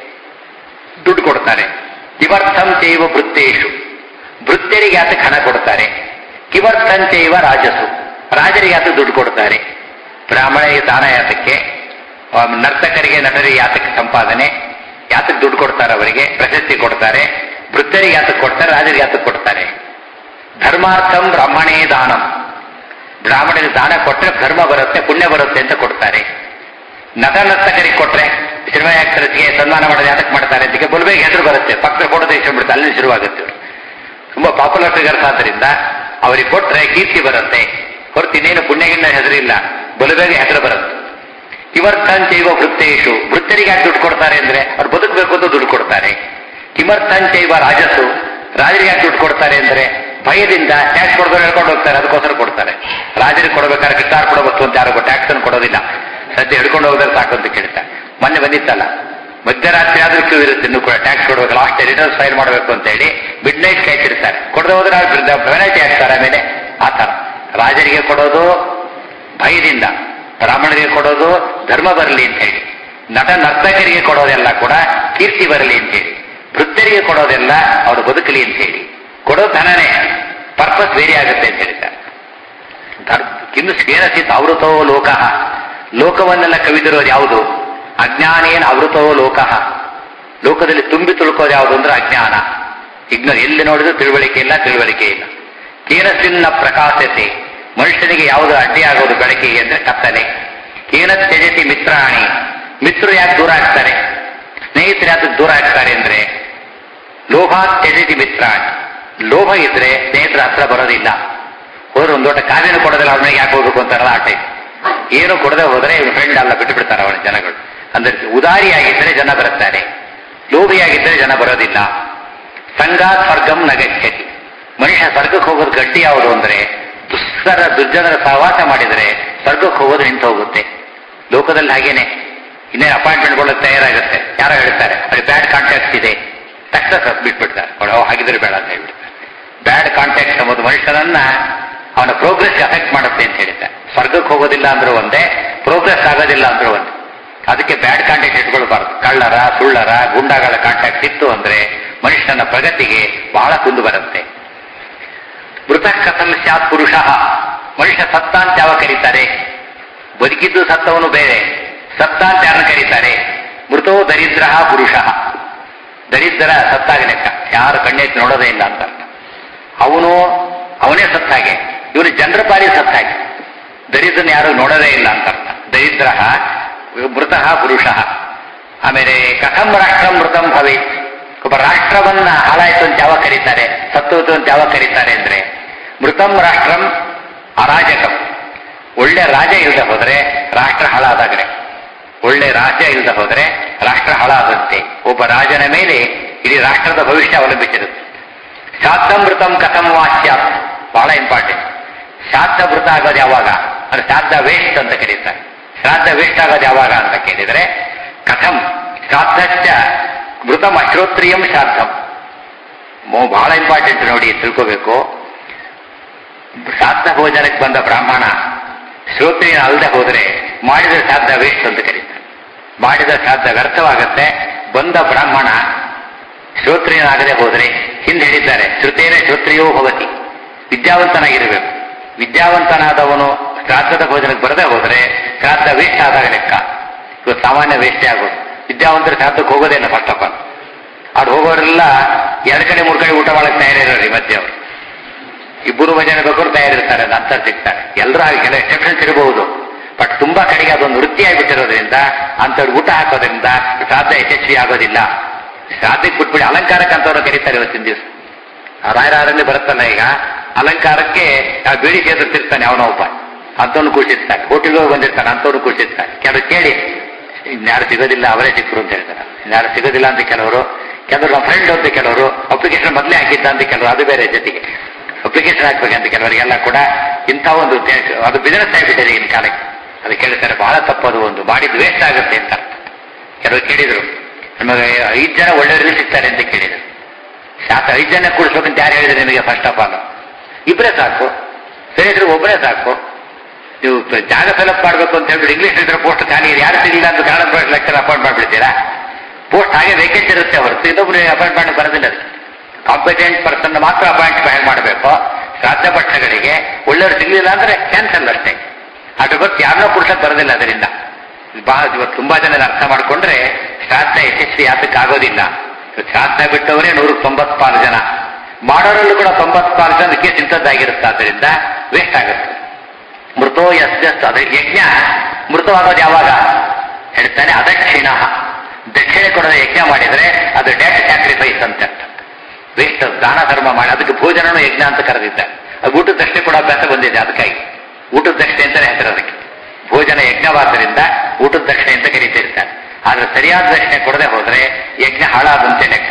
ದುಡ್ಡು ಕೊಡ್ತಾರೆ ಕಿಮರ್ಥಂ ಚೈವ ವೃತ್ತೇಶು ವೃತ್ತರಿಗೆ ಯಾತಕ್ಕೆ ಹಣ ಕೊಡ್ತಾರೆ ಕಿಮರ್ಥಂ ಚೈವ ರಾಜಸು ರಾಜರಿಗೆ ಯಾತಕ್ಕೆ ದುಡ್ಡು ಕೊಡ್ತಾರೆ ಬ್ರಾಹ್ಮಣರಿಗೆ ದಾನ ಯಾತಕ್ಕೆ ಆ, ನರ್ತಕರಿಗೆ ನಟರಿಗೆ ಯಾತಕ್ಕೆ ಸಂಪಾದನೆ ಯಾತಕ್ಕೆ ದುಡ್ಡು ಕೊಡ್ತಾರೆ ಅವರಿಗೆ ಪ್ರಶಸ್ತಿ ಕೊಡ್ತಾರೆ ವೃತ್ತರಿಗೆ ಯಾತಕ್ಕೆ ಕೊಡ್ತಾರೆ ರಾಜರಿಗೆ ಯಾತಕ್ಕೆ ಕೊಡ್ತಾರೆ ಧರ್ಮಾರ್ಥಂ ಬ್ರಾಹ್ಮಣೇ ದಾನಂ ಬ್ರಾಹ್ಮಣರಿಗೆ ದಾನ ಕೊಟ್ರೆ ಧರ್ಮ ಬರುತ್ತೆ ಪುಣ್ಯ ಬರುತ್ತೆ ಅಂತ ಕೊಡ್ತಾರೆ ನಟ ನರ್ತಕರಿಗೆ ಕೊಟ್ರೆ ಸಿನಿಮಾ ಆಕ್ಟರ್ಸ್ಗೆ ಸನ್ಮಾನ ಮಾಡೋದು ಯಾತಕ್ಕೆ ಮಾಡ್ತಾರೆ ಅದಕ್ಕೆ ಬಲುಬೇಗ ಹೆಸರು ಬರುತ್ತೆ ಪಕ್ಕದ ಫೋಟೋ ತೆಗೆಸ್ಕೊಂಡ್ಬಿಡುತ್ತೆ ಅಲ್ಲಿ ಶುರುವಾಗುತ್ತೆ ಇವ್ರು. ತುಂಬಾ ಪಾಪ್ಯುಲರ್ ಫಿಗರ್ಸ್ ಆದ್ದರಿಂದ ಅವರಿಗೆ ಕೊಟ್ರೆ ಕೀರ್ತಿ ಬರುತ್ತೆ ಹೊರತು ಇನ್ನೇನು ಪುಣ್ಯಗಿನ್ನ ಹೆಸರಿಲ್ಲ ಬಲುಬೇಗ ಹೆಸರು ಬರುತ್ತೆ ಕಿಮರ್ಥಂಚೈವ ವೃತ್ತೇಶು ವೃತ್ತರಿಗೆ ಯಾಕೆ ದುಡ್ಡು ಕೊಡ್ತಾರೆ ಅಂದ್ರೆ ಅವ್ರು ಬದುಕಬೇಕು ಅಂತ ದುಡ್ಡು ಕೊಡ್ತಾರೆ ಕಿಮರ್ಥಂಚೈವ ರಾಜಸು ರಾಜರಿಗೆ ಯಾಕೆ ದುಡ್ಡು ಕೊಡ್ತಾರೆ ಅಂದ್ರೆ ಭಯದಿಂದ ಟ್ಯಾಕ್ಸ್ ಕೊಡೋದು ಹೇಳ್ಕೊಂಡು ಹೋಗ್ತಾರೆ ಅದಕ್ಕೋಸ್ಕರ ಕೊಡ್ತಾರೆ ರಾಜರಿಗೆ ಕೊಡಬೇಕಾದ್ರೆ ಗಿಟಾರ್ ಕೊಡಬೇಕು ಅಂತ ಯಾರಿಗೂ ಟ್ಯಾಕ್ಸ್ ಅನ್ನು ಕೊಡೋದಿಲ್ಲ ಸದ್ಯ ಹಿಡ್ಕೊಂಡು ಹೋಗೋದ್ರೆ ಸಾಕು ಅಂತ ಕೇಳ್ತಾರೆ ಮೊನ್ನೆ ಬಂದಿತ್ತಲ್ಲ ಮಧ್ಯರಾತ್ರಿ ಆದ್ರೂ ಕ್ಯೂ ಇರುತ್ತೆ ಇನ್ನು ಕೂಡ ಟ್ಯಾಕ್ಸ್ ಕೊಡಬೇಕು ಲಾಸ್ಟ್ ರಿಟರ್ನ್ಸ್ ಫೈಲ್ ಮಾಡಬೇಕು ಅಂತ ಹೇಳಿ ಮಿಡ್ ನೈಟ್ ಕಾಯ್ತಿರ್ತಾರೆ ಕೊಡದೆ ಹೋದ್ರೆ ಪೆನಾಲ್ಟಿ ಹಾಕ್ತಾರೆ ಆಮೇಲೆ ಆ ತರ ರಾಜರಿಗೆ ಕೊಡೋದು ಭಯದಿಂದ ಬ್ರಾಹ್ಮಣರಿಗೆ ಕೊಡೋದು ಧರ್ಮ ಬರಲಿ ಅಂತ ಹೇಳಿ ನಟ ನರ್ತಕರಿಗೆ ಕೊಡೋದೆಲ್ಲ ಕೂಡ ಕೀರ್ತಿ ಬರಲಿ ಅಂತ ಹೇಳಿ ವೃತ್ತರಿಗೆ ಕೊಡೋದೆಲ್ಲ ಅವರು ಬದುಕಲಿ ಅಂತ ಹೇಳಿ ಕೊಡೋ ಧನನೇ ಪರ್ಪಸ್ ಬೇರೆ ಆಗುತ್ತೆ ಅಂತ ಹೇಳ್ತಾರೆ ಧರ್- ಕಿಂದು ಸ್ವೇನಸಿತ್ ಅವೃತೋ ಲೋಕ ಲೋಕವನ್ನೆಲ್ಲ ಕವಿದಿರೋದು ಯಾವುದು ಅಜ್ಞಾನೇನ ಅವೃತೋ ಲೋಕ ಲೋಕದಲ್ಲಿ ತುಂಬಿ ತುಳುಕೋದು ಯಾವುದು ಅಂದ್ರೆ ಅಜ್ಞಾನ ಇಗ್ನ ಎಲ್ಲಿ ನೋಡಿದ್ರು ತಿಳುವಳಿಕೆ ಇಲ್ಲ ತಿಳುವಳಿಕೆ ಇಲ್ಲ ಕೇನಸಿನ್ನ ಪ್ರಕಾಶತೆ ಮನುಷ್ಯನಿಗೆ ಯಾವುದು ಅಡ್ಡಿ ಆಗೋದು ಬೆಳಕಿಗೆ ಅಂದ್ರೆ ಕತ್ತಲೆ ಕೇನ ತ್ಯಜತಿ ಮಿತ್ರಾಣಿ ಮಿತ್ರರು ಯಾಕೆ ದೂರ ಆಗ್ತಾರೆ ಸ್ನೇಹಿತರು ಯಾಕೆ ದೂರ ಆಗ್ತಾರೆ ಅಂದ್ರೆ ಲೋಭ ತ್ಯಜತಿ ಮಿತ್ರಾಣಿ ಲೋಭ ಇದ್ರೆ ಸ್ನೇಹಿತರ ಹತ್ರ ಬರೋದಿಲ್ಲ ಹೋದ್ರೆ ಒಂದು ದೊಡ್ಡ ಕಾವ್ಯನ ಕೊಡೋದಿಲ್ಲ ಅವನಿಗೆ ಯಾಕೆ ಹೋಗ್ಬೇಕು ಅಂತಾರಲ್ಲ ಆ ಟೈಪ್ ಏನು ಕೊಡದೆ ಹೋದ್ರೆ ಇವನು ಫ್ರೆಂಡ್ ಅಲ್ಲ ಬಿಟ್ಟು ಬಿಡ್ತಾರೆ ಅವನ ಜನಗಳು ಅಂದ್ರೆ ಉದಾರಿಯಾಗಿದ್ದರೆ ಜನ ಬರುತ್ತಾರೆ ಲೋಭಿಯಾಗಿದ್ದರೆ ಜನ ಬರೋದಿಲ್ಲ ಸಂಘಾ ಸ್ವರ್ಗಂ ನಗಚ್ಚತಿ ಮನುಷ್ಯ ಸ್ವರ್ಗಕ್ಕೆ ಹೋಗೋದು ಗಟ್ಟಿ ಯಾವುದು ಅಂದ್ರೆ ದುಸ್ತರ ದುರ್ಜನರ ಸಹವಾಸ ಮಾಡಿದರೆ ಸ್ವರ್ಗಕ್ಕೆ ಹೋಗೋದು ನಿಂತು ಹೋಗುತ್ತೆ ಲೋಕದಲ್ಲಿ ಹಾಗೇನೆ ಇನ್ನೇನು ಅಪಾಯಿಂಟ್ಮೆಂಟ್ ಕೊಡೋಕೆ ತಯಾರಾಗುತ್ತೆ ಯಾರೋ ಹೇಳ್ತಾರೆ ಅಲ್ಲಿ ಬ್ಯಾಡ್ ಕಾಂಟ್ಯಾಕ್ಟ್ಸ್ ಇದೆ ತಕ್ಷಣ ಸ್ವಲ್ಪ ಬಿಟ್ಬಿಡ್ತಾರೆ ಅವ್ರು, ಓ, ಹಾಗಿದ್ರೆ ಬೇಡ ಅಂತ ಹೇಳ್ಬಿಡ್ತಾರೆ ಬ್ಯಾಡ್ ಕಾಂಟ್ಯಾಕ್ಟ್ ಎಂಬುದು ಮನುಷ್ಯನನ್ನ ಅವನ ಪ್ರೋಗ್ರೆಸ್ ಅಫೆಕ್ಟ್ ಮಾಡುತ್ತೆ ಅಂತ ಹೇಳ್ತಾರೆ ಸ್ವರ್ಗಕ್ಕೆ ಹೋಗೋದಿಲ್ಲ ಅಂದ್ರೂ ಒಂದೇ ಪ್ರೋಗ್ರೆಸ್ ಆಗೋದಿಲ್ಲ ಅಂದ್ರೂ ಒಂದೇ ಅದಕ್ಕೆ ಬ್ಯಾಡ್ ಕಾಂಟ್ಯಾಕ್ಟ್ ಇಟ್ಕೊಳ್ಬಾರ್ದು ಕಳ್ಳರ ಸುಳ್ಳರ ಗುಂಡಾಗಳ ಕಾಂಟ್ಯಾಕ್ಟ್ ಇತ್ತು ಅಂದ್ರೆ ಮನುಷ್ಯನ ಪ್ರಗತಿಗೆ ಬಹಳ ಕುಂದು ಬರುತ್ತೆ ಮೃತ ಕಥಂ ಸ್ಯಾತ್ ಪುರುಷ ಮನುಷ್ಯ ಸತ್ತ ಅಂತ ಯಾವ ಕರೀತಾರೆ ಬದುಕಿದ್ದು ಸತ್ತವನು ಬೇರೆ ಸತ್ತ ಅಂತ ಯಾರನ್ನ ಕರೀತಾರೆ ಮೃತೋ ದರಿದ್ರ ಪುರುಷ ದರಿದ್ರ ಸತ್ತಾಗ ಲೆಕ್ಕ ಯಾರು ಕಣ್ಣೆತ್ತಿ ನೋಡೋದೇ ಇಲ್ಲ ಅಂತ ಅರ್ಥ. ಅವನು ಅವನೇ ಸತ್ತಾಗೆ ಇವನು ಜನರ ಪಾಲಿ ಸತ್ತಾಗೆ ದರಿದ್ರನ ಯಾರು ನೋಡೋದೇ ಇಲ್ಲ ಅಂತ ಅರ್ಥ ದರಿದ್ರ ಮೃತಃ ಪುರುಷ ಆಮೇಲೆ ಕಥಂ ರಾಷ್ಟ್ರ ಮೃತಂ ಭವೆ ಒಬ್ಬ ರಾಷ್ಟ್ರವನ್ನ ಹಾಳಾಯ್ತು ಅಂತ ಯಾವಾಗ ಕರೀತಾರೆ ಸತ್ತೋತು ಅಂತ ಯಾವಾಗ ಕರೀತಾರೆ ಅಂದ್ರೆ ಮೃತಂ ರಾಷ್ಟ್ರಂ ಅರಾಜಕಂ ಒಳ್ಳೆ ರಾಜ ಇಲ್ಲದೆ ಹೋದ್ರೆ ರಾಷ್ಟ್ರ ಹಾಳಾದಾಗ್ರೆ ಒಳ್ಳೆ ರಾಜ ಇಲ್ಲದೆ ಹೋದ್ರೆ ರಾಷ್ಟ್ರ ಹಾಳಾದಂತೆ ಒಬ್ಬ ರಾಜನ ಮೇಲೆ ಇಡೀ ರಾಷ್ಟ್ರದ ಭವಿಷ್ಯ ಅವಲಂಬಿಸಿರುತ್ತೆ ಶಾಸ್ತ್ರಮೃತಂ ಕಥಂ ವಾಚ್ಯಾತ್ ಬಹಳ ಇಂಪಾರ್ಟೆಂಟ್ ಶಾಸ್ತ್ರಮೃತ ಆಗೋದು ಯಾವಾಗ ಅಂದ್ರೆ ಶ್ರಾದ್ದ ವೇಸ್ಟ್ ಅಂತ ಕರೀತಾರೆ ಶ್ರಾದ್ದ ವೇಸ್ಟ್ ಆಗೋದು ಯಾವಾಗ ಅಂತ ಕೇಳಿದ್ರೆ ಕಥಂ ಶ್ರಾದ್ದಶ್ಚ ಮೃತಂ ಅಶ್ರೋತ್ರಿಯಂ ಶ್ರಾದ್ದಂ ಮೋ- ಬಹಳ ಇಂಪಾರ್ಟೆಂಟ್ ನೋಡಿ ತಿಳ್ಕೋಬೇಕು ಶ್ರಾದ್ದ ಭೋಜನಕ್ಕೆ ಬಂದ ಬ್ರಾಹ್ಮಣ ಶ್ರೋತ್ರಿಯ ಅಲ್ಲದೆ ಹೋದ್ರೆ ಮಾಡಿದ ಶ್ರಾದ್ದ ವೇಸ್ಟ್ ಅಂತ ಕರೀತಾರೆ ಮಾಡಿದ ಶ್ರಾದ್ದ ವ್ಯರ್ಥವಾಗುತ್ತೆ ಬಂದ ಬ್ರಾಹ್ಮಣ ಶ್ರೋತ್ರಿಯನಾಗದೆ ಹೋದ್ರೆ ಹಿಂದೆ ಹೇಳಿದ್ದಾರೆ ಶ್ರುತೇನ ಶ್ರೋತ್ರಿಯೋ ಭವತಿ ವಿದ್ಯಾವಂತನಾಗಿರಬೇಕು ವಿದ್ಯಾವಂತನಾದವನು ಶ್ರಾದ್ದದ ಭೋಜನಕ್ಕೆ ಬರದೆ ಹೋದ್ರೆ ಶ್ರಾದ್ದ ವೇಸ್ಟ್ ಆದಾಗ ಲೆಕ್ಕ ಇವತ್ತು ಸಾಮಾನ್ಯ ವೇಸ್ಟೇ ಆಗೋದು ವಿದ್ಯಾವಂತರ ಶ್ರಾದ್ದಕ್ಕೆ ಹೋಗೋದೇ ಇಲ್ಲ ಫಸ್ಟ್ ಆಫ್ ಆಲ್ ಅವ್ರು ಹೋಗೋರೆಲ್ಲ ಎರಡು ಕಡೆ ಮೂರು ಕಡೆ ಊಟ ಮಾಡಕ್ಕೆ ತಯಾರಿರೋರು ಈ ಮಧ್ಯೆ ಅವರು ಇಬ್ಬರು ಭಜನೆ ಬೇಕಾದ್ರು ತಯಾರಿರ್ತಾರೆ ನಂತರ ಸಿಗ್ತಾರೆ ಎಲ್ಲರೂ ಹಾಗೆ ಕೆಲವು ಎಕ್ಸೆಪ್ಷನ್ಸ್ ಇರಬಹುದು ಬಟ್ ತುಂಬಾ ಕಡೆಗೆ ಅದೊಂದು ವೃತ್ತಿ ಆಗಿಬಿಟ್ಟಿರೋದ್ರಿಂದ ಅಂಥವ್ರು ಊಟ ಹಾಕೋದ್ರಿಂದ ಶ್ರಾದ್ದ ಯಶಸ್ವಿ ಆಗೋದಿಲ್ಲ ಶ್ರಾದ್ದಕ್ಕೆ ಬಿಟ್ಬಿಡಿ ಅಲಂಕಾರಕ್ಕೆ ಅಂತವ್ರು ಕರೀತಾರೆ ಇವತ್ತಿನ ದಿವಸ ರಾಯರಾರಲ್ಲಿ ಬರುತ್ತಲ್ಲ ಈಗ ಅಲಂಕಾರಕ್ಕೆ ಆ ಬೀಡಿ ಸೇರಿರ್ತಿರ್ತಾನೆ ಅವನ ಒಬ್ಬ ಅಂಥವ್ನು ಕೂಡಿಸಿರ್ತಾನೆ ಹೋಟೆಲ್ಗೆ ಹೋಗಿ ಬಂದಿರ್ತಾನೆ ಅಂಥವ್ನು ಕೂಡಿಸಿರ್ತಾನೆ ಕೆಲವರು ಕೇಳಿ ಇನ್ಯಾರು ಸಿಗೋದಿಲ್ಲ ಅವರೇ ಸಿಕ್ಕರು ಅಂತ ಹೇಳ್ತಾರೆ ಇನ್ಯಾರು ಸಿಗೋದಿಲ್ಲ ಅಂತ ಕೆಲವರು ಕೆಲವರು ನಮ್ಮ ಫ್ರೆಂಡ್ ಅಂತ ಕೆಲವರು ಅಪ್ಲಿಕೇಶನ್ ಮೊದಲೇ ಹಾಕಿದ್ದ ಅಂತ ಕೆಲವರು ಅದು ಬೇರೆ ಜೊತೆಗೆ ಅಪ್ಲಿಕೇಶನ್ ಹಾಕ್ಬೇಕಂತ ಕೆಲವರಿಗೆಲ್ಲ ಕೂಡ ಇಂಥ ಒಂದು ದೇ- ಅದು ಬಿಸಿನೆಸ್ ಆಗಿಬಿಟ್ಟಿದೆ ಈಗಿನ ಕಾಲಕ್ಕೆ ಅದು ಕೇಳ್ತಾರೆ ಬಹಳ ತಪ್ಪದು ಒಂದು ಮಾಡಿದ್ದು ವೇಸ್ಟ್ ಆಗುತ್ತೆ ಅಂತ ಕೆಲವರು ಕೇಳಿದ್ರು ನಮಗೆ ಐದು ಜನ ಒಳ್ಳೆಯವರಿಗೆ ಸಿಗ್ತಾರೆ ಅಂತ ಕೇಳಿದ್ರು ಶಾಸ್ತ್ರ ಐದು ಜನ ಕೂಡಿಸ್ಬೇಕಂತ ಯಾರು ಹೇಳಿದ್ರೆ ನಿಮಗೆ ಫಸ್ಟ್ ಆಫ್ ಆಲ್ ಇಬ್ಬರೇ ಸಾಕು ಹೇಳಿದ್ರು ಒಬ್ಬರೇ ಸಾಕು ನೀವು ಪ- ಜಾಗ ಫಿಲಪ್ ಮಾಡಬೇಕು ಅಂತ ಹೇಳ್ಬಿಟ್ಟು ಇಂಗ್ಲಿಷ್ ಹೇಳಿದ್ರೆ ಪೋಸ್ಟ್ ಖಾಲಿ ಇದೆ ಯಾರು ಸಿಗಲಿಲ್ಲ ಅಂತ ಕನ್ನಡ ಲೆಕ್ಚರ್ ಅಪಾಯಿಂಟ್ ಮಾಡಿಬಿಡ್ತೀರಾ ಪೋಸ್ಟ್ ಹಾಗೆ ವೇಕೆನ್ಸಿ ಇರುತ್ತೆ ಹೊರತು ಇನ್ನೊಬ್ರು ಅಪಾಯಿಂಟ್ ಮಾಡಿ ಬರೋದಿಲ್ಲ ಅದು ಕಾಂಪಿಟೆಂಟ್ ಪರ್ಸನ್ ಮಾತ್ರ ಅಪಾಯಿಂಟ್ ಮಾಡಬೇಕು ಶ್ರಾದ್ದ ಭಟ್ಟಗಳಿಗೆ ಒಳ್ಳೆಯವರು ಸಿಗಲಿಲ್ಲ ಅಂದ್ರೆ ಕ್ಯಾನ್ಸಲ್ ಅಷ್ಟೇ ಅದ್ರ ಗೊತ್ತು ಯಾರನ್ನೋ ಪುರುಷಕ್ಕೆ ಬರೋದಿಲ್ಲ ಅದರಿಂದ ಬಹಳ ಇವತ್ತು ತುಂಬಾ ಜನ ಅರ್ಥ ಮಾಡ್ಕೊಂಡ್ರೆ ಶ್ರಾದ್ದ ಯಶಸ್ವಿ ಯಾತಕ್ಕೆ ಆಗೋದಿಲ್ಲ ಶ್ರಾದ್ದ ಬಿಟ್ಟವರೇ ನೂರ ತೊಂಬತ್ಪಾಲು ಜನ ಮಾಡೋರಲ್ಲೂ ಕೂಡ ತೊಂಬತ್ಪಾಲು ಜನಕ್ಕೆ ಇಂಥದ್ದಾಗಿರುತ್ತೆ ಆದ್ದರಿಂದ ವೇಸ್ಟ್ ಆಗುತ್ತೆ ಮೃತೋ ಯಸ್ಯ ಅದ ಯಜ್ಞ ಮೃತವಾಗೋದು ಯಾವಾಗ ಹೇಳ್ತಾನೆ ಅದಕ್ಷಿಣ ದಕ್ಷಿಣೆ ಕೊಡದೆ ಯಜ್ಞ ಮಾಡಿದ್ರೆ ಅದು ಡೆತ್ ಸ್ಯಾಕ್ರಿಫೈಸ್ ಅಂತ ಅರ್ಥ ವೇಸ್ಟ್ ದಾನ ಧರ್ಮ ಮಾಡಿ ಅದಕ್ಕೆ ಭೋಜನನು ಯಜ್ಞ ಅಂತ ಕರೆದಿದ್ದಾರೆ ಅದು ಊಟದ ದಕ್ಷಿಣೆ ಕೊಡೋ ಅಭ್ಯಾಸ ಬಂದಿದೆ ಅದಕ್ಕಾಗಿ ಊಟದ ದಕ್ಷಿಣೆ ಅಂತಾನೆ ಹೆಸರು ಅದಕ್ಕೆ ಭೋಜನ ಯಜ್ಞವಾದ್ದರಿಂದ ಊಟದ ದಕ್ಷಿಣೆ ಅಂತ ಕರೀತಿರ್ತಾರೆ ಆದ್ರೆ ಸರಿಯಾದ ದಕ್ಷಿಣೆ ಕೊಡದೆ ಹೋದ್ರೆ ಯಜ್ಞ ಹಾಳಾದಂತೆ ಲೆಕ್ಕ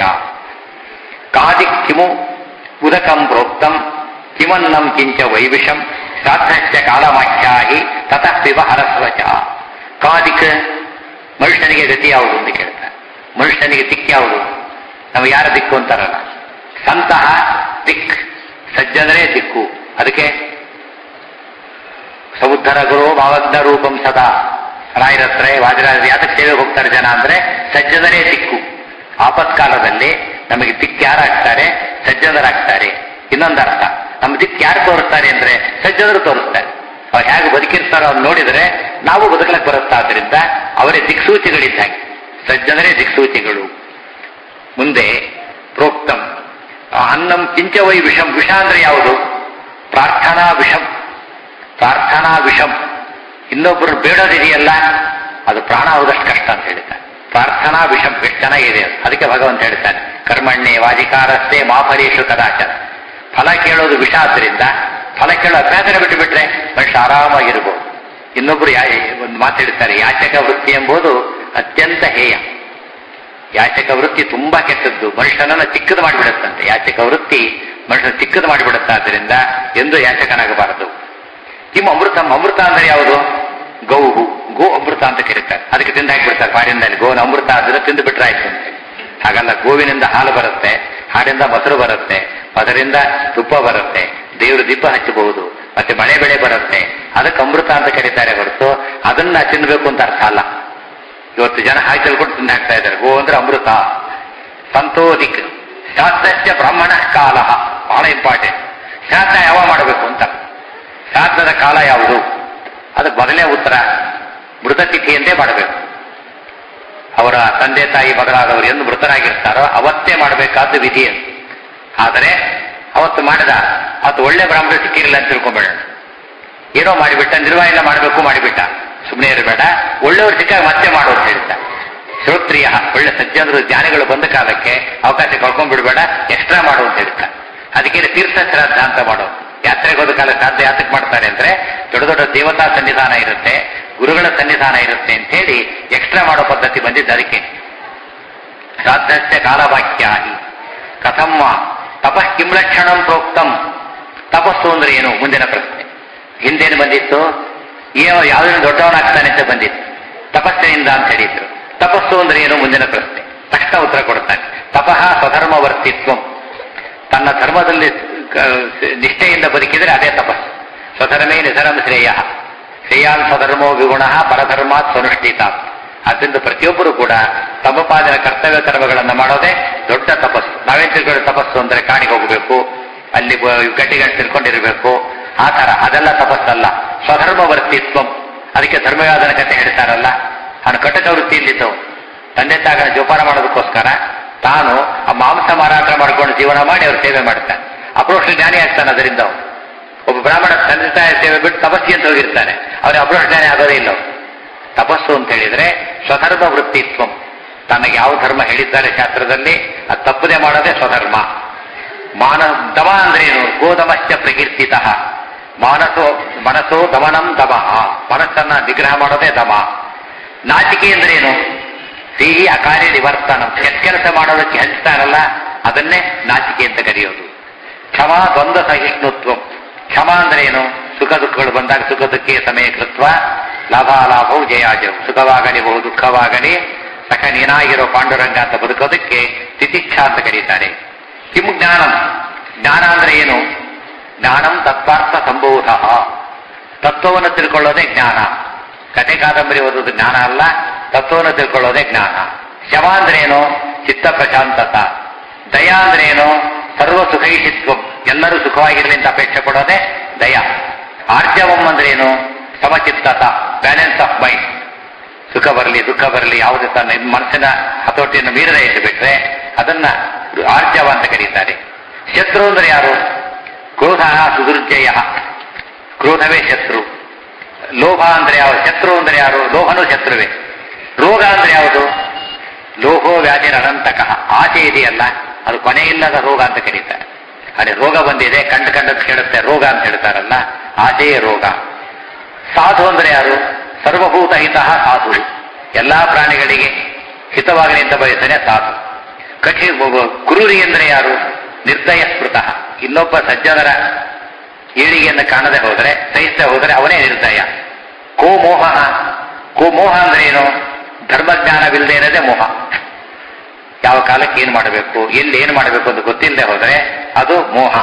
ಕಾದಿ ಕಿಮು ಉದಕಂ ಪ್ರೋಕ್ತಂ ಕಿಮನ್ನಂ ಕಿಂಚ ವೈವಿಷಂ ಶ್ರಾದ್ದಶ್ಚ ಕಾಲಮಾಖ್ಯಾಹಿ ತತಃ ಪಿಬ ಹರಸ್ವಚ ಕಾದಿಕ್ ಮನುಷ್ಯನಿಗೆ ಗತಿ ಯಾವುದು ಅಂತ ಕೇಳ್ತಾರೆ ಮನುಷ್ಯನಿಗೆ ದಿಕ್ ಯಾವುದು ನಾವು ಯಾರ ದಿಕ್ಕು ಅಂತಾರಲ್ಲ ಸಂತಹ ದಿಕ್ ಸಜ್ಜನರೇ ದಿಕ್ಕು ಅದಕ್ಕೆ ಸಮುದ್ರ ಗುರು ಭಾವಜ್ಞ ರೂಪಂ ಸದಾ ರಾಯರತ್ರ ವಾಜರಾಜ ಯಾತಕ್ಕೆ ಸೇವೆಗೆ ಹೋಗ್ತಾರೆ ಜನ ಅಂದ್ರೆ ಸಜ್ಜನರೇ ದಿಕ್ಕು ಆಪತ್ಕಾಲದಲ್ಲಿ ನಮಗೆ ದಿಕ್ಕು ಯಾರಾಗ್ತಾರೆ ಸಜ್ಜನರಾಗ್ತಾರೆ ಇನ್ನೊಂದು ಅರ್ಥ ನಮ್ಮ ದಿಕ್ಕು ಯಾರು ತೋರಿಸ್ತಾರೆ ಅಂದ್ರೆ ಸಜ್ಜನರು ತೋರಿಸ್ತಾರೆ ಅವ್ರು ಹೇಗೆ ಬದುಕಿರ್ತಾರೋ ಅವ್ರು ನೋಡಿದ್ರೆ ನಾವು ಬದುಕಲಕ್ಕೆ ಬರುತ್ತಾ ಆದ್ರಿಂದ ಅವರೇ ದಿಕ್ಸೂಚಿಗಳಿದ್ದಾಗೆ ಸಜ್ಜನರೇ ದಿಕ್ಸೂಚಿಗಳು ಮುಂದೆ ಪ್ರೋಕ್ತಂ ಅನ್ನಂ ಕಿಂಚವೈ ವಿಷಂ ವಿಷ ಅಂದ್ರೆ ಯಾವುದು ಪ್ರಾರ್ಥನಾ ವಿಷಂ ಪ್ರಾರ್ಥನಾ ವಿಷಂ ಇನ್ನೊಬ್ಬರು ಬೇಡೋದಿದೆಯಲ್ಲ ಅದು ಪ್ರಾಣ ಹೋದಷ್ಟು ಕಷ್ಟ ಅಂತ ಹೇಳ್ತಾರೆ ಪ್ರಾರ್ಥನಾ ವಿಷಂ ಎಷ್ಟು ಚೆನ್ನಾಗಿದೆ ಅದು. ಅದಕ್ಕೆ ಭಗವಂತ ಹೇಳ್ತಾನೆ ಕರ್ಮಣ್ಣೆ ವಾಜಿಕಾರಸ್ಥೆ ಮಾಫಲೇಶು ಕದಾಚ ಫಲ ಕೇಳೋದು ವಿಷ ಆದ್ರಿಂದ ಫಲ ಕೇಳೋ ಅಭ್ಯಾಸನ ಬಿಟ್ಟು ಬಿಟ್ರೆ ಮನುಷ್ಯ ಆರಾಮಾಗಿರ್ಬೋದು ಇನ್ನೊಬ್ರು ಯಾ ಒಂದು ಮಾತಾಡ್ತಾರೆ ಯಾಚಕ ವೃತ್ತಿ ಎಂಬುದು ಅತ್ಯಂತ ಹೇಯ ಯಾಚಕ ವೃತ್ತಿ ತುಂಬಾ ಕೆಟ್ಟದ್ದು ಮನುಷ್ಯನನ್ನ ಚಿಕ್ಕದು ಮಾಡಿಬಿಡುತ್ತಂತೆ ಯಾಚಕ ವೃತ್ತಿ ಮನುಷ್ಯನ ಚಿಕ್ಕದು ಮಾಡಿಬಿಡುತ್ತಾದ್ರಿಂದ ಎಂದು ಯಾಚಕನಾಗಬಾರದು ಕಿಮ್ ಅಮೃತ ಅಮೃತ ಅಂದ್ರೆ ಯಾವುದು ಗೌಹು ಗೋ ಅಮೃತ ಅಂತ ಕರೀತಾರೆ ಅದಕ್ಕೆ ತಿಂದು ಹಾಕಿಬಿಡ್ತಾರೆ ಬಾಡಿನಲ್ಲಿ ಗೋನ ಅಮೃತ ಅದನ್ನ ತಿಂದು ಬಿಟ್ರೆ ಆಯ್ತು ಅಂತ ಹಾಗಲ್ಲ ಗೋವಿನಿಂದ ಹಾಲು ಬರುತ್ತೆ ಹಾಡಿಂದ ಮೊಸರು ಬರುತ್ತೆ ಅದರಿಂದ ತುಪ್ಪ ಬರುತ್ತೆ ದೇವರು ದೀಪ ಹಚ್ಚಬಹುದು ಮತ್ತೆ ಮಳೆ ಬೆಳೆ ಬರುತ್ತೆ ಅದಕ್ಕೆ ಅಮೃತ ಅಂತ ಕರೀತಾರೆ ಹೊರತು ಅದನ್ನ ತಿನ್ಬೇಕು ಅಂತ ಅರ್ಥ ಅಲ್ಲ ಇವತ್ತು ಜನ ಹಾಕಿ ತಿಳ್ಕೊಂಡು ತಿಂದು ಹಾಕ್ತಾ ಇದ್ದಾರೆ ಗೋ ಅಂದ್ರೆ ಅಮೃತ ಸಂತೋದಿಕ್ ಶಾಸ್ತ್ರಸ್ಯ ಬ್ರಾಹ್ಮಣ ಕಾಲ ಬಹಳ ಇಂಪಾರ್ಟೆಂಟ್ ಶ್ರಾದ್ದ ಯಾವ ಮಾಡಬೇಕು ಅಂತ ಶ್ರಾದ್ದ ಶ್ರಾದ್ದದ ಕಾಲ ಯಾವುದು ಅದಕ್ಕೆ ಮೊದಲನೇ ಉತ್ತರ ಮೃತತಿಥಿಯಂದೇ ಮಾಡಬೇಕು ಅವರ ತಂದೆ ತಾಯಿ ಮೊದಲಾದವರು ಎಂದು ಮೃತರಾಗಿರ್ತಾರೋ ಅವತ್ತೇ ಮಾಡಬೇಕಾದ ವಿಧಿ ಅದು. ಆದರೆ ಅವತ್ತು ಮಾಡಿದ ಅವತ್ತು ಒಳ್ಳೆ ಬ್ರಾಹ್ಮಣ ಸಿಕ್ಕಿರಲಿಲ್ಲ ಅಂತ ತಿಳ್ಕೊಂಬೇಡ ಏನೋ ಮಾಡಿಬಿಟ್ಟ ನಿರ್ವಹಣೆ ಮಾಡಬೇಕು ಮಾಡಿಬಿಟ್ಟ ಸುಮ್ಮನೆ ಇರಬೇಡ ಒಳ್ಳೆಯವರು ಸಿಕ್ಕಾಗ ಮತ್ತೆ ಮಾಡು ಅಂತ ಹೇಳ್ತಾ ಶ್ರೋತ್ರಿಯ ಒಳ್ಳೆ ಸಜ್ಜನರು ಜ್ಞಾನಿಗಳು ಬಂದ ಕಾಲಕ್ಕೆ ಅವಕಾಶ ಕಳ್ಕೊಂಡ್ಬಿಡ್ಬೇಡ ಎಕ್ಸ್ಟ್ರಾ ಮಾಡು ಅಂತ ಹೇಳ್ತಾ ಅದಕ್ಕೆ ತೀರ್ಥ ಶ್ರಾದ್ದ ಅಂತ ಮಾಡು ಯಾತ್ರೆಗೆ ಹೋದ ಕಾಲ ಶ್ರಾದ್ದ ಯಾತಕ್ಕೆ ಮಾಡ್ತಾರೆ ಅಂದ್ರೆ ದೊಡ್ಡ ದೊಡ್ಡ ದೇವತಾ ಸನ್ನಿಧಾನ ಇರುತ್ತೆ ಗುರುಗಳ ಸನ್ನಿಧಾನ ಇರುತ್ತೆ ಅಂತ ಹೇಳಿ ಎಕ್ಸ್ಟ್ರಾ ಮಾಡೋ ಪದ್ಧತಿ ಬಂದಿದ್ದು ಅದಕ್ಕೆ ಶ್ರಾದ್ದಸ್ಯ ಕಾಲವಾಕ್ಯ ಕಥಮ್ಮ ತಪಃ ಕಿಂ ಲಕ್ಷಣಂ ಪ್ರೋಕ್ತಂ ತಪಸ್ಸು ಅಂದ್ರೆ ಏನು ಮುಂದಿನ ಪ್ರಶ್ನೆ ಹಿಂದೇನು ಬಂದಿತ್ತು ಏನೋ ಯಾವುದನ್ನು ದೊಡ್ಡವನಾಗ್ತಾನೆ ಅಂತ ಬಂದಿತ್ತು ತಪಸ್ಸಿನಿಂದ ಅಂತ ಹೇಳಿದ್ರು ತಪಸ್ಸು ಅಂದ್ರೆ ಏನು ಮುಂದಿನ ಪ್ರಶ್ನೆ ತಕ್ಷಣ ಉತ್ತರ ಕೊಡ್ತಾನೆ ತಪಃ ಸ್ವಧರ್ಮವರ್ತಿತ್ವಂ ತನ್ನ ಧರ್ಮದಲ್ಲಿ ಕ- ನಿಷ್ಠೆಯಿಂದ ಬದುಕಿದರೆ ಅದೇ ತಪಸ್ಸು ಸ್ವಧರ್ಮೇ ನಿಧರ್ಮ ಶ್ರೇಯ ಶ್ರೇಯಾನ್ ಸ್ವಧರ್ಮೋ ವಿಗುಣ ಪರಧರ್ಮಾತ್ ಸ್ವನುಷ್ಠಿತ ಆದ್ದರಿಂದ ಪ್ರತಿಯೊಬ್ಬರು ಕೂಡ ತಮ್ಮ ಪಾದಿನ ಕರ್ತವ್ಯ ಕರ್ಮಗಳನ್ನು ಮಾಡೋದೇ ದೊಡ್ಡ ತಪಸ್ಸು ನಾವೇನ್ ತಿಳ್ಕೊಳ್ಳೋ ತಪಸ್ಸು ಅಂದ್ರೆ ಕಾಡಿಗೆ ಹೋಗಬೇಕು ಅಲ್ಲಿ ಬ- ಗಟ್ಟಿಗಟ್ಟು ತಿಳ್ಕೊಂಡಿರ್ಬೇಕು ಆ ತರ ಅದೆಲ್ಲ ತಪಸ್ಸಲ್ಲ ಸ್ವಧರ್ಮವರ್ತಿತ್ವಂ ಅದಕ್ಕೆ ಧರ್ಮವಾದನ ಕಥೆ ಹೇಳ್ತಾರಲ್ಲ ಅವನು ಕಟಕ ವೃತ್ತಿಯಲ್ಲಿದ್ದವು ತಂದೆ ತಾಯಿಗಳ ಜೋಪಾನ ಮಾಡೋದಕ್ಕೋಸ್ಕರ ತಾನು ಆ ಮಾಂಸ ಮಾರಾಟ ಮಾಡ್ಕೊಂಡು ಜೀವನ ಮಾಡಿ ಅವ್ರ ಸೇವೆ ಮಾಡ್ತಾನೆ ಅಪ್ರೋಷ ಜ್ಞಾನಿ ಆಗ್ತಾನೆ ಅದರಿಂದ ಅವನು. ಒಬ್ಬ ಬ್ರಾಹ್ಮಣ ತಂದೆ ತಾಯಿ ಸೇವೆ ಬಿಟ್ಟು ತಪಸ್ಸಿ ಅಂತ ಹೋಗಿರ್ತಾನೆ ಅವನಿಗೆ ಅಪ್ರೋಷ ಜ್ಞಾನಿ ಆಗೋದೇ ಇಲ್ಲ ಅವ್ನು. ತಪಸ್ಸು ಅಂತ ಹೇಳಿದ್ರೆ ಸ್ವಧರ್ಮ ವೃತ್ತಿತ್ವಂ ತನಗೆ ಯಾವ ಧರ್ಮ ಹೇಳಿದ್ದಾರೆ ಶಾಸ್ತ್ರದಲ್ಲಿ ಅದು ತಪ್ಪದೆ ಮಾಡೋದೇ ಸ್ವಧರ್ಮ ಮಾನ ದಮ ಅಂದ್ರೇನು ಗೋದಮಶ್ಚ ಪ್ರಕೀರ್ತಿತ ಮಾನಸೋ ಮನಸ್ಸೋ ದಮನಂ ದಮ ಮನಸ್ಸನ್ನ ನಿಗ್ರಹ ಮಾಡೋದೇ ದಮ ನಾಚಿಕೆ ಅಂದ್ರೇನು ಸಿಹಿ ಅಕಾರ್ಯ ನಿವರ್ತನಂ ಕೆಟ್ಟ ಕೆಲಸ ಮಾಡೋದಕ್ಕೆ ಹಂಚ್ತಾರಲ್ಲ ಅದನ್ನೇ ನಾಚಿಕೆ ಅಂತ ಕರೆಯೋದು ಕ್ಷಮಾ ದ್ವಂದ್ವ ಸಹಿಷ್ಣುತ್ವ ಕ್ಷಮ ಅಂದ್ರೆ ಏನು ಸುಖ ದುಃಖಗಳು ಬಂದಾಗ ಸುಖ ದುಃಖಕ್ಕೆ ಸಮಯ ಕೃತ್ವ ಲಾಭಾಲಾಭವು ಜಯಾಜವು ಸುಖವಾಗಲಿ ಬಹು ದುಃಖವಾಗಲಿ ಸಖ ನೀನಾಗಿರೋ ಪಾಂಡುರಂಗ ಅಂತ ಬದುಕೋದಕ್ಕೆ ತಿತಿಕ್ಷಾ ಅಂತ ಕರೀತಾರೆ ಕಿಂ ಜ್ಞಾನಂ ಜ್ಞಾನ ಅಂದ್ರೆ ಏನು ಜ್ಞಾನಂ ತತ್ವಾರ್ಥ ಸಂಭೂತ ತತ್ವವನ್ನು ತಿಳ್ಕೊಳ್ಳೋದೇ ಜ್ಞಾನ ಕಥೆ ಕಾದಂಬರಿ ಓದೋದು ಜ್ಞಾನ ಅಲ್ಲ ತತ್ವವನ್ನು ತಿಳ್ಕೊಳ್ಳೋದೇ ಜ್ಞಾನ ಶಮ ಅಂದ್ರೆ ಏನು ಚಿತ್ತ ಪ್ರಶಾಂತತ ದಯ ಅಂದ್ರೆ ಏನು ಸರ್ವ ಸುಖೈಷಿತ್ವ ಎಲ್ಲರೂ ಸುಖವಾಗಿರ್ಲಿ ಅಂತ ಅಪೇಕ್ಷೆ ಪಡೋದೇ ದಯ ಆರ್ಜವಂ ಅಂದ್ರೆ ಏನು ಸಮಚಿತ್ತತ ಬ್ಯಾಲೆನ್ಸ್ ಆಫ್ ಮೈಂಡ್ ಸುಖ ಬರಲಿ ದುಃಖ ಬರಲಿ ಯಾವುದೇ ತನ್ನ ಇದ್ ಮನಸ್ಸಿನ ಹತೋಟಿಯನ್ನು ಮೀರದೆ ಇಟ್ಟು ಬಿಟ್ರೆ ಅದನ್ನ ಆರ್ಜವ ಅಂತ ಕರೀತಾರೆ ಶತ್ರು ಅಂದ್ರೆ ಯಾರು ಕ್ರೋಧ ಸುದುರ್ಜಯ ಕ್ರೋಧವೇ ಶತ್ರು ಲೋಭ ಅಂದ್ರೆ ಯಾವ ಶತ್ರು ಅಂದ್ರೆ ಯಾರು ಲೋಹನು ಶತ್ರುವೇ ರೋಗ ಅಂದ್ರೆ ಯಾವುದು ಲೋಹೋ ವ್ಯಾಧಿನ ಅನಂತಕ ಆಸೆ ಇದೆಯಲ್ಲ ಅದು ಕೊನೆಯಿಲ್ಲದ ರೋಗ ಅಂತ ಕರೀತಾರೆ ಅದೇ ರೋಗ ಬಂದಿದೆ ಕಂಡು ಕಂಡದ್ದು ಕೇಳುತ್ತೆ ರೋಗ ಅಂತ ಹೇಳ್ತಾರಲ್ಲ ಆಸೆಯೇ ರೋಗ ಸಾಧು ಅಂದ್ರೆ ಯಾರು ಸರ್ವಭೂತ ಹಿತ ಸಾಧು ಎಲ್ಲಾ ಪ್ರಾಣಿಗಳಿಗೆ ಹಿತವಾಗಲಿ ಅಂತ ಬಯಸ್ತಾನೆ ಸಾಧು ಕಠಿ ಕುರುರಿ ಅಂದ್ರೆ ಯಾರು ನಿರ್ದಯ ಸ್ಮೃತ ಇನ್ನೊಬ್ಬ ಸಜ್ಜನರ ಏಳಿಗೆಯನ್ನು ಕಾಣದೆ ಹೋದರೆ ಸಹಿಸದೆ ಹೋದರೆ ಅವನೇ ನಿರ್ದಯ ಕೋ ಮೋಹ ಕೋ ಮೋಹ ಅಂದ್ರೆ ಏನು ಧರ್ಮಜ್ಞಾನವಿಲ್ಲದೆ ಇರೋದೇ ಮೋಹ ಯಾವ ಕಾಲಕ್ಕೆ ಏನ್ ಮಾಡಬೇಕು ಎಲ್ಲಿ ಏನ್ ಮಾಡಬೇಕು ಅಂತ ಗೊತ್ತಿಲ್ಲದೆ ಹೋದರೆ ಅದು ಮೋಹ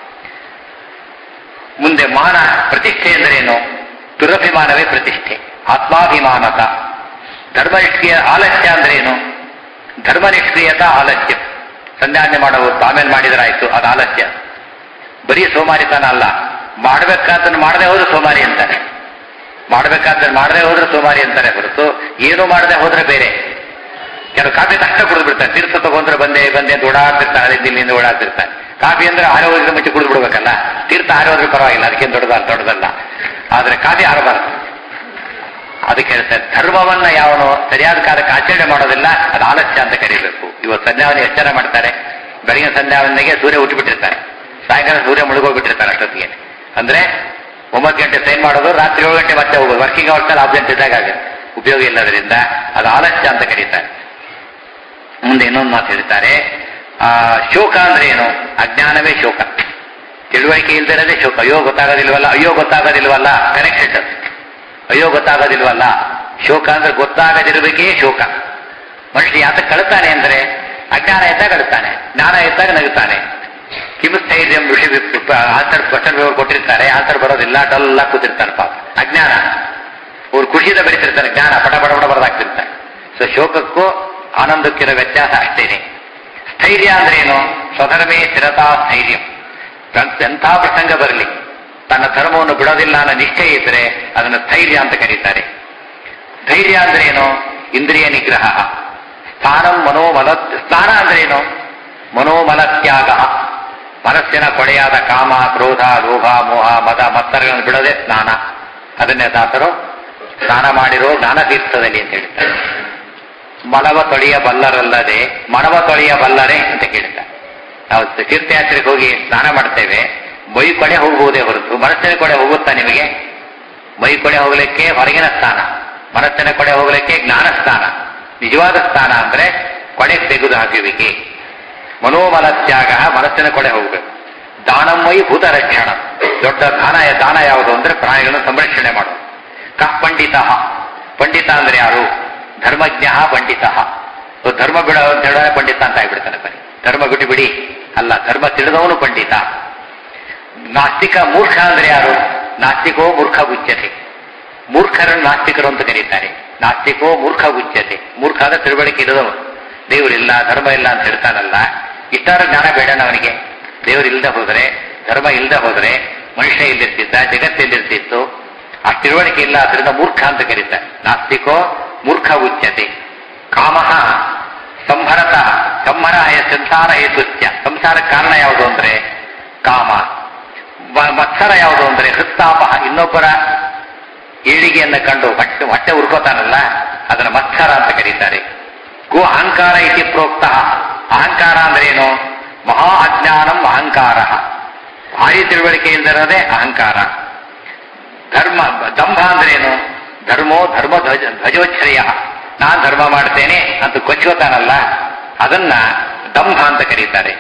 ಮುಂದೆ ಮಾನ ಪ್ರತಿಷ್ಠೆ ಎಂದರೇನು ದುರಭಿಮಾನವೇ ಪ್ರತಿಷ್ಠೆ ಆತ್ಮಾಭಿಮಾನತ ಧರ್ಮನಿಷ್ಕ್ರಿಯ ಆಲಸ್ಯ ಅಂದ್ರೇನು ಧರ್ಮನಿಷ್ಕ್ರಿಯತ ಆಲಸ್ಯ ಸಂಧ್ಯಾನೆ ಮಾಡಬಹುದು ಆಮೇಲೆ ಮಾಡಿದ್ರಾಯ್ತು ಅದು ಆಲಸ್ಯ ಬರೀ ಸೋಮಾರಿತನ ಅಲ್ಲ ಮಾಡ್ಬೇಕಾದ್ದನ್ನು ಮಾಡದೆ ಹೋದ್ರೆ ಸೋಮಾರಿ ಅಂತಾರೆ ಮಾಡ್ಬೇಕಾದ್ದನ್ನು ಮಾಡದೆ ಹೋದ್ರೆ ಸೋಮಾರಿ ಅಂತಾರೆ ಹೊರತು ಏನು ಮಾಡದೆ ಹೋದ್ರೆ ಬೇರೆ ಕೆಲವು ಕಾಫಿ ತಕ್ಷಣ ಕುಡಿದು ಬಿಡ್ತಾರೆ ತೀರ್ಥ ತಗೊಂಡ್ರೆ ಬಂದೆ ಬಂದೆ ಅಂತ ಓಡಾಡ್ತಿರ್ತಾರೆ ಅಲ್ಲಿಂದ ಇಲ್ಲಿಂದ ಓಡಾಡ್ತಿರ್ತಾರೆ ಕಾಫಿ ಅಂದ್ರೆ ಆರೆ ಹೋಗಿದ್ರೆ ಮುಂಚೆ ಕುಡಿದು ಬಿಡ್ಬೇಕಲ್ಲ ತೀರ್ಥ ಆರೆ ಹೋದ್ರೆ ಪರವಾಗಿಲ್ಲ ಅದಕ್ಕೇನು ದೊಡ್ಡದಲ್ಲ ದೊಡ್ಡದಲ್ಲ ಆದ್ರೆ ಕಾಫಿ ಆರಬಾರದು ಅದಕ್ಕೆ ಹೇಳ್ತಾರೆ ಧರ್ಮವನ್ನ ಯಾವನು ಸರಿಯಾದ ಕಾಲಕ್ಕೆ ಆಚರಣೆ ಮಾಡೋದಿಲ್ಲ ಅದು ಆಲಸ್ಯ ಅಂತ ಕರೀಬೇಕು ಇವತ್ತು ಸಂಧ್ಯಾವನೆ ಎಷ್ಟು ಜನ ಮಾಡ್ತಾರೆ ಬೆಳಗಿನ ಸಂಧ್ಯಾವನೆಗೆ ಸೂರ್ಯ ಹುಟ್ಟುಬಿಟ್ಟಿರ್ತಾರೆ ಸಾಯಂಕಾಲ ಸೂರ್ಯ ಮುಳುಗೋಗ್ಬಿಟ್ಟಿರ್ತಾರೆ ಅಷ್ಟೊತ್ತಿಗೆ ಅಂದ್ರೆ ಒಂಬತ್ತು ಗಂಟೆ ಸೈನ್ ಮಾಡೋದು ರಾತ್ರಿ ಏಳು ಗಂಟೆ ಮತ್ತೆ ಹೋಗೋದು ವರ್ಕಿಂಗ್ ಅವರ್ಸ್ ಅಲ್ಲಿ ಆಬ್ಸೆಂಟ್ ಇದ್ದಾಗ ಆಗುತ್ತೆ ಉಪಯೋಗ ಇಲ್ಲದರಿಂದ ಅದು ಆಲಸ್ಯ ಅಂತ ಕರೀತಾರೆ ಮುಂದೆ ಇನ್ನೊಂದು ಮಾತು ಹೇಳ್ತಾರೆ ಆ ಶೋಕ ಅಂದ್ರೆ ಏನು ಅಜ್ಞಾನವೇ ಶೋಕ ತಿಳುವಳಿಕೆ ಇಲ್ದಿರೋದೇ ಶೋಕ ಅಯ್ಯೋ ಗೊತ್ತಾಗೋದಿಲ್ವಲ್ಲ ಅಯ್ಯೋ ಗೊತ್ತಾಗೋದಿಲ್ವಲ್ಲ ಕನೆಕ್ಟೆಡ್ ಅಯ್ಯೋ ಗೊತ್ತಾಗೋದಿಲ್ವಲ್ಲ ಶೋಕ ಅಂದ್ರೆ ಗೊತ್ತಾಗದಿರಬೇಕೇ ಶೋಕ ಮನುಷ್ಯ ಯಾತ ಕಳ್ತಾನೆ ಅಂದ್ರೆ ಅಜ್ಞಾನ ಇದ್ದಾಗ ಅಳ್ತಾನೆ ಜ್ಞಾನ ಇದ್ದಾಗ ನಗುತ್ತಾನೆ ಕಿಮಸ್ಥೈರ್ಯಂ ಋಷಿ ಆನ್ಸರ್ ಕ್ವಶನ್ ಪೇಪರ್ ಕೊಟ್ಟಿರ್ತಾರೆ ಆನ್ಸರ್ ಬರೋದಿಲ್ಲ ಡಲ್ಲ ಕೂತಿರ್ತಾರೆ ಪಾಪ ಅಜ್ಞಾನ ಅವ್ರು ಖುಷಿಯಿಂದ ಬರೀತಿರ್ತಾರೆ ಜ್ಞಾನ ಪಟ ಪಟ ಪಟ ಬರದಾಗ್ತಿರ್ತಾರೆ ಸೊ ಶೋಕಕ್ಕೂ ಆನಂದಕ್ಕಿರೋ ವ್ಯತ್ಯಾಸ ಅಷ್ಟೇನೆ ಸ್ಥೈರ್ಯ ಅಂದ್ರೆ ಏನು ಸ್ವಧರ್ಮೇ ಸ್ಥಿರತಾ ಸ್ಥೈರ್ಯ ಎಂಥ ಪ್ರಸಂಗ ಬರಲಿ ತನ್ನ ಧರ್ಮವನ್ನು ಬಿಡೋದಿಲ್ಲ ಅನ್ನೋ ನಿಶ್ಚಯ ಇದ್ರೆ ಅದನ್ನು ಸ್ಥೈರ್ಯ ಅಂತ ಕರೀತಾರೆ ಧೈರ್ಯ ಅಂದ್ರೆ ಏನು ಇಂದ್ರಿಯ ನಿಗ್ರಹ ಸ್ಥಾನಂ ಮನೋಮಲ ಸ್ಥಾನ ಅಂದ್ರೆ ಏನು ಮನೋಮಲ ತ್ಯಾಗ ಮನಸ್ಸಿನ ಕೊಡೆಯಾದ ಕಾಮ ಕ್ರೋಧ ಲೋಭ ಮೋಹ ಮದ ಮತ್ತರಗಳನ್ನು ಬಿಡೋದೇ ಸ್ನಾನ ಅದನ್ನೇ ದಾಸರು ಸ್ನಾನ ಮಾಡಿರೋ ಜ್ಞಾನತೀರ್ಥದಲ್ಲಿ ಅಂತ ಹೇಳ್ತಾರೆ ಮನವ ತೊಳೆಯಬಲ್ಲರಲ್ಲದೆ ಮನವ ತೊಳೆಯಬಲ್ಲರೆ ಅಂತ ಕೇಳ್ತಾರೆ ನಾವು ತೀರ್ಥಯಾತ್ರೆಗೆ ಹೋಗಿ ಸ್ನಾನ ಮಾಡ್ತೇವೆ ಮೈ ಕೊಡೆ ಹೋಗಬಹುದೇ ಹೊರತು ಮನಸ್ಸಿನ ಕೊಡೆ ಹೋಗುತ್ತಾ ನಿಮಗೆ ಮೈ ಕೊಡೆ ಹೋಗ್ಲಿಕ್ಕೆ ಹೊರಗಿನ ಸ್ಥಾನ ಮನಸ್ಸಿನ ಕೊಡೆ ಹೋಗ್ಲಿಕ್ಕೆ ಜ್ಞಾನ ಸ್ಥಾನ ನಿಜವಾದ ಸ್ಥಾನ ಅಂದ್ರೆ ಕೊಡೆ ತೆಗೆದು ಹಾಕುವಿಕೆ ಮನೋಮಲ ತ್ಯಾಗ ಮನಸ್ಸಿನ ಕೊಡೆ ಹೋಗ್ಬೇಕು ದಾನಮಯಿ ಭೂತ ರಕ್ಷಣ ದೊಡ್ಡ ದಾನ ದಾನ ಯಾವುದು ಅಂದ್ರೆ ಪ್ರಾಣಿಗಳನ್ನು ಸಂರಕ್ಷಣೆ ಮಾಡೋದು ಕಃ ಪಂಡಿತ ಪಂಡಿತ ಅಂದ್ರೆ ಯಾರು ಧರ್ಮಜ್ಞ ಪಂಡಿತ ಸೊ ಧರ್ಮ ಬಿಡ ಅಂತ ಹೇಳಿದ್ರೆ ಪಂಡಿತ ಅಂತ ಆಗ್ಬಿಡ್ತಾನೆ ಬರೀ ಧರ್ಮ ಬಿಟ್ಟು ಬಿಡಿ ಅಲ್ಲ ಧರ್ಮ ತಿಳಿದವನು ಪಂಡಿತ ನಾಸ್ತಿಕ ಮೂರ್ಖ ಅಂದ್ರೆ ಯಾರು ನಾಸ್ತಿಕೋ ಮೂರ್ಖ ಗುಚ್ಯತೆ ಮೂರ್ಖರನ್ನು ನಾಸ್ತಿಕರು ಅಂತ ಕರೀತಾರೆ ನಾಸ್ತಿಕೋ ಮೂರ್ಖ ಗುಚ್ಯತೆ ಮೂರ್ಖ ಅಂದ್ರೆ ತಿಳುವಳಿಕೆ ಇಲ್ಲದವನು ದೇವರಿಲ್ಲ ಧರ್ಮ ಇಲ್ಲ ಅಂತ ಹೇಳ್ತಾನಲ್ಲ ಇಷ್ಟಾರ ಜ್ಞಾನ ಬೇಡ ಅವನಿಗೆ ದೇವರಿಲ್ಲದೆ ಹೋದರೆ ಧರ್ಮ ಇಲ್ಲದೆ ಹೋದರೆ ಮನುಷ್ಯ ಇಲ್ಲಿರ್ತಿದ್ದ ಜಗತ್ತಿಲ್ಲಿರ್ತಿತ್ತು ಆ ತಿಳುವಳಿಕೆ ಇಲ್ಲ ಅದರಿಂದ ಮೂರ್ಖ ಅಂತ ಕರೀತಾರೆ ನಾಸ್ತಿಕೋ ಮೂರ್ಖ ಉಚ್ಯತೆ ಕಾಮಃ ಸಂಹರತ ಸಂಹರ ಸಂಸಾರ ಹೇತುತ್ಯ ಸಂಸಾರಕ್ಕೆ ಕಾರಣ ಯಾವುದು ಅಂದ್ರೆ ಕಾಮ ವ- ಮತ್ಸರ ಯಾವುದು ಅಂದ್ರೆ ಹೃತ್ತಾಪ ಇನ್ನೊಬ್ಬರ ಏಳಿಗೆಯನ್ನು ಕಂಡು ಹೊಟ್ಟೆ ಹೊಟ್ಟೆ ಉರ್ಕೋತಾನಲ್ಲ ಅದನ್ನ ಮತ್ಸರ ಅಂತ ಕರೀತಾರೆ ಗೋ ಅಹಂಕಾರ ಇತಿ ಪ್ರೋಕ್ತ ಅಹಂಕಾರ ಅಂದ್ರೆ ಏನು ಮಹಾ ಅಜ್ಞಾನಂ ಅಹಂಕಾರ ಭಾರಿ ತಿಳುವಳಿಕೆ ಇಲ್ಲದಿರೋದೇ ಅಹಂಕಾರ ಧರ್ಮ ದಂಭ ಅಂದ್ರೆ ಏನು ಧರ್ಮೋ ಧರ್ಮ ಧ್ವಜ ಧ್ವಜೋಚ್ಛ್ರಯ ನಾನ್ ಧರ್ಮ ಮಾಡ್ತೇನೆ ಅಂತ ಕೊಚ್ಚೋತಾನಲ್ಲ ಅದನ್ನ ದಂಭ ಅಂತ ಕರೀತಾರೆ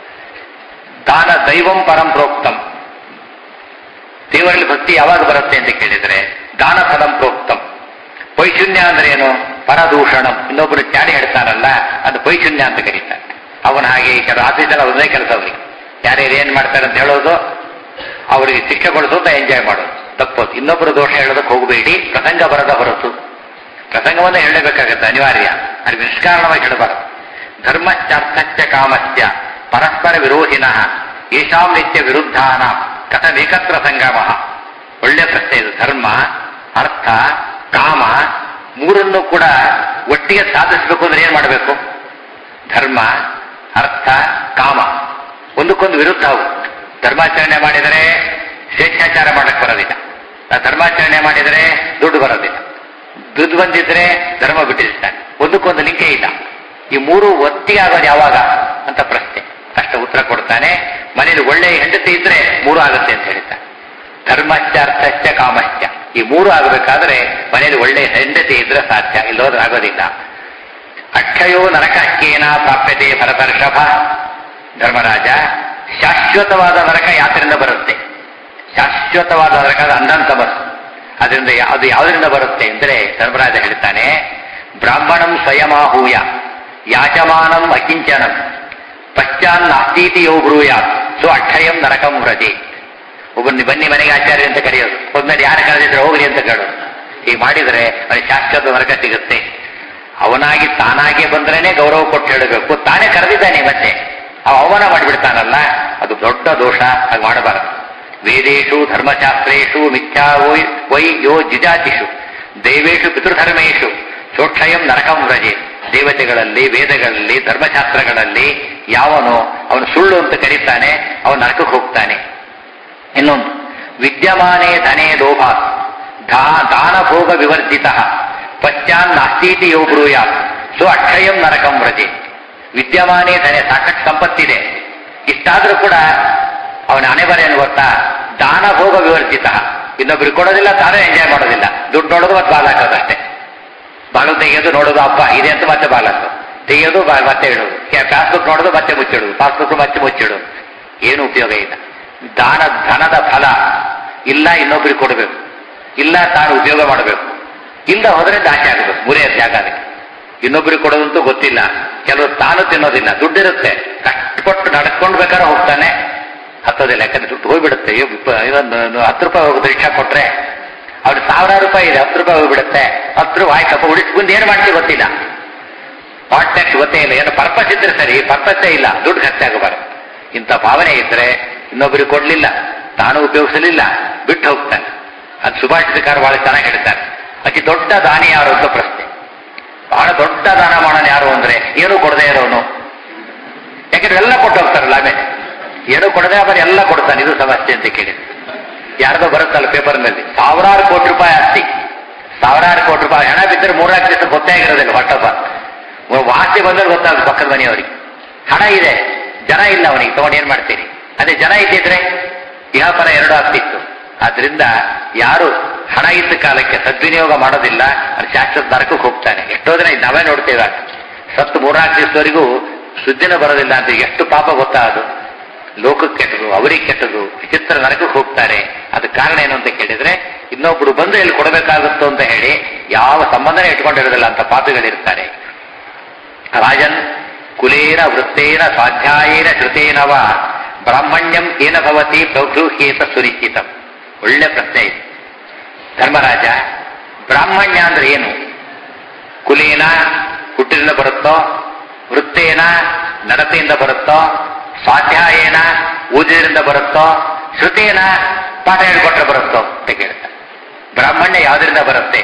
ದಾನ ದೈವಂ ಪರಂ ಪ್ರೋಕ್ತಂ ದೇವರಲ್ಲಿ ಭಕ್ತಿ ಯಾವಾಗ ಬರುತ್ತೆ ಅಂತ ಕೇಳಿದ್ರೆ ದಾನ ಫಲಂ ಪ್ರೋಕ್ತಂ ಪೈಶೂನ್ಯ ಅಂದ್ರೆ ಏನು ಪರದೂಷಣಂ ಇನ್ನೊಬ್ಬರು ಚಾಡಿ ಹೇಳ್ತಾರಲ್ಲ ಅದು ಪೈಶೂನ್ಯ ಅಂತ ಕರೀತಾರೆ ಅವನ ಹಾಗೆ ಈ ಕೆಲವು ಆಫೀಸಲ್ಲಿ ಒಂದೇ ಕೆಲಸ ಅವರಿಗೆ ಯಾರ್ಯಾರು ಏನ್ ಮಾಡ್ತಾರೆ ಅಂತ ಹೇಳೋದು ಅವರಿಗೆ ಶಿಕ್ಷೆ ಕೊಡಿಸೋದು ಎಂಜಾಯ್ ಮಾಡೋದು ತಪ್ಪೋದು ಇನ್ನೊಬ್ಬರು ದೋಷ ಹೇಳೋದಕ್ಕೆ ಹೋಗಬೇಡಿ ಪ್ರಸಂಗ ಬರದ ಹೊರತು ಪ್ರಸಂಗವನ್ನೇ ಹೇಳಬೇಕಾಗತ್ತೆ ಅನಿವಾರ್ಯ ಅದಕ್ಕೆ ನಿಷ್ಕಾರಣವಾಗಿ ಹೇಳಬಾರದು ಧರ್ಮಶ್ಚಾರ್ಥಶ್ಚ ಕಾಮಶ್ಚ ಪರಸ್ಪರ ವಿರೋಧಿನಃ ಏಷಾಂ ನಿತ್ಯ ವಿರುದ್ಧಾನ ಕಥಮೇಕತ್ರ ಸಂಗಮ ಒಳ್ಳೆ ಪ್ರಶ್ನೆ ಇದು ಧರ್ಮ ಅರ್ಥ ಕಾಮ ಮೂರನ್ನು ಕೂಡ ಒಟ್ಟಿಗೆ ಸಾಧಿಸಬೇಕು ಅಂದ್ರೆ ಏನ್ ಮಾಡಬೇಕು ಧರ್ಮ ಅರ್ಥ ಕಾಮ ಒಂದಕ್ಕೊಂದು ವಿರುದ್ಧ ಅವು ಧರ್ಮಾಚರಣೆ ಮಾಡಿದರೆ ಸ್ವೇಚ್ಛಾಚಾರ ಮಾಡಕ್ ಬರೋದಿಲ್ಲ ಆ ಧರ್ಮಾಚರಣೆ ಮಾಡಿದರೆ ದುಡ್ಡು ಬರೋದಿಲ್ಲ ದುಡ್ಡು ಬಂದಿದ್ರೆ ಧರ್ಮ ಬಿಟ್ಟಿರ್ತಾನೆ ಒಂದಕ್ಕೊಂದು ಲಿಂಕೇ ಇಲ್ಲ ಈ ಮೂರು ಒತ್ತಿಗೆ ಆಗೋದು ಯಾವಾಗ ಅಂತ ಪ್ರಶ್ನೆ ಅಷ್ಟ ಉತ್ತರ ಕೊಡ್ತಾನೆ ಮನೇಲಿ ಒಳ್ಳೆಯ ಹೆಂಡತಿ ಇದ್ರೆ ಮೂರು ಆಗುತ್ತೆ ಅಂತ ಹೇಳ್ತಾನೆ ಧರ್ಮಶ್ಚ ಅರ್ಥಶ್ಚ ಕಾಮಶ್ಚ ಈ ಮೂರು ಆಗಬೇಕಾದ್ರೆ ಮನೇಲಿ ಒಳ್ಳೆಯ ಹೆಂಡತಿ ಇದ್ರೆ ಸಾಧ್ಯ ಇಲ್ಲೋದ್ರೆ ಆಗೋದಿಲ್ಲ ಅಕ್ಷಯೋ ನರಕಕ್ಕೇನ ಪ್ರಾಪ್ಯತೆ ಭರತರ್ಷಭ ಧರ್ಮರಾಜ ಶಾಶ್ವತವಾದ ನರಕ ಯಾತ್ರೆಯಿಂದ ಬರುತ್ತೆ ಶಾಶ್ವತವಾದ ನರಕ ಅಂಧಂತಮಸ್ಸು ಅದರಿಂದ ಯಾ- ಅದು ಯಾವುದರಿಂದ ಬರುತ್ತೆ ಅಂದ್ರೆ ಧರ್ಮರಾಜ ಹೇಳ್ತಾನೆ ಬ್ರಾಹ್ಮಣಂ ಸ್ವಯಮಾಹೂಯ ಯಾಜಮಾನಂ ಅಕಿಂಚನಂ ಪಶ್ಚಾನ್ನಾಸ್ತೀತಿ ಯೋ ಬ್ರೂಯ ಸೊ ಅಕ್ಷಯಂ ನರಕಂ ವ್ರಜೆ ಒಬ್ಬನ ಬನ್ನಿ ಮನೆಗೆ ಆಚಾರ್ಯ ಅಂತ ಕರೆಯೋದು ಹೋದ್ಮೇಲೆ ಯಾರು ಕರೆದಿದ್ರೆ ಹೋಗ್ರಿ ಅಂತ ಕೇಳೋದು ಹೀಗೆ ಮಾಡಿದ್ರೆ ಅವನಿಗೆ ಶಾಶ್ವತ ನರಕ ಸಿಗುತ್ತೆ ಅವನಾಗಿ ತಾನಾಗೆ ಬಂದ್ರೇನೆ ಗೌರವ ಕೊಟ್ಟು ಹೇಳಬೇಕು ತಾನೇ ಕರೆದಿದ್ದಾನೆ ಮತ್ತೆ ಅವ ಅವಮಾನ ಮಾಡಿಬಿಡ್ತಾನಲ್ಲ ಅದು ದೊಡ್ಡ ದೋಷ ಹಾಗೆ ಮಾಡಬಾರದು ವೇದೇಶು ಧರ್ಮಶಾಸ್ತ್ರೇಶು ಮಿಥ್ಯಾ ವೈ ವೈ ಯೋ ಜಿಜಾತಿಷು ದೈವೇಶು ಪಿತೃಧರ್ಮೇಶು ಸೋಕ್ಷಯಂ ನರಕಂ ವ್ರಜೆ ದೇವತೆಗಳಲ್ಲಿ ವೇದಗಳಲ್ಲಿ ಧರ್ಮಶಾಸ್ತ್ರಗಳಲ್ಲಿ ಯಾವನು ಅವನು ಸುಳ್ಳು ಅಂತ ಕರೀತಾನೆ ಅವನು ನರಕಕ್ಕೆ ಹೋಗ್ತಾನೆ ಇನ್ನೊಂದು ವಿದ್ಯಮಾನೇ ಧನೇ ಲೋಭ ದಾನ ಭೋಗ ವಿವರ್ಜಿತ ಪಶ್ಚಾನ್ ನಾಸ್ತೀತಿ ಯೋ ಬ್ರೂಯ ಸೊ ಅಕ್ಷಯಂ ನರಕಂ ವ್ರಜೆ ವಿದ್ಯಮಾನೇ ಧನೆ ಸಾಕಷ್ಟು ಸಂಪತ್ತಿದೆ ಇಷ್ಟಾದ್ರೂ ಕೂಡ ಅವನ ಅನೆಬರೇನು ಗೊತ್ತಾ ದಾನ ಭೋಗ ವಿವರ್ಜಿತ ಇನ್ನೊಬ್ರಿಗೆ ಕೊಡೋದಿಲ್ಲ ತಾನೇ ಎಂಜಾಯ್ ಮಾಡೋದಿಲ್ಲ ದುಡ್ಡು ನೋಡೋದು ಮತ್ತೆ ಬಾಲ್ ಹಾಕೋದಷ್ಟೇ ಬಾಗಿಲು ತೆಗೆಯೋದು ನೋಡೋದು ಹಬ್ಬ ಇದೆ ಅಂತ ಮತ್ತೆ ಬಾಲ್ ಹಾಕೋದು ತೆಗೆಯೋದು ಬಾ- ಮತ್ತೆ ಇಡೋದು ಪಾಸ್ಬುಕ್ ನೋಡೋದು ಮತ್ತೆ ಮುಚ್ಚಿಡೋದು ಪಾಸ್ಬುಕ್ ಮತ್ತೆ ಮುಚ್ಚಿಡೋದು ಏನು ಉಪಯೋಗ ಇಲ್ಲ ದಾನ ಧನದ ಫಲ ಇಲ್ಲ ಇನ್ನೊಬ್ಬರಿಗೆ ಕೊಡಬೇಕು ಇಲ್ಲ ತಾನು ಉಪಯೋಗ ಮಾಡಬೇಕು ಇಲ್ಲ ಹೋದ್ರೆ ದಾಸೆ ಆಗಬೇಕು ಮೂರೇ ತ್ಯಾಗ ಅದಕ್ಕೆ ಇನ್ನೊಬ್ಬರಿಗೆ ಕೊಡೋದಂತೂ ಗೊತ್ತಿಲ್ಲ ಕೆಲವರು ತಾನು ತಿನ್ನೋದಿಲ್ಲ ದುಡ್ಡಿರುತ್ತೆ ಕಷ್ಟಪಟ್ಟು ನಡ್ಕೊಂಡು ಬೇಕಾದ್ರೆ ಹೋಗ್ತಾನೆ ಹತ್ತೋದಿಲ್ಲ ಯಾಕಂದ್ರೆ ದುಡ್ಡು ಹೋಗ್ಬಿಡುತ್ತೆ ಇವ್ ಇಪ್ಪ- ಇದೊಂದು ಹತ್ತು ರೂಪಾಯಿ ಹೋಗುತ್ತೆ ರಿಕ್ಷಾ ಕೊಟ್ರೆ ಅವ್ರು ಸಾವಿರಾರು ರೂಪಾಯಿ ಇದೆ ಹತ್ತು ರೂಪಾಯಿ ಹೋಗ್ಬಿಡುತ್ತೆ ಹತ್ತು ರೂಪಾಯಿ ಆಯ್ತಪ್ಪ ಉಳಿಸ್ಕೊಂಡು ಏನು ಮಾಡ್ತೀವಿ ಗೊತ್ತಿಲ್ಲ ಪಾಟ್ ಟ್ಯಾಕ್ಸ್ ಗೊತ್ತೇ ಇಲ್ಲ ಏನು ಪರ್ಪಸ್ ಇದ್ರೆ ಸರಿ ಪರ್ಪಸ್ಸೇ ಇಲ್ಲ ದುಡ್ಡು ಖರ್ಚಾಗಬಾರದು ಇಂಥ ಭಾವನೆ ಇದ್ರೆ ಇನ್ನೊಬ್ಬರಿಗೆ ಕೊಡ್ಲಿಲ್ಲ ತಾನು ಉಪಯೋಗಿಸಲಿಲ್ಲ ಬಿಟ್ಟು ಹೋಗ್ತಾನೆ ಅದು ಸುಭಾಷಿತಕಾರ ಬಹಳ ಚೆನ್ನಾಗಿ ಹೇಳ್ತಾರೆ ಅತಿ ದೊಡ್ಡ ದಾನಿ ಯಾರು ಅಂತ ಪ್ರಶ್ನೆ ಬಹಳ ದೊಡ್ಡ ದಾನ ಮಾಡೋನು ಯಾರು ಅಂದ್ರೆ ಏನೂ ಕೊಡದೇ ಇರೋನು ಯಾಕಂದ್ರೆ ಎಲ್ಲ ಕೊಟ್ಟು ಹೋಗ್ತಾರಲ್ಲ ಆಮೇಲೆ ಏನೂ ಕೊಡದೆ ಆಮೇಲೆ ಎಲ್ಲ ಕೊಡ್ತಾನೆ ಇದು ಸಮಸ್ಯೆ ಅಂತ ಕೇಳಿದ್ರು ಯಾರ್ದೋ ಬರುತ್ತಲ್ಲ ಪೇಪರ್ನಲ್ಲಿ ಸಾವಿರಾರು ಕೋಟಿ ರೂಪಾಯಿ ಆಸ್ತಿ ಸಾವಿರಾರು ಕೋಟಿ ರೂಪಾಯಿ ಹಣ ಬಿದ್ದರೆ ಮೂರ್ನಾಲ್ಕು ದಿವಸ ಗೊತ್ತೇ ಆಗಿರೋದಿಲ್ಲ ಹೊಟ್ಟಪ್ಪ ವಾಸ್ತಿ ಬಂದ್ರೆ ಗೊತ್ತಾಗುತ್ತೆ ಪಕ್ಕದ ಮನೆಯವರಿಗೆ ಹಣ ಇದೆ ಜನ ಇಲ್ಲ ಅವನಿಗೆ ತಗೊಂಡು ಏನ್ ಮಾಡ್ತೀರಿ ಅದೇ ಜನ ಇದ್ದಿದ್ರೆ ಇಹಪರ ಎರಡು ಆಗ್ತಿತ್ತು ಆದ್ರಿಂದ ಯಾರು ಹಣ ಇದ್ದ ಕಾಲಕ್ಕೆ ಸದ್ವಿನಿಯೋಗ ಮಾಡೋದಿಲ್ಲ ಅದು ಶಾಶ್ವತ ನರಕಕ್ಕೆ ಹೋಗ್ತಾನೆ ಎಷ್ಟೋ ದಿನ ಇದು ನಾವೇ ನೋಡ್ತೇವೆ ಸತ್ತು ಮೂರ್ನಾಲ್ಕು ದಿವಸದವರೆಗೂ ಸುದ್ದಿನ ಬರೋದಿಲ್ಲ ಅಂತ ಎಷ್ಟು ಪಾಪ ಗೊತ್ತಾ ಅದು ಲೋಕಕ್ಕೆ ಕೆಟ್ಟದು ಅವರಿಗೆ ಕೆಟ್ಟದು ವಿಚಿತ್ರ ನರಕಕ್ಕೆ ಹೋಗ್ತಾರೆ ಅದಕ್ಕೆ ಕಾರಣ ಏನು ಅಂತ ಕೇಳಿದ್ರೆ ಇನ್ನೊಬ್ರು ಬಂದು ಎಲ್ಲಿ ಕೊಡಬೇಕಾಗುತ್ತೋ ಅಂತ ಹೇಳಿ ಯಾವ ಸಂಬಂಧನೇ ಇಟ್ಕೊಂಡಿರೋದಿಲ್ಲ ಅಂತ ಪಾಪಿಗಳಿರ್ತಾರೆ ರಾಜನ್ ಕುಲೇನ ವೃತ್ತೇನ ಸ್ವಾಧ್ಯಾಯೇನ ಶ್ರುತೇನವ ಬ್ರಾಹ್ಮಣ್ಯಂ ಏನ ಭವತಿ ಪ್ರಗೃಹ್ಯೇತ ಸುನಿಶ್ಚಿತಂ ಒಳ್ಳೆ ಪ್ರಶ್ನೆ ಇದೆ ಧರ್ಮರಾಜ ಬ್ರಾಹ್ಮಣ್ಯ ಅಂದ್ರೆ ಏನು ಕುಲೇನ ಹುಟ್ಟಿನಿಂದ ಬರುತ್ತೋ ವೃತ್ತೇನ ನಡತೆಯಿಂದ ಬರುತ್ತೋ ಸ್ವಾಧ್ಯಾಯೇನ ಓದಿದ್ರಿಂದ ಬರುತ್ತೋ ಶ್ರುತೇನ ಪಾಠ ಹೇಳ್ಕೊಟ್ರೆ ಬರುತ್ತೋ ಅಂತ ಕೇಳ್ತಾರೆ ಬ್ರಾಹ್ಮಣ್ಯ ಯಾವ್ದ್ರಿಂದ ಬರುತ್ತೆ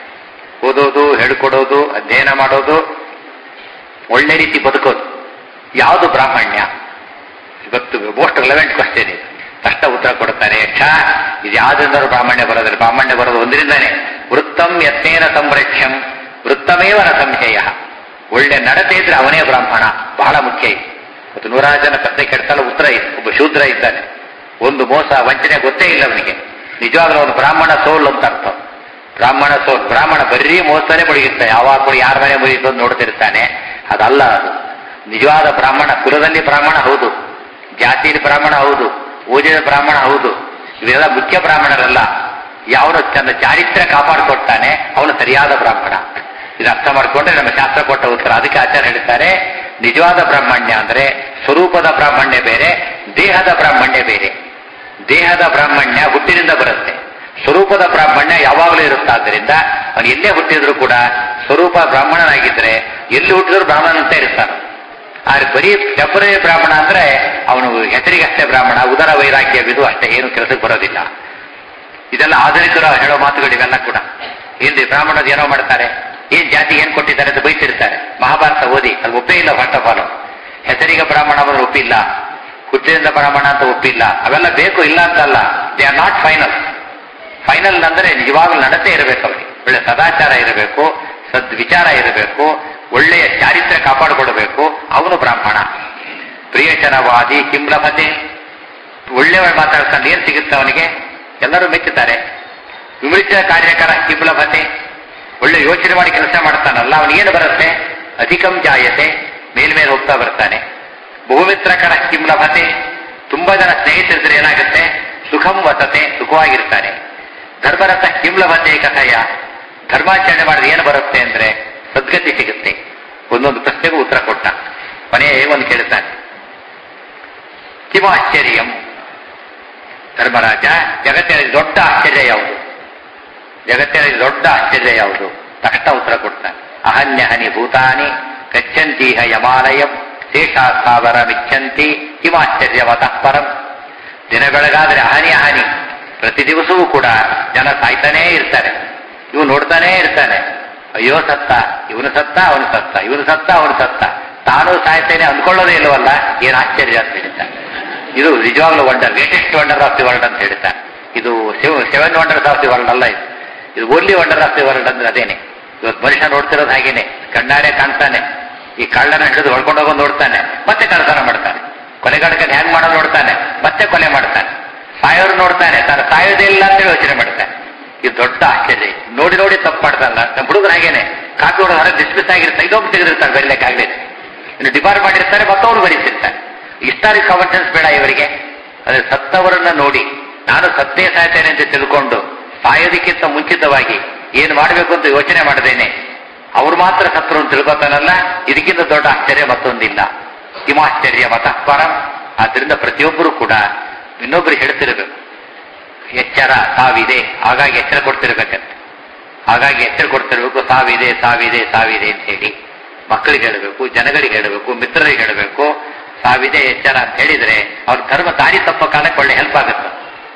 ಓದೋದು ಹೇಳ್ಕೊಡೋದು ಅಧ್ಯಯನ ಮಾಡೋದು ಒಳ್ಳೆ ರೀತಿ ಬದುಕೋದು ಯಾವುದು ಬ್ರಾಹ್ಮಣ್ಯ ಇವತ್ತು ಮೋಸ್ಟ್ ರಿಲೆವೆಂಟ್ ಕ್ವಶನ್ ಇದು ಕಷ್ಟ ಉತ್ತರ ಕೊಡ್ತಾರೆ ಯಕ್ಷ ಇದು ಯಾವ್ದ್ರಿಂದಾದ್ರೂ ಬ್ರಾಹ್ಮಣ್ಯ ಬರೋದಿಲ್ಲ ಬ್ರಾಹ್ಮಣ್ಯ ಬರೋದು ಒಂದರಿಂದಾನೆ ವೃತ್ತಂ ಯತ್ನೇನ ಸಂರಕ್ಷ್ಯಂ ವೃತ್ತಮೇವ ನ ಸಂಶಯ ಒಳ್ಳೆ ನಡತೆ ಇದ್ರೆ ಅವನೇ ಬ್ರಾಹ್ಮಣ ಬಹಳ ಮುಖ್ಯ ಇದು ಮತ್ತು ನೂರಾರು ಜನ ಪ್ರಶ್ನೆ ಕೆಡ್ತಲ್ಲ ಉತ್ತರ ಇದೆ ಒಬ್ಬ ಶೂದ್ರ ಇದ್ದಾನೆ ಒಂದು ಮೋಸ ವಂಚನೆ ಗೊತ್ತೇ ಇಲ್ಲ ಅವನಿಗೆ ನಿಜವಾಗ್ಲೂ ಅವನು ಬ್ರಾಹ್ಮಣ ಸೋಲ್ ಅಂತ ಅರ್ಥ ಬ್ರಾಹ್ಮಣ ಸೋಲ್ ಬ್ರಾಹ್ಮಣ ಬರೀ ಮೋಸನೇ ಮುಳುಗಿರ್ತಾನೆ ಯಾವಾಗ ಕೂಡ ಯಾರ ಮನೆ ಮುಗಿತು ಅಂತ ನೋಡ್ತಿರ್ತಾನೆ ಅದಲ್ಲ ಅದು ನಿಜವಾದ ಬ್ರಾಹ್ಮಣ ಕುಲದಲ್ಲಿ ಬ್ರಾಹ್ಮಣ ಹೌದು ಜಾತಿಯಲ್ಲಿ ಬ್ರಾಹ್ಮಣ ಹೌದು ಓದಿದ ಬ್ರಾಹ್ಮಣ ಹೌದು ಇವೆಲ್ಲ ಮುಖ್ಯ ಬ್ರಾಹ್ಮಣರಲ್ಲ ಯಾವನು ತನ್ನ ಚಾರಿತ್ರ್ಯ ಕಾಪಾಡಿಕೊಡ್ತಾನೆ ಅವನು ಸರಿಯಾದ ಬ್ರಾಹ್ಮಣ ಇದು ಅರ್ಥ ಮಾಡಿಕೊಂಡ್ರೆ ನಮ್ಮ ಶಾಸ್ತ್ರ ಕೊಟ್ಟ ಉತ್ತರ ಅದಕ್ಕೆ ಆಚಾರ್ಯ ಹೇಳ್ತಾರೆ ನಿಜವಾದ ಬ್ರಾಹ್ಮಣ್ಯ ಅಂದ್ರೆ ಸ್ವರೂಪದ ಬ್ರಾಹ್ಮಣ್ಯ ಬೇರೆ ದೇಹದ ಬ್ರಾಹ್ಮಣ್ಯ ಬೇರೆ ದೇಹದ ಬ್ರಾಹ್ಮಣ್ಯ ಹುಟ್ಟಿನಿಂದ ಬರುತ್ತೆ ಸ್ವರೂಪದ ಬ್ರಾಹ್ಮಣ್ಯ ಯಾವಾಗಲೂ ಇರುತ್ತಾದ್ದರಿಂದ ಅವನು ಎಲ್ಲೇ ಹುಟ್ಟಿದ್ರು ಕೂಡ ಸ್ವರೂಪ ಬ್ರಾಹ್ಮಣನಾಗಿದ್ರೆ ಎಲ್ಲಿ ಹುಟ್ಟಿದ್ರು ಬ್ರಾಹ್ಮಣನಂತ ಇರ್ತಾನೆ ಆದ್ರೆ ಬರೀ ಟೆಂಪರರಿ ಬ್ರಾಹ್ಮಣ ಅಂದ್ರೆ ಅವನು ಹೆಸರಿಗಷ್ಟೇ ಬ್ರಾಹ್ಮಣ ಉದರ ವೈರಾಗ್ಯವಿದು ಅಷ್ಟೇ ಏನು ಕೆಲಸಕ್ಕೆ ಬರೋದಿಲ್ಲ ಇದೆಲ್ಲ ಆಧುನಿಕರು ಹೇಳೋ ಮಾತುಗಳಿವೆಲ್ಲ ಕೂಡ ಇಲ್ಲಿ ಬ್ರಾಹ್ಮಣರು ಏನೋ ಮಾಡ್ತಾರೆ ಏನ್ ಜಾತಿ ಏನ್ ಕೊಟ್ಟಿದ್ದಾರೆ ಅಂತ ಬೈತಿರ್ತಾರೆ ಮಹಾಭಾರತ ಓದಿ ಅದು ಒಪ್ಪೇ ಇಲ್ಲ ಫಸ್ಟ್ ಆಫ್ ಆಲ್ ಹೆಸರಿಗೆ ಬ್ರಾಹ್ಮಣ ಅಂದ್ರೆ ಒಪ್ಪಿಲ್ಲ ಹುಟ್ಟಿನಿಂದ ಬ್ರಾಹ್ಮಣ ಅಂತ ಒಪ್ಪಿಲ್ಲ ಅವೆಲ್ಲ ಬೇಕು ಇಲ್ಲ ಅಂತಲ್ಲ they are not final final ಅಂದ್ರೆ ನಿಜವಾಗ್ಲೂ ನಡತೆ ಇರಬೇಕು ಅವರಿಗೆ ಒಳ್ಳೆ ಸದಾಚಾರ ಇರಬೇಕು ಸದ್ವಿಚಾರ ಇರಬೇಕು ಒಳ್ಳೆಯ ಚಾರಿತ್ರ್ಯ ಕಾಪಾಡಿಕೊಳ್ಬೇಕು ಅವನು ಬ್ರಾಹ್ಮಣ ಪ್ರಿಯಚನವಾದಿ ಕಿಂಲಭತೆ ಒಳ್ಳೆಯ ಮಾತಾಡ್ಕೊಂಡು ಏನ್ ಸಿಗುತ್ತೆ ಅವನಿಗೆ ಎಲ್ಲರೂ ಮೆಚ್ಚುತ್ತಾರೆ ವಿಮೃತ ಕಾರ್ಯಕರ ಕಿಂಲಭತೆ ಒಳ್ಳೆ ಯೋಚನೆ ಮಾಡಿ ಕೆಲಸ ಮಾಡ್ತಾನಲ್ಲ ಅವನಿಗೇನು ಬರುತ್ತೆ ಅಧಿಕಂ ಜಾಯತೆ ಮೇಲ್ಮೇಲೆ ಹೋಗ್ತಾ ಬರ್ತಾನೆ ಬಹುಮಿತ್ರಕರ ಕಿಂಲಭತೆ ತುಂಬಾ ಜನ ಸ್ನೇಹಿತರಿದ್ರೆ ಏನಾಗುತ್ತೆ ಸುಖಂ ವಸತೆ ಸುಖವಾಗಿರ್ತಾನೆ ಧರ್ಮರಥ ಕಿಂಲಭತೆ ಕಥಯ ಧರ್ಮಾಚರಣೆ ಮಾಡಿದ್ರೆ ಏನು ಬರುತ್ತೆ ಅಂದ್ರೆ ಸದ್ಗತಿ ಸಿಗುತ್ತೆ ಒಂದೊಂದು ಪ್ರಶ್ನೆಗೂ ಉತ್ತರ ಕೊಟ್ಟ ಕೊನೆಯೇ ಒಂದು ಕೇಳ್ತಾನೆ ಕಿಮ ಆಶ್ಚರ್ಯಂ ಧರ್ಮರಾಜ ಜಗತ್ತಿನಲ್ಲಿ ದೊಡ್ಡ ಆಶ್ಚರ್ಯ ಯಾವುದು ಜಗತ್ತಿನಲ್ಲಿ ದೊಡ್ಡ ಆಶ್ಚರ್ಯ ಯಾವುದು ತಕ್ಷಣ ಉತ್ತರ ಕೊಡ್ತಾನೆ ಅಹನ್ಯ ಹನಿ ಭೂತಾನಿ ಗಚ್ಚಂತೀಹ ಯಮಾಲಯಂ ಶೇಷಾಸ್ಥಾವರ ಮಿಚ್ಚಂತಿ ಕಿಮಾಶ್ಚರ್ಯವತಃ ಪರಂ ದಿನ ಬೆಳಗಾದ್ರೆ ಅಹನಿ ಅಹನಿ ಪ್ರತಿ ದಿವಸವೂ ಕೂಡ ಜನ ಸಾಯ್ತಾನೇ ಇರ್ತಾರೆ ಇವು ನೋಡ್ತಾನೇ ಇರ್ತಾನೆ ಅಯ್ಯೋ ಸತ್ತ ಇವನು ಸತ್ತ ಅವನು ಸತ್ತ ಇವನು ಸತ್ತ ಅವನು ಸತ್ತ ತಾನು ಸಾಯ್ತೇನೆ ಅಂದ್ಕೊಳ್ಳೋದೇ ಇಲ್ಲವಲ್ಲ ಏನು ಆಶ್ಚರ್ಯ ಅಂತ ಹೇಳ್ತಾನೆ ಇದು ನಿಜವಾಗ್ಲೂ wonder latest wonder of the world ಅಂತ ಹೇಳ್ತಾನೆ ಇದು seven wonders of the world ಅಲ್ಲ ಇದು ಇದು only wonder of the world ಅಂದ್ರೆ ಅದೇನೆ ಇವತ್ತು ಮನುಷ್ಯ ನೋಡ್ತಿರೋದು ಹಾಗೇನೆ ಕಣ್ಣಾರೆ ಕಾಣ್ತಾನೆ ಈ ಕಳ್ಳನ ಹಿಡಿದು ಹೊಳ್ಕೊಂಡು ಹೋಗೋದು ನೋಡ್ತಾನೆ ಮತ್ತೆ ಕಳ್ತನ ಮಾಡ್ತಾನೆ ಕೊಲೆಗಾಡಕನ ಹ್ಯಾಂಗ್ ಮಾಡೋದು ನೋಡ್ತಾನೆ ಮತ್ತೆ ಕೊಲೆ ಮಾಡ್ತಾನೆ ಸಾಯೋರು ನೋಡ್ತಾನೆ ತಾನು ಸಾಯೋದೇ ಇಲ್ಲ ಅಂತ ಯೋಚನೆ ಮಾಡ್ತಾನೆ ಇದು ದೊಡ್ಡ ಆಶ್ಚರ್ಯ ನೋಡಿ ನೋಡಿ ತಪ್ಪು ಮಾಡ್ತಾನಲ್ಲ ನಮ್ಮ ಹುಡುಗರು ಹಾಗೇನೆ ಕಾಪಿ ಹೊಡೆದು ಹೊರಗೆ ಡಿಸ್ಮಿಸ್ ಆಗಿರ್ತಾರೆ ಇದೊಬ್ಬ ತೆಗೆದಿರ್ತಾರೆ ಬೆಳಿಲಿಕ್ಕಾಗಲಿ ಇನ್ನು ಡಿಪಾರ್ಟ್ ಮಾಡಿರ್ತಾರೆ ಮತ್ತವ್ರು ಬರೀತಿರ್ತಾರೆ ಇಷ್ಟಾರಿ ಕಾಮನ್ ಬೇಡ ಇವರಿಗೆ ಅದೇ ಸತ್ತವರನ್ನ ನೋಡಿ ನಾನು ಸತ್ತೇ ಸಾಯ್ತೇನೆ ಅಂತ ತಿಳ್ಕೊಂಡು ಸಾಯೋದಕ್ಕಿಂತ ಮುಂಚಿತವಾಗಿ ಏನ್ ಮಾಡಬೇಕು ಅಂತ ಯೋಚನೆ ಮಾಡದೇನೆ ಅವ್ರು ಮಾತ್ರ ಸತ್ರು ಅಂತ ತಿಳ್ಕೊತಾನಲ್ಲ ಇದಕ್ಕಿಂತ ದೊಡ್ಡ ಆಶ್ಚರ್ಯ ಮತ್ತೊಂದಿಲ್ಲ ಹಿಮಾಶ್ಚರ್ಯ ಮತಃ ಪರಂ ಆದ್ರಿಂದ ಪ್ರತಿಯೊಬ್ಬರು ಕೂಡ ಇನ್ನೊಬ್ರು ಹೇಳ್ತಿರ್ಬೇಕು ಎಚ್ಚರ ಸಾವಿದೆ ಹಾಗಾಗಿ ಎಚ್ಚರ ಕೊಡ್ತಿರ್ಬೇಕಂತೆ ಹಾಗಾಗಿ ಎಚ್ಚರ ಕೊಡ್ತಿರ್ಬೇಕು ಸಾವಿದೆ ಸಾವಿದೆ ಸಾವಿದೆ ಅಂತ ಹೇಳಿ ಮಕ್ಕಳಿಗೆ ಹೇಳಬೇಕು ಜನಗಳಿಗೆ ಹೇಳಬೇಕು ಮಿತ್ರರಿಗೆ ಹೇಳಬೇಕು ಸಾವಿದೆ ಎಚ್ಚರ ಅಂತ ಹೇಳಿದ್ರೆ ಅವ್ರ ಧರ್ಮ ದಾರಿ ತಪ್ಪ ಕಾಲಕ್ಕೆ ಒಳ್ಳೆ ಹೆಲ್ಪ್ ಆಗುತ್ತೆ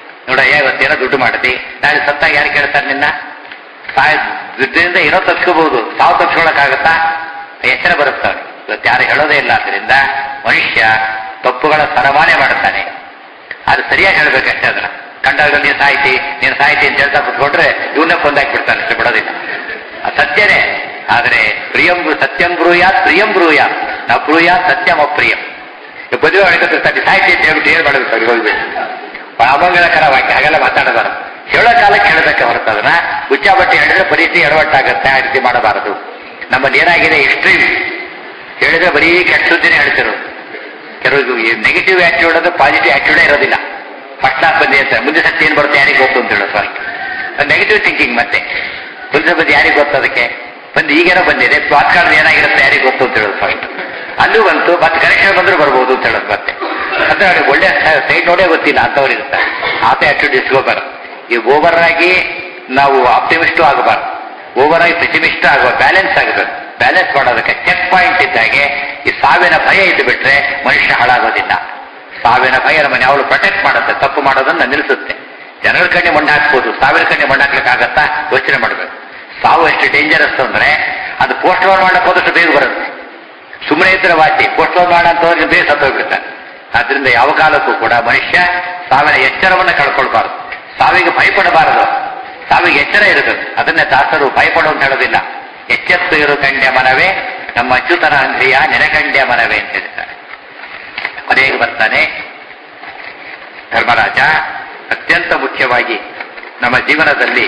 ಏನೋ ದುಡ್ಡು ಮಾಡ್ತಿ ನಾಳೆ ಸತ್ತಾಗ ಯಾರು ಕೇಳ್ತಾರೆ ನಿನ್ನ ಸಾಯ ದುಡ್ಡಿನಿಂದ ಏನೋ ತಪ್ಸ್ಕೋಬಹುದು ಸಾವು ತಪ್ಸ್ಕೊಳಕ್ಕಾಗತ್ತಾ ಎಚ್ಚರ ಬರುತ್ತವನು ಇವತ್ತು ಯಾರು ಹೇಳೋದೇ ಇಲ್ಲ ಆದ್ದರಿಂದ ಮನುಷ್ಯ ತಪ್ಪುಗಳ ಸರಮಾನೆ ಮಾಡುತ್ತಾನೆ ಅದು ಸರಿಯಾಗಿ ಹೇಳ್ಬೇಕಷ್ಟೇ ಅದನ್ನ ಕಂಡಾಗ ನೀನು ಸಾಯ್ತಿ ನೀನು ಸಾಯ್ತಿ ಅಂತ ಹೇಳ್ತಾ ಕುತ್ಕೊಂಡ್ರೆ ಇವನ್ನೇ ಕೊಂದಾಕ್ಬಿಡ್ತಾನೆ ಅಷ್ಟೇ ಬಿಡೋದಿಲ್ಲ ಅದು ಸತ್ಯನೇ ಆದರೆ ಪ್ರಿಯಂ ಸತ್ಯಂ ಬ್ರೂಯಾತ್ ಪ್ರಿಯಂ ಬ್ರೂಯಾತ್ ನಾವು ಬ್ರೂಯಾತ್ ಸತ್ಯಂ ಅಪ್ರಿಯಂ ಬದುವೆ ಹೊಡ್ಕೊತಿರ್ತಾನೆ ಸಾಹಿತ್ಯ ಅಂತ ಹೇಳ್ಬಿಟ್ಟು ಏನ್ ಮಾಡಬೇಕು ಅವ್ರಿಗೆ ಹೋಗ್ಬಿಟ್ಟು ಅಮಂಗಳಕರ ವಾಕ್ಯ ಹಾಗೆಲ್ಲ ಮಾತಾಡಬಾರದು ಹೇಳೋ ಕಾಲಕ್ಕೆ ಹೇಳಬೇಕೆ ಹೊರತು ಅದನ್ನ ಬಟ್ಟೆ ಹೇಳಿದ್ರೆ ಪರಿಸ್ಥಿತಿ ಎಡವಟ್ಟಾಗುತ್ತೆ ಆ ರೀತಿ ಮಾಡಬಾರದು ನಮ್ಮಲ್ಲಿ ಏನಾಗಿದೆ ಎಕ್ಸ್ಟ್ರೀಮ್ ಹೇಳಿದ್ರೆ ಬರೀ ಕೆಟ್ಟ ಸುದ್ದಿನೇ ಹೇಳ್ತಿರೋದು ಕೆಲವು ನೆಗೆಟಿವ್ ಆಟಿಟ್ಯೂಡ್ ಅದು ಪಾಸಿಟಿವ್ ಆಟಿಟ್ಯೂಡೇ ಇರೋದಿಲ್ಲ ಫಸ್ಟ್ ಕ್ಲಾಸ್ ಬಂದಿ ಅಂತ ಮುಂದೆ ಸತ್ಯ ಏನ್ ಬರುತ್ತೆ ಯಾರಿಗೆ ಗೊತ್ತು ಅಂತ ಹೇಳೋದು ಸಾರಿ ನೆಗೆಟಿವ್ ಥಿಂಕಿಂಗ್ ಮತ್ತೆ ಮುಂದೆ ಬಂದು ಯಾರಿಗೆ ಗೊತ್ತು ಅದಕ್ಕೆ ಬಂದು ಈಗೇನೋ ಬಂದಿದೆ ಪಾತ್ಕಾಲದ ಏನಾಗಿರುತ್ತೆ ಯಾರಿಗೆ ಗೊತ್ತು ಅಂತ ಹೇಳೋದು ಪಾಯಿಂಟ್ ಅಲ್ಲೂ ಬಂತು ಮತ್ತೆ ಕರೆಕ್ಷನ್ ಬಂದರೂ ಬರ್ಬೋದು ಅಂತ ಹೇಳೋದು ಮತ್ತೆ ಅಂದ್ರೆ ಅವ್ರಿಗೆ ಒಳ್ಳೆ ಸೈಡ್ ನೋಡೇ ಗೊತ್ತಿಲ್ಲ ಅಂತವ್ರು ಇರ್ತಾರೆ ಆತ ಆಟಿಟ್ಯೂಡ್ ಇಸ್ಕೋಬಾರ್ದು ಈ ಓವರ್ ಆಗಿ ನಾವು ಆಪ್ಟಿಮಿಸ್ಟು ಆಗಬಾರ್ದು ಓವರ್ ಆಗಿ ಪೆಸಿಮಿಸ್ಟ್ ಆಗುವ ಬ್ಯಾಲೆನ್ಸ್ ಆಗಬೇಕು ಬ್ಯಾಲೆನ್ಸ್ ಮಾಡೋದಕ್ಕೆ ಚೆಕ್ ಪಾಯಿಂಟ್ ಇದ್ದಾಗೆ ಈ ಸಾವಿನ ಭಯ ಇದ್ದು ಬಿಟ್ರೆ ಮನುಷ್ಯ ಹಾಳಾಗೋದಿಲ್ಲ ಸಾವಿನ ಭಯ ನಮ್ಮನ್ನು ಯಾವಾಗಲೂ ಪ್ರೊಟೆಕ್ಟ್ ಮಾಡುತ್ತೆ ತಪ್ಪು ಮಾಡೋದನ್ನ ನಿಲ್ಲಿಸುತ್ತೆ ಜನರ ಕಣ್ಣೆ ಮಣ್ಣು ಹಾಕ್ಬೋದು ಸಾವಿರ ಕಣ್ಣೆ ಮಣ್ಣು ಹಾಕ್ಲಿಕ್ಕಾಗತ್ತಾ ಯೋಚನೆ ಮಾಡಬೇಕು ಸಾವು ಎಷ್ಟು ಡೇಂಜರಸ್ ಅಂದ್ರೆ ಅದು ಪೋಸ್ಟ್ ಮಾರ್ಟಮ್ ಮಾಡಕ್ ಹೋದಷ್ಟು ಬೇಗ ಬರುತ್ತೆ ಸುಮ್ಮನೆ ಇದ್ರೆ ವಾಸಿ ಪೋಸ್ಟ್ ಮಾರ್ಟಮ್ ಮಾಡಂತವ್ರಿಗೆ ಬೇಗ ಸತ್ತೋಗ್ಬಿಡ್ತಾರೆ ಆದ್ರಿಂದ ಯಾವ ಕಾಲಕ್ಕೂ ಕೂಡ ಮನುಷ್ಯ ಸಾವಿನ ಎಚ್ಚರವನ್ನ ಕಳ್ಕೊಳ್ಬಾರದು ಸಾವಿಗೆ ಭಯಪಡಬಾರದು ಸಾವಿಗೆ ಎಚ್ಚರ ಇರಬೇಕು ಅದನ್ನೇ ದಾಸರು ಭಯಪಡು ಅಂತ ಹೇಳೋದಿಲ್ಲ ಎಚ್ಚೆತ್ತು ಇರು ಕಂಡ್ಯ ಮನವೇ ನಮ್ಮ ಅಚ್ಯುತನ ಅಂದ್ರಿಯ ನೆನಕಂಡ್ಯ ಮನವೇ ಅಂತ ಹೇಳ್ತಾರೆ ಕೊನೆಗೆ ಬರ್ತಾನೆ ಧರ್ಮರಾಜ ಅತ್ಯಂತ ಮುಖ್ಯವಾಗಿ ನಮ್ಮ ಜೀವನದಲ್ಲಿ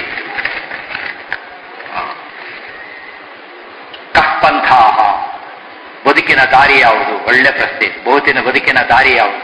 ಕಪ್ಪಂಥಾಹ ಬದುಕಿನ ದಾರಿ ಯಾವುದು ಒಳ್ಳೆ ಪ್ರಶ್ನೆ ಬಹುತಿನ ಬದುಕಿನ ದಾರಿ ಯಾವುದು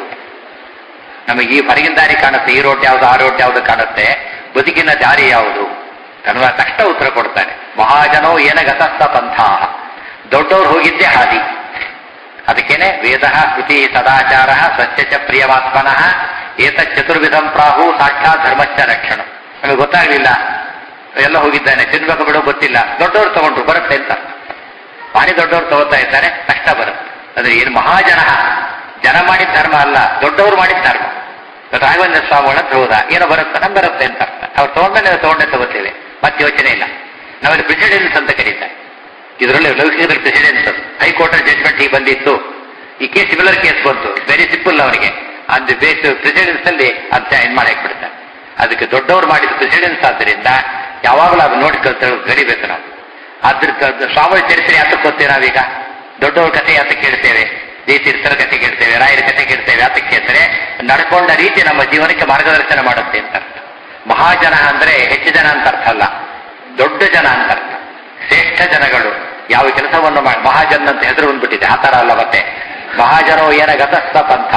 ನಮಗೆ ಈ ಹೊರಗಿನ ದಾರಿ ಕಾಣುತ್ತೆ ಈ ರೋಡ್ ಯಾವುದು ಆ ರೋಡ್ ಯಾವುದು ಕಾಣುತ್ತೆ ಬದುಕಿನ ದಾರಿ ಯಾವುದು ಕನ್ನಡ ತಕ್ಷಣ ಉತ್ತರ ಕೊಡ್ತಾನೆ ಮಹಾಜನೋ ಏನ ಗತಸ್ಥ ಪಂಥಾಹ ದೊಡ್ಡವ್ರು ಹೋಗಿದ್ದೇ ಹಾದಿ ಅದಕ್ಕೇನೆ ವೇದ ಶ್ರುತಿ ಸದಾಚಾರ ಸ್ವಚ್ಛ ಚ ಪ್ರಿಯವಾತ್ಮನಃ ಏತ ಚತುರ್ವಿಧಂ ಪ್ರಾಹು ಸಾಕ್ಷಾತ್ ಧರ್ಮಶ್ಚ ರಕ್ಷಣ ನಮಗೆ ಗೊತ್ತಾಗ್ಲಿಲ್ಲ ಎಲ್ಲ ಹೋಗಿದ್ದಾನೆ ತಿನ್ಬೇಕು ಬಿಡೋ ಗೊತ್ತಿಲ್ಲ ದೊಡ್ಡವ್ರು ತಗೊಂಡ್ರು ಬರುತ್ತೆ ಅಂತ ಭಾರಿ ದೊಡ್ಡವ್ರು ತಗೋತಾ ಇದ್ದಾರೆ ಕಷ್ಟ ಬರುತ್ತೆ ಅಂದ್ರೆ ಏನು ಮಹಾಜನ ಜನ ಮಾಡಿದ ಧರ್ಮ ಅಲ್ಲ ದೊಡ್ಡವರು ಮಾಡಿದ ಧರ್ಮ ರಾಘವೇಂದ್ರ ಸ್ವಾಮಿಗಳ ಹೋದ ಏನೋ ಬರುತ್ತೆ ನಮ್ ಬರುತ್ತೆ ಅಂತ ಅರ್ಥ ಅವ್ರು ತಗೊಂಡ್ರೆ ನಾವು ತಗೊಂಡೇ ತಗೋತೇವೆ ಮತ್ತೆ ಯೋಚನೆ ಇಲ್ಲ ನಾವಲ್ಲಿ ಪ್ರೆಸಿಡೆನ್ಸ್ ಅಂತ ಕರೀತಾರೆ ಇದರಲ್ಲಿ ಲೌಕಿಕದಲ್ಲಿ ಪ್ರೆಸಿಡೆನ್ಸ್ ಹೈಕೋರ್ಟ್ ಜಡ್ಜ್ಮೆಂಟ್ ಈಗ ಬಂದಿತ್ತು ಈ ಕೇಸ್ ಸಿಮಿಲರ್ ಕೇಸ್ ಬಂತು ವೆರಿ ಸಿಂಪಲ್ ಅವರಿಗೆ ಅದು ಬೇಸ್ ಪ್ರೆಸಿಡೆನ್ಸ್ ಅಲ್ಲಿ ಅಂತ ಇದು ಮಾಡಿ ಹಾಕ್ಬಿಡ್ತಾರೆ ಅದಕ್ಕೆ ದೊಡ್ಡವರು ಮಾಡಿದ ಪ್ರೆಸಿಡೆನ್ಸ್ ಆದ್ದರಿಂದ ಯಾವಾಗಲೂ ಅದು ನೋಡಿ ಗಡಿಬೇಕು ನಾವು ಅದ್ರ ಸ್ವಾಮಿ ಚರಿತ್ರೆ ಯಾತಕ್ಕೆ ಗೊತ್ತೇವೆ ನಾವೀಗ ದೊಡ್ಡವ್ರ ಕಥೆ ಯಾತಕ್ಕೆ ಕೇಳ್ತೇವೆ ಈ ತೀರ್ಥರ ಕಥೆ ಕೇಳ್ತೇವೆ ರಾಯರ ಕಥೆ ಕೇಳ್ತೇವೆ ಯಾತಕ್ಕೆ ಅಂದ್ರೆ ನಡ್ಕೊಂಡ ರೀತಿ ನಮ್ಮ ಜೀವನಕ್ಕೆ ಮಾರ್ಗದರ್ಶನ ಮಾಡುತ್ತೆ ಅಂತ ಅರ್ಥ ಮಹಾಜನ ಅಂದ್ರೆ ಹೆಚ್ಚು ಜನ ಅಂತ ಅರ್ಥ ಅಲ್ಲ ದೊಡ್ಡ ಜನ ಅಂತ ಅರ್ಥ ಶ್ರೇಷ್ಠ ಜನಗಳು ಯಾವ ಕೆಲಸವನ್ನು ಮಾಡಿ ಮಹಾಜನ್ ಅಂತ ಹೆಸರು ಬಂದ್ಬಿಟ್ಟಿದೆ ಆ ತರ ಅಲ್ಲ ಮತ್ತೆ ಮಹಾಜನೋ ಏನ ಗತಸ್ಥ ಪಂಥ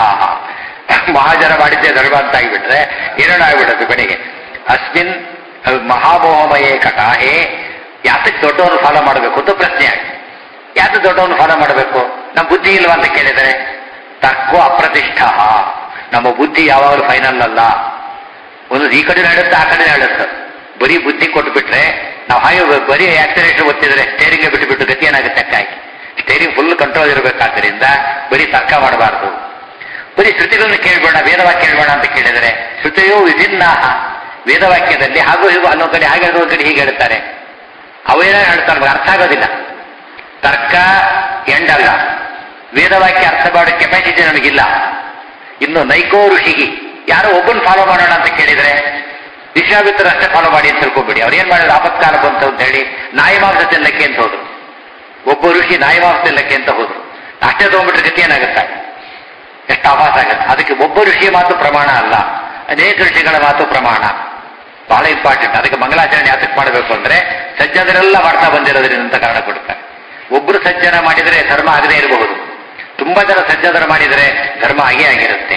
ಮಹಾಜನ ಮಾಡಿದ್ದೆ ಧರ್ಮ ಅಂತ ಆಗಿಬಿಟ್ರೆ ಏನೇನು ಆಗ್ಬಿಡುತ್ತೆ ಬೆಳಿಗ್ಗೆ ಅಸ್ಮಿನ್ ಮಹಾಮೋಹಮಯೇ ಕಟಾಹೇ ಯಾತಕ್ಕೆ ದೊಡ್ಡವನು ಫಾಲೋ ಮಾಡಬೇಕು ಅಂತ ಪ್ರಶ್ನೆ ಆಗಿ ಯಾಕೆ ದೊಡ್ಡವನು ಫಾಲೋ ಮಾಡಬೇಕು ನಮ್ಮ ಬುದ್ಧಿ ಇಲ್ವಾ ಅಂತ ಕೇಳಿದರೆ ತರ್ಕೋ ಅಪ್ರತಿಷ್ಠ ನಮ್ಮ ಬುದ್ಧಿ ಯಾವಾಗಲೂ ಫೈನಲ್ ಅಲ್ಲ ಒಂದು ಈ ಕಡೆ ಹೇಳುತ್ತೆ ಆ ಕಡೆ ಹೇಳುತ್ತೆ ಬರೀ ಬುದ್ಧಿ ಕೊಟ್ಬಿಟ್ರೆ ನಾವು ಹಾಗೆ ಬರೀ ಆಕ್ಸಿಲೇಟರ್ ಒತ್ತಿದ್ರೆ ಸ್ಟೇರಿಂಗ್ ಬಿಟ್ಟು ಬಿಟ್ಟು ಗತಿ ಏನಾಗುತ್ತೆ ಅಕ್ಕಾಗಿ ಸ್ಟೇರಿಂಗ್ ಫುಲ್ ಕಂಟ್ರೋಲ್ ಇರಬೇಕಾದ್ದರಿಂದ ಬರೀ ತರ್ಕ ಮಾಡಬಾರ್ದು ಬರೀ ಶ್ರುತಿಗಳನ್ನು ಕೇಳಬೇಡ ವೇದವಾಕ್ಯ ಕೇಳಬೇಡ ಅಂತ ಕೇಳಿದರೆ ಶ್ರುತಿಯು ವಿಭಿನ್ನ ವೇದವಾಕ್ಯದಲ್ಲಿ ಹಾಗೂ ಹೀಗೂ ಅಲ್ಲೊಂದು ಕಡೆ ಹಾಗೆ ಒಂದು ಕಡೆ ಹೀಗೆ ಹೇಳ್ತಾರೆ ಅವೇನೋ ಹೇಳ್ತಾರೆ ನಮ್ಗೆ ಅರ್ಥ ಆಗೋದಿಲ್ಲ ತರ್ಕ ಎಂಡಲ್ಲ ವೇದವಾಕ್ಯ ಅರ್ಥ ಮಾಡೋ ಕೆಪಾಸಿಟಿ ನನಗಿಲ್ಲ ಇನ್ನು ನೈಕೋ ಋಷಿಗಿ ಯಾರೋ ಒಬ್ಬನ್ ಫಾಲೋ ಮಾಡೋಣ ಅಂತ ಕೇಳಿದ್ರೆ ವಿಶ್ವಾಮಿತ್ರ ಅಷ್ಟೇ ಫಾಲೋ ಮಾಡಿ ಅಂತ ತಿಳ್ಕೊಬೇಡಿ ಅವ್ರು ಏನ್ ಮಾಡಿದ್ರು ಆಪತ್ಕಾಲ ಬಂತು ಅಂತ ಹೇಳಿ ನಾಯಿ ಮಾಂಸ ತಿನ್ನಕ್ಕೆ ಅಂತ ಹೋದ್ರು ಒಬ್ಬ ಋಷಿ ನಾಯಿ ಮಾಂಸ ತಿನ್ನಕ್ಕೆ ಅಂತ ಹೋದ್ರು ಅಷ್ಟೇ ತಗೊಂಡ್ಬಿಟ್ರೆ ಗತಿ ಏನಾಗುತ್ತೆ ಎಷ್ಟು ಆಭಾಸ ಆಗುತ್ತೆ ಅದಕ್ಕೆ ಒಬ್ಬ ಋಷಿಯ ಮಾತು ಪ್ರಮಾಣ ಅಲ್ಲ ಅನೇಕ ಋಷಿಗಳ ಮಾತು ಪ್ರಮಾಣ ಬಹಳ ಇಂಪಾರ್ಟೆಂಟ್ ಅದಕ್ಕೆ ಮಂಗಲಾಚರಣೆ ಯಾತಕ್ಕೆ ಮಾಡಬೇಕು ಅಂದ್ರೆ ಸಜ್ಜನರೆಲ್ಲ ಮಾಡ್ತಾ ಬಂದಿರೋದ್ರಿಂದ ಅಂತ ಕಾರಣ ಕೊಡ್ತಾರೆ ಒಬ್ರು ಸಜ್ಜನ ಮಾಡಿದರೆ ಧರ್ಮ ಆಗದೇ ಇರಬಹುದು ತುಂಬಾ ಜನ ಸಜ್ಜನರು ಮಾಡಿದರೆ ಧರ್ಮ ಆಗೇ ಆಗಿರುತ್ತೆ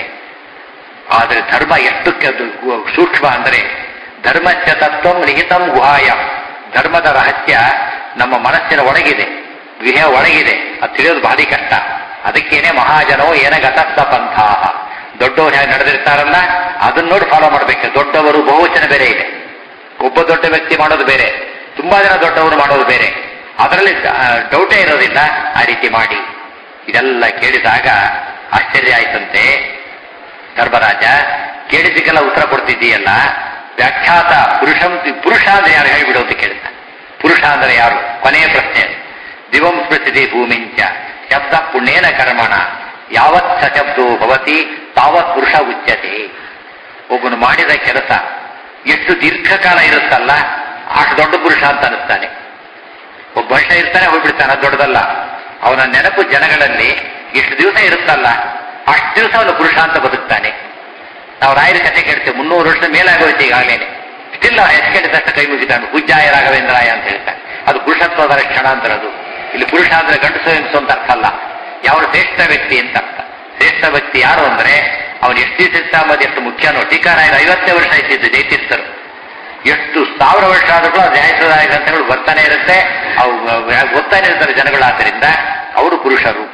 ಆದರೆ ಧರ್ಮ ಎಷ್ಟು ಸೂಕ್ಷ್ಮ ಅಂದರೆ ಧರ್ಮಶ್ಚ ತತ್ವಂ ನಿಹಿತಂ ಗುಹಾಯ ಧರ್ಮದ ರಹಸ್ಯ ನಮ್ಮ ಮನಸ್ಸಿನ ಒಳಗಿದೆ ಗೃಹ ಒಳಗಿದೆ ಅದು ತಿಳಿಯೋದು ಭಾರಿ ಕಷ್ಟ ಅದಕ್ಕೇನೆ ಮಹಾಜನೋ ಏನ ಗತಸ್ಥ ಪಂಥ ದೊಡ್ಡವರು ಹೇಗೆ ನಡೆದಿರ್ತಾರಲ್ಲ ಅದನ್ನ ನೋಡಿ ಫಾಲೋ ಮಾಡಬೇಕು ದೊಡ್ಡವರು ಬಹುವಚನ ಬೇರೆ ಇದೆ ಒಬ್ಬ ದೊಡ್ಡ ವ್ಯಕ್ತಿ ಮಾಡೋದು ಬೇರೆ ತುಂಬಾ ಜನ ದೊಡ್ಡವರು ಮಾಡೋದು ಬೇರೆ ಅದರಲ್ಲಿ ಡೌಟೇ ಇರೋದಿಲ್ಲ ಆ ರೀತಿ ಮಾಡಿ ಇದೆಲ್ಲ ಕೇಳಿದಾಗ ಆಶ್ಚರ್ಯ ಆಯ್ತಂತೆ ಧರ್ಮರಾಜ ಕೇಳಿದ್ದಕ್ಕೆಲ್ಲ ಉತ್ತರ ಕೊಡ್ತಿದ್ದೀಯಲ್ಲ ವ್ಯಾಖ್ಯಾತ ಪುರುಷಂ ಪುರುಷ ಅಂದ್ರೆ ಯಾರು ಹೇಳಿಬಿಡು ಅಂತ ಕೇಳ್ತಾನೆ ಪುರುಷ ಅಂದ್ರೆ ಯಾರು ಕೊನೆಯ ಪ್ರಶ್ನೆ ಅದು. ದಿವಂ ಸ್ಮೃತಿದೆ ಭೂಮಿಂಚ ಶಬ್ದ ಪುಣ್ಯೇನ ಕರ್ಮಣ ಯಾವತ್ ಸಶಬ್ದೋ ಭವತಿ ತಾವತ್ ಪುರುಷ ಉಚ್ಯತೆ ಒಬ್ಬನು ಮಾಡಿದ ಕೆಲಸ ಎಷ್ಟು ದೀರ್ಘಕಾಲ ಇರುತ್ತಲ್ಲ ಅಷ್ಟು ದೊಡ್ಡ ಪುರುಷ ಅಂತ ಅನಿಸ್ತಾನೆ ಒಬ್ಬ ಮನುಷ್ಯ ಇರ್ತಾನೆ ಹೋಗ್ಬಿಡ್ತಾನೆ ಅದು ದೊಡ್ಡದಲ್ಲ ಅವನ ನೆನಪು ಜನಗಳಲ್ಲಿ ಎಷ್ಟು ದಿವಸ ಇರುತ್ತಲ್ಲ ಅಷ್ಟು ದಿವಸ ಅವನು ಪುರುಷ ಅಂತ ಬದುಕ್ತಾನೆ ನಾವು ರಾಯರ ಕಥೆ ಕೇಳ್ತೇವೆ ಮುನ್ನೂರು ವರ್ಷದ ಮೇಲಾಗೋಯ್ತು ಈಗಾಗಲೇ ಸ್ಟಿಲ್ ಎಷ್ಟು ಕೇಳಿದಷ್ಟು ಕೈ ಮುಗಿತಾನೆ ಪೂಜ್ಯಾಯ ರಾಘವೇಂದ್ರಾಯ ಅಂತ ಹೇಳ್ತಾನೆ ಅದು ಪುರುಷತ್ವದ ಲಕ್ಷಣ ಅಂತ ಅದು ಇಲ್ಲಿ ಪುರುಷ ಅಂದ್ರೆ ಗಂಡಸು ಹೆಂಗಸು ಅಂತ ಅರ್ಥ ಅಲ್ಲ ಯಾವ ಶ್ರೇಷ್ಠ ವ್ಯಕ್ತಿ ಅಂತ ಅರ್ಥ ಶ್ರೇಷ್ಠ ವ್ಯಕ್ತಿ ಯಾರು ಅಂದ್ರೆ ಅವನು ಎಷ್ಟು ದಿವಸ ಇರ್ತಾ ಅಂಬೋದು ಎಷ್ಟು ಮುಖ್ಯನೋ ಟೀಕಾರಾಯರು ಐವತ್ತೇ ವರ್ಷ ಇದ್ದಿದ್ದು ಜೈತಿರ್ತರು ಎಷ್ಟು ಸಾವಿರ ವರ್ಷ ಆದ್ರೂ ಕೂಡ ನ್ಯಾಯಸುದಾಯ ಗ್ರಂಥಗಳು ಬರ್ತಾನೆ ಇರುತ್ತೆ ಅವು ಓದ್ತಾನೆ ಇರ್ತಾರೆ ಜನಗಳು ಆದ್ದರಿಂದ ಅವರು ಪುರುಷರು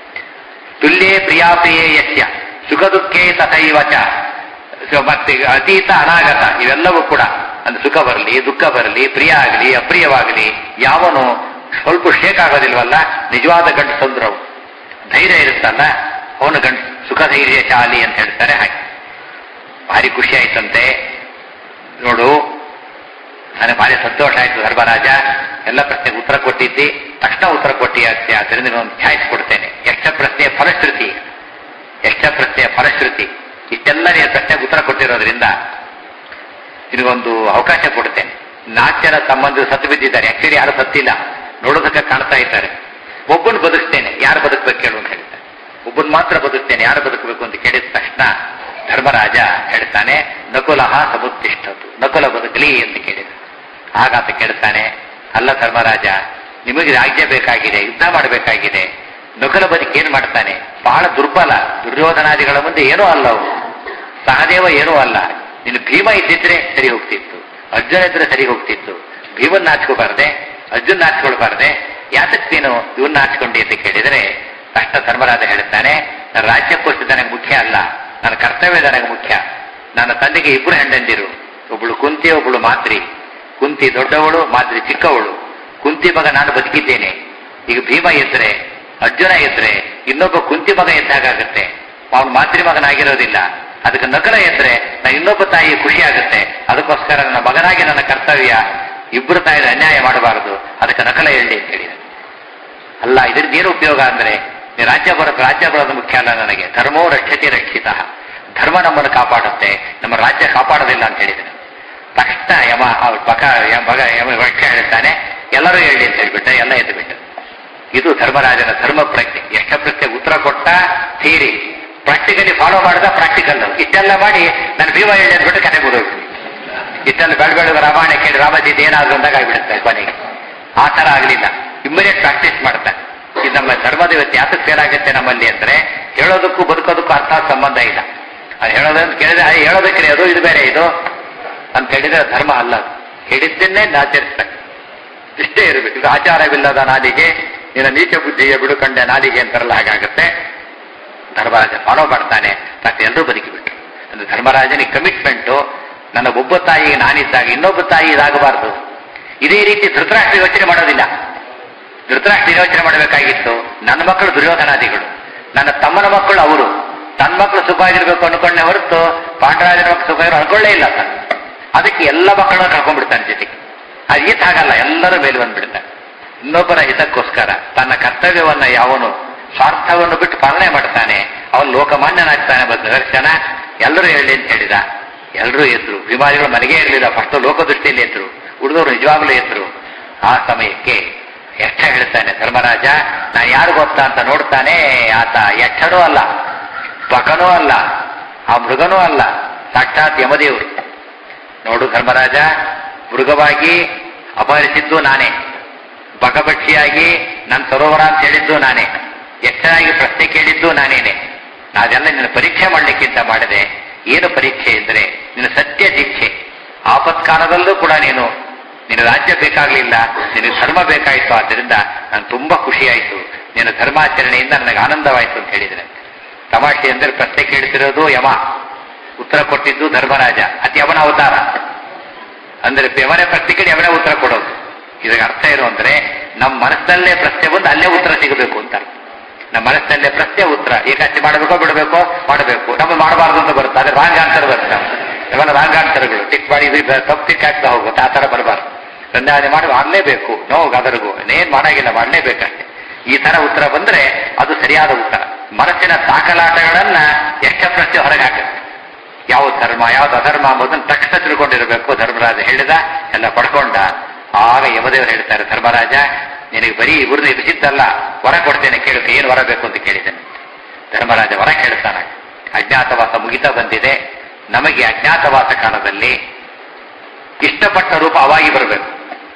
ತುಲ್ಯೇ ಪ್ರಿಯಾಪ್ರಿಯೇ ಯಸ್ಯ ಸುಖ ದುಃಖೇ ತಥೈವ ಚ ಸೊ ಮತ್ತೆ ಅತೀತ ಅನಾಗತ ಇವೆಲ್ಲವೂ ಕೂಡ ಅಂದ್ರೆ ಸುಖ ಬರಲಿ ದುಃಖ ಬರಲಿ ಪ್ರಿಯ ಆಗಲಿ ಅಪ್ರಿಯವಾಗಲಿ ಯಾವನು ಸ್ವಲ್ಪ ಶೇಕ್ ಆಗೋದಿಲ್ವಲ್ಲ ನಿಜವಾದ ಗಂಟು ಸಂದ್ರವು ಧೈರ್ಯ ಇರುತ್ತಲ್ಲ ಅವನು ಗಂಟು ಸುಖ ಧೈರ್ಯಶಾಲಿ ಅಂತ ಹೇಳ್ತಾರೆ ಹಾಗೆ ಭಾರಿ ಖುಷಿ ಆಯ್ತಂತೆ ನೋಡು ನನಗೆ ಭಾರಿ ಸಂತೋಷ ಆಯ್ತು ಧರ್ಮರಾಜ ಎಲ್ಲ ಪ್ರಶ್ನೆಗೆ ಉತ್ತರ ಕೊಟ್ಟಿದ್ದಿ ತಕ್ಷಣ ಉತ್ತರ ಕೊಟ್ಟಿ ಆಗ್ತಿ ಆದ್ದರಿಂದ ಒಂದು ಚಾಯ್ಸ್ ಕೊಡ್ತೇನೆ ಎಷ್ಟ ಪ್ರಶ್ನೆಯ ಫಲಶ್ರುತಿ ಎಷ್ಟ ಪ್ರಶ್ನೆಯ ಫಲಶ್ರುತಿ ಇಷ್ಟೆಲ್ಲ ನೀನು ಪ್ರಶ್ನೆಗೆ ಉತ್ತರ ಕೊಟ್ಟಿರೋದ್ರಿಂದ ನಿನಗೊಂದು ಅವಕಾಶ ಕೊಡ್ತೇನೆ ನಾಲ್ಕು ಜನ ಸಂಬಂಧಿಗಳು ಸತ್ತು ಬಿದ್ದಿದ್ದಾರೆ ಆಕ್ಚುಲಿ ಯಾರು ಸತ್ತಿಲ್ಲ ನೋಡೋದಕ್ಕೆ ಕಾಣ್ತಾ ಇದ್ದಾರೆ ಒಬ್ಬನ್ ಬದುಕ್ತೇನೆ ಯಾರು ಬದುಕಬೇಕು ಹೇಳು ಅಂತ ಹೇಳ್ತಾರೆ ಒಬ್ಬನ್ ಮಾತ್ರ ಬದುಕ್ತೇನೆ ಯಾರು ಬದುಕಬೇಕು ಅಂತ ಕೇಳಿದ ತಕ್ಷಣ ಧರ್ಮರಾಜ ಹೇಳ್ತಾನೆ ನಕುಲಹ ಸಮುತ್ತಿಷ್ಠತು ನಕುಲ ಬದುಕಲಿ ಅಂತ ಕೇಳಿದ ಆಗಾತ ಕೇಳ್ತಾನೆ ಅಲ್ಲ ಧರ್ಮರಾಜ ನಿಮಗೆ ರಾಜ್ಯ ಬೇಕಾಗಿದೆ ಯುದ್ಧ ಮಾಡಬೇಕಾಗಿದೆ ನಕುಲ ಬದುಕಿ ಏನ್ ಮಾಡ್ತಾನೆ ಬಹಳ ದುರ್ಬಲ ದುರ್ಯೋಧನಾದಿಗಳ ಮುಂದೆ ಏನೂ ಅಲ್ಲ ಅವನು ಸಹದೇವ ಏನೂ ಅಲ್ಲ ನೀನು ಭೀಮ ಇದ್ದಿದ್ರೆ ಸರಿ ಹೋಗ್ತಿತ್ತು ಅರ್ಜುನ ಇದ್ರೆ ಸರಿ ಹೋಗ್ತಿತ್ತು ಭೀಮನ್ ನಾಚ್ಕೋಬಾರ್ದೆ ಅರ್ಜುನ್ ನಾಚ್ಕೊಳ್ಬಾರ್ದೆ ಯಾತಕ್ ನೀನು ಇವನ್ನ ನಾಚ್ಕೊಂಡಿ ಅಂತ ಕೇಳಿದರೆ ಕಷ್ಟ ಧರ್ಮರಾಜ ಹೇಳ್ತಾನೆ ನನ್ನ ರಾಜ್ಯಕ್ಕೋಸ್ಕರ ನನಗೆ ಮುಖ್ಯ ಅಲ್ಲ ನನ್ನ ಕರ್ತವ್ಯ ನನಗೆ ಮುಖ್ಯ ನನ್ನ ತಂದೆಗೆ ಇಬ್ಬರು ಹೆಂಡಂದಿರು ಒಬ್ಬಳು ಕುಂತಿ ಒಬ್ಬಳು ಮಾತ್ರಿ ಕುಂತಿ ದೊಡ್ಡವಳು ಮಾತ್ರಿ ಚಿಕ್ಕವಳು ಕುಂತಿ ಮಗ ನಾನು ಬದುಕಿದ್ದೇನೆ ಈಗ ಭೀಮ ಇದ್ರೆ ಅರ್ಜುನ ಇದ್ರೆ ಇನ್ನೊಬ್ಬ ಕುಂತಿ ಮಗ ಎದ್ದಾಗತ್ತೆ ಅವನು ಮಾತೃ ಮಗನಾಗಿರೋದಿಲ್ಲ ಅದಕ್ಕೆ ನಕಲ ಇದ್ರೆ ನಾ ಇನ್ನೊಬ್ಬ ತಾಯಿ ಖುಷಿ ಆಗುತ್ತೆ ಅದಕ್ಕೋಸ್ಕರ ನನ್ನ ಮಗನಾಗಿ ನನ್ನ ಕರ್ತವ್ಯ ಇಬ್ಬರು ತಾಯಿದ ಅನ್ಯಾಯ ಮಾಡಬಾರದು ಅದಕ್ಕೆ ನಕಲ ಹೇಳಿ ಅಂತ ಹೇಳಿದ ಅಲ್ಲ ಇದರಿಂದ ಏನು ಉಪಯೋಗ ಅಂದ್ರೆ ನೀ ರಾಜ್ಯ ಬರೋದು ರಾಜ್ಯ ಬರೋದು ಮುಖ್ಯ ಅಲ್ಲ ನನಗೆ ಧರ್ಮೋ ರಕ್ಷತೆ ರಕ್ಷಿತ ಧರ್ಮ ನಮ್ಮನ್ನು ಕಾಪಾಡುತ್ತೆ ನಮ್ಮ ರಾಜ್ಯ ಕಾಪಾಡೋದಿಲ್ಲ ಅಂತ ಹೇಳಿದ್ರೆ ತಕ್ಷಣ ಯಮ ಅವ್ರ ಮಗ ಯಮ- ಮಗ ಯಮ ವೃಕ್ಷ ಹೇಳ್ತಾನೆ ಎಲ್ಲರೂ ಹೇಳಿ ಅಂತ ಹೇಳ್ಬಿಟ್ಟ ಎಲ್ಲ ಎದ್ದು ಬಿಟ್ಟು ಇದು ಧರ್ಮರಾಜನ ಧರ್ಮ ಪ್ರಜ್ಞೆ ಎಷ್ಟ ಪ್ರಶ್ನೆ ಉತ್ತರ ಕೊಟ್ಟ ಥಿಯರಿ ಪ್ರಾಕ್ಟಿಕಲಿ ಫಾಲೋ ಮಾಡಿದ ಪ್ರಾಕ್ಟಿಕಲ್ ಇಷ್ಟೆಲ್ಲ ಮಾಡಿ ನಾನು ಭೀಮ ಹೇಳಿ ಅಂದ್ಬಿಟ್ಟು ಕತೆ ಮುಗಿದೋಗ್ತೀನಿ ಇಷ್ಟೆಲ್ಲ ಬೆಳ ಬೆಳಗ್ಗೆ ರಾಮಾಯಣ ಕೇಳಿ ರಾಮಜಿತ್ ಏನಾದ್ರು ಅಂದಾಗ ಆಗ್ಬಿಡುತ್ತೆ ಕೊನೆಗೆ ಆ ತರ ಆಗ್ಲಿಲ್ಲ ಇಮ್ಮಿಡಿಯೇಟ್ ಪ್ರಾಕ್ಟೀಸ್ ಮಾಡ್ತಾರೆ ಇದು ನಮ್ಮ ಧರ್ಮದ ಇವತ್ತು ಯಾತಕ್ಕೆ ಸೇರಾಗುತ್ತೆ ನಮ್ಮಲ್ಲಿ ಅಂದ್ರೆ ಹೇಳೋದಕ್ಕೂ ಬದುಕೋದಕ್ಕೂ ಅರ್ಥ ಸಂಬಂಧ ಇಲ್ಲ ಅದು ಹೇಳೋದಂತ ಕೇಳಿದ್ರೆ ಅದು ಹೇಳೋದಕ್ಕೆ ಅದು ಇದು ಬೇರೆ ಇದು ಅಂತ ಹೇಳಿದ್ರೆ ಧರ್ಮ ಅಲ್ಲ ಅದು. ಹೇಳಿದ್ದನ್ನೇ ಆಚರಿಸ್ತಾರೆ ಇಷ್ಟೇ ಇರಬೇಕು ಇದು ಆಚಾರವಿಲ್ಲದ ನಾಲಿಗೆ ನಿನ್ನ ನೀಚ ಬುದ್ಧಿಯ ಬಿಡುಕಂಡ ನಾಲಿಗೆ ಅಂತಾರಲ್ಲ ಹಾಗಾಗುತ್ತೆ ಧರ್ಮರಾಜ ಫಾಲೋ ಮಾಡ್ತಾನೆ ಮತ್ತೆ ಎಲ್ಲರೂ ಬದುಕಿಬಿಟ್ರು ಅಂದ್ರೆ ಧರ್ಮರಾಜನಿಗೆ ಕಮಿಟ್ಮೆಂಟು ನನ್ನ ಒಬ್ಬ ತಾಯಿಗೆ ನಾನಿದ್ದಾಗ ಇನ್ನೊಬ್ಬ ತಾಯಿ ಇದಾಗಬಾರದು ಇದೇ ರೀತಿ ಧೃತರಾಷ್ಟ್ರ ಯೋಚನೆ ಮಾಡೋದಿಲ್ಲ ಧೃತರಾಷ್ಟ್ರ ಯೋಚನೆ ಮಾಡಬೇಕಾಗಿತ್ತು ನನ್ನ ಮಕ್ಕಳು ದುರ್ಯೋಧನಾದಿಗಳು ನನ್ನ ತಮ್ಮನ ಮಕ್ಕಳು ಅವರು ತನ್ನ ಮಕ್ಕಳು ಸುಖವಾಗಿರ್ಬೇಕು ಅನ್ಕೊಂಡೆ ಹೊರತು ಪಾಂಡರಾಜನ ಮಕ್ಕಳು ಸುಖವಾಗಿರೋ ಅನ್ಕೊಳ್ಳೇ ಇಲ್ಲ ತಾನು ಅದಕ್ಕೆ ಎಲ್ಲ ಮಕ್ಕಳನ್ನ ಕರ್ಕೊಂಡ್ಬಿಡ್ತಾನೆ ಜೊತೆಗೆ ಅದು ಈತ ಹಾಗಲ್ಲ ಎಲ್ಲರೂ ಮೇಲೆ ಬಂದ್ಬಿಡ್ತಾನೆ ಇನ್ನೊಬ್ಬರ ಹಿತಕ್ಕೋಸ್ಕರ ತನ್ನ ಕರ್ತವ್ಯವನ್ನ ಯಾವನು ಸ್ವಾರ್ಥವನ್ನು ಬಿಟ್ಟು ಪಾಲನೆ ಮಾಡ್ತಾನೆ ಅವನು ಲೋಕಮಾನ್ಯನಾಗ್ತಾನೆ ಬಂದ ದರ್ಶನ ಎಲ್ಲರೂ ಹೇಳಿ ಅಂತ ಹೇಳಿದ ಎಲ್ಲರೂ ಎದ್ರು ವಿಮಾನಿಗಳು ಮನೆಗೆ ಇರಲಿಲ್ಲ ಫಸ್ಟ್ ಲೋಕದೃಷ್ಟಿಯಲ್ಲಿ ಎದ್ರು ಉಳಿದವರು ನಿಜವಾಗ್ಲೂ ಎದ್ರು ಆ ಸಮಯಕ್ಕೆ ಎಷ್ಟ ಹೇಳ್ತಾನೆ ಧರ್ಮರಾಜ ನಾ ಯಾರು ಗೊತ್ತಾ ಅಂತ ನೋಡ್ತಾನೆ ಆತ ಎಷ್ಟನೂ ಅಲ್ಲ ಪಕನೂ ಅಲ್ಲ ಆ ಮೃಗನೂ ಅಲ್ಲ ಸಾಕ್ಷಾತ್ ಯಮದೇವರು ನೋಡು ಧರ್ಮರಾಜ ಮೃಗವಾಗಿ ಅಪಹರಿಸಿದ್ದು ನಾನೇ ಬಗಬಕ್ಷಿಯಾಗಿ ನನ್ನ ಸರೋವರ ಅಂತ ಹೇಳಿದ್ದು ನಾನೇ ಎಷ್ಟರಾಗಿ ಪ್ರಶ್ನೆ ಕೇಳಿದ್ದು ನಾನೇನೆ ಅದೆಲ್ಲ ನಿನ್ನ ಪರೀಕ್ಷೆ ಮಾಡಲಿಕ್ಕಿಂತ ಮಾಡಿದೆ ಏನು ಪರೀಕ್ಷೆ ಇದ್ರೆ ನಿನ್ನ ಸತ್ಯ ದೀಕ್ಷೆ ಆಪತ್ಕಾಲದಲ್ಲೂ ಕೂಡ ನೀನು ನಿನ್ನ ರಾಜ್ಯ ಬೇಕಾಗಲಿಲ್ಲ ನಿನಗೆ ಧರ್ಮ ಬೇಕಾಯಿತು ಆದ್ದರಿಂದ ನಾನು ತುಂಬಾ ಖುಷಿಯಾಯಿತು ನಿನ್ನ ಧರ್ಮಾಚರಣೆಯಿಂದ ನನಗೆ ಆನಂದವಾಯಿತು ಅಂತ ಹೇಳಿದ್ರೆ ತಮಾಷೆ ಅಂದರೆ ಪ್ರಶ್ನೆ ಕೇಳ್ತಿರೋದು ಯಮ ಉತ್ತರ ಕೊಟ್ಟಿದ್ದು ಧರ್ಮರಾಜ ಅತಿ ಅವನ ಅವತಾರ ಅಂದ್ರೆ ಯವನ ಪ್ರಶ್ನೆಗೆ ಅವನೇ ಉತ್ತರ ಕೊಡೋದು ಇದಕ್ಕೆ ಅರ್ಥ ಏನು ಅಂದ್ರೆ ನಮ್ಮ ಮನಸ್ಸಲ್ಲೇ ಪ್ರಶ್ನೆ ಬಂದು ಅಲ್ಲೇ ಉತ್ತರ ಸಿಗಬೇಕು ಅಂತ ನಮ್ಮ ಮನಸ್ಸಲ್ಲೇ ಪ್ರಶ್ನೆ ಉತ್ತರ ಏಕಾಚೆ ಮಾಡಬೇಕೋ ಬಿಡಬೇಕೋ ಮಾಡಬೇಕು ನಮ್ಮ ಮಾಡಬಾರ್ದು ಅಂತ ಬರುತ್ತೆ ಅದೇ ರಾಂಗ್ ಆನ್ಸರ್ ಬರುತ್ತೆ ಇವೆಲ್ಲ ರಾಂಗಾಂತರಗಳು ಟಿಕ್ ಮಾಡಿ ಇದು ತಪ್ಪು ಟಿಕ್ ಆಗ್ತಾ ಹೋಗುತ್ತೆ ಆ ತರ ಬರಬಾರ್ದು ಸಂಧಾನ ಮಾಡಿ ಮಾಡಲೇಬೇಕು ನೋ ಗದರ್ಗು ಏನ್ ಮಾಡಾಗಿಲ್ಲ ಮಾಡಲೇಬೇಕಷ್ಟೇ ಈ ತರ ಉತ್ತರ ಬಂದ್ರೆ ಅದು ಸರಿಯಾದ ಉತ್ತರ ಮನಸ್ಸಿನ ದಾಖಲಾಟಗಳನ್ನ ಎಷ್ಟ ಪ್ರಶ್ನೆ ಹೊರಗಾಕುತ್ತೆ ಯಾವ ಧರ್ಮ ಯಾವ್ದು ಅಧರ್ಮ ಅಂಬುದನ್ನ ತಕ್ಷಣ ತಿಳ್ಕೊಂಡಿರಬೇಕು ಧರ್ಮರಾಜ ಹೇಳಿದ ಎಲ್ಲ ಪಡ್ಕೊಂಡ ಆಗ ಯಮದೇವರು ಹೇಳ್ತಾರೆ ಧರ್ಮರಾಜ ನಿನಗೆ ಬರೀ ಇವ್ರನ್ನ ಇರಿಸಿದ್ದಲ್ಲ ವರ ಕೊಡ್ತೇನೆ ಕೇಳಕ್ಕೆ ಏನು ವರ ಬೇಕು ಅಂತ ಕೇಳಿದ್ದೇನೆ ಧರ್ಮರಾಜ ವರ ಕೇಳ್ತಾನೆ ಅಜ್ಞಾತವಾಸ ಮುಗಿತಾ ಬಂದಿದೆ ನಮಗೆ ಅಜ್ಞಾತವಾಸ ಕಾಲದಲ್ಲಿ ಇಷ್ಟಪಟ್ಟ ರೂಪ ಅವಾಗಿ ಬರಬೇಕು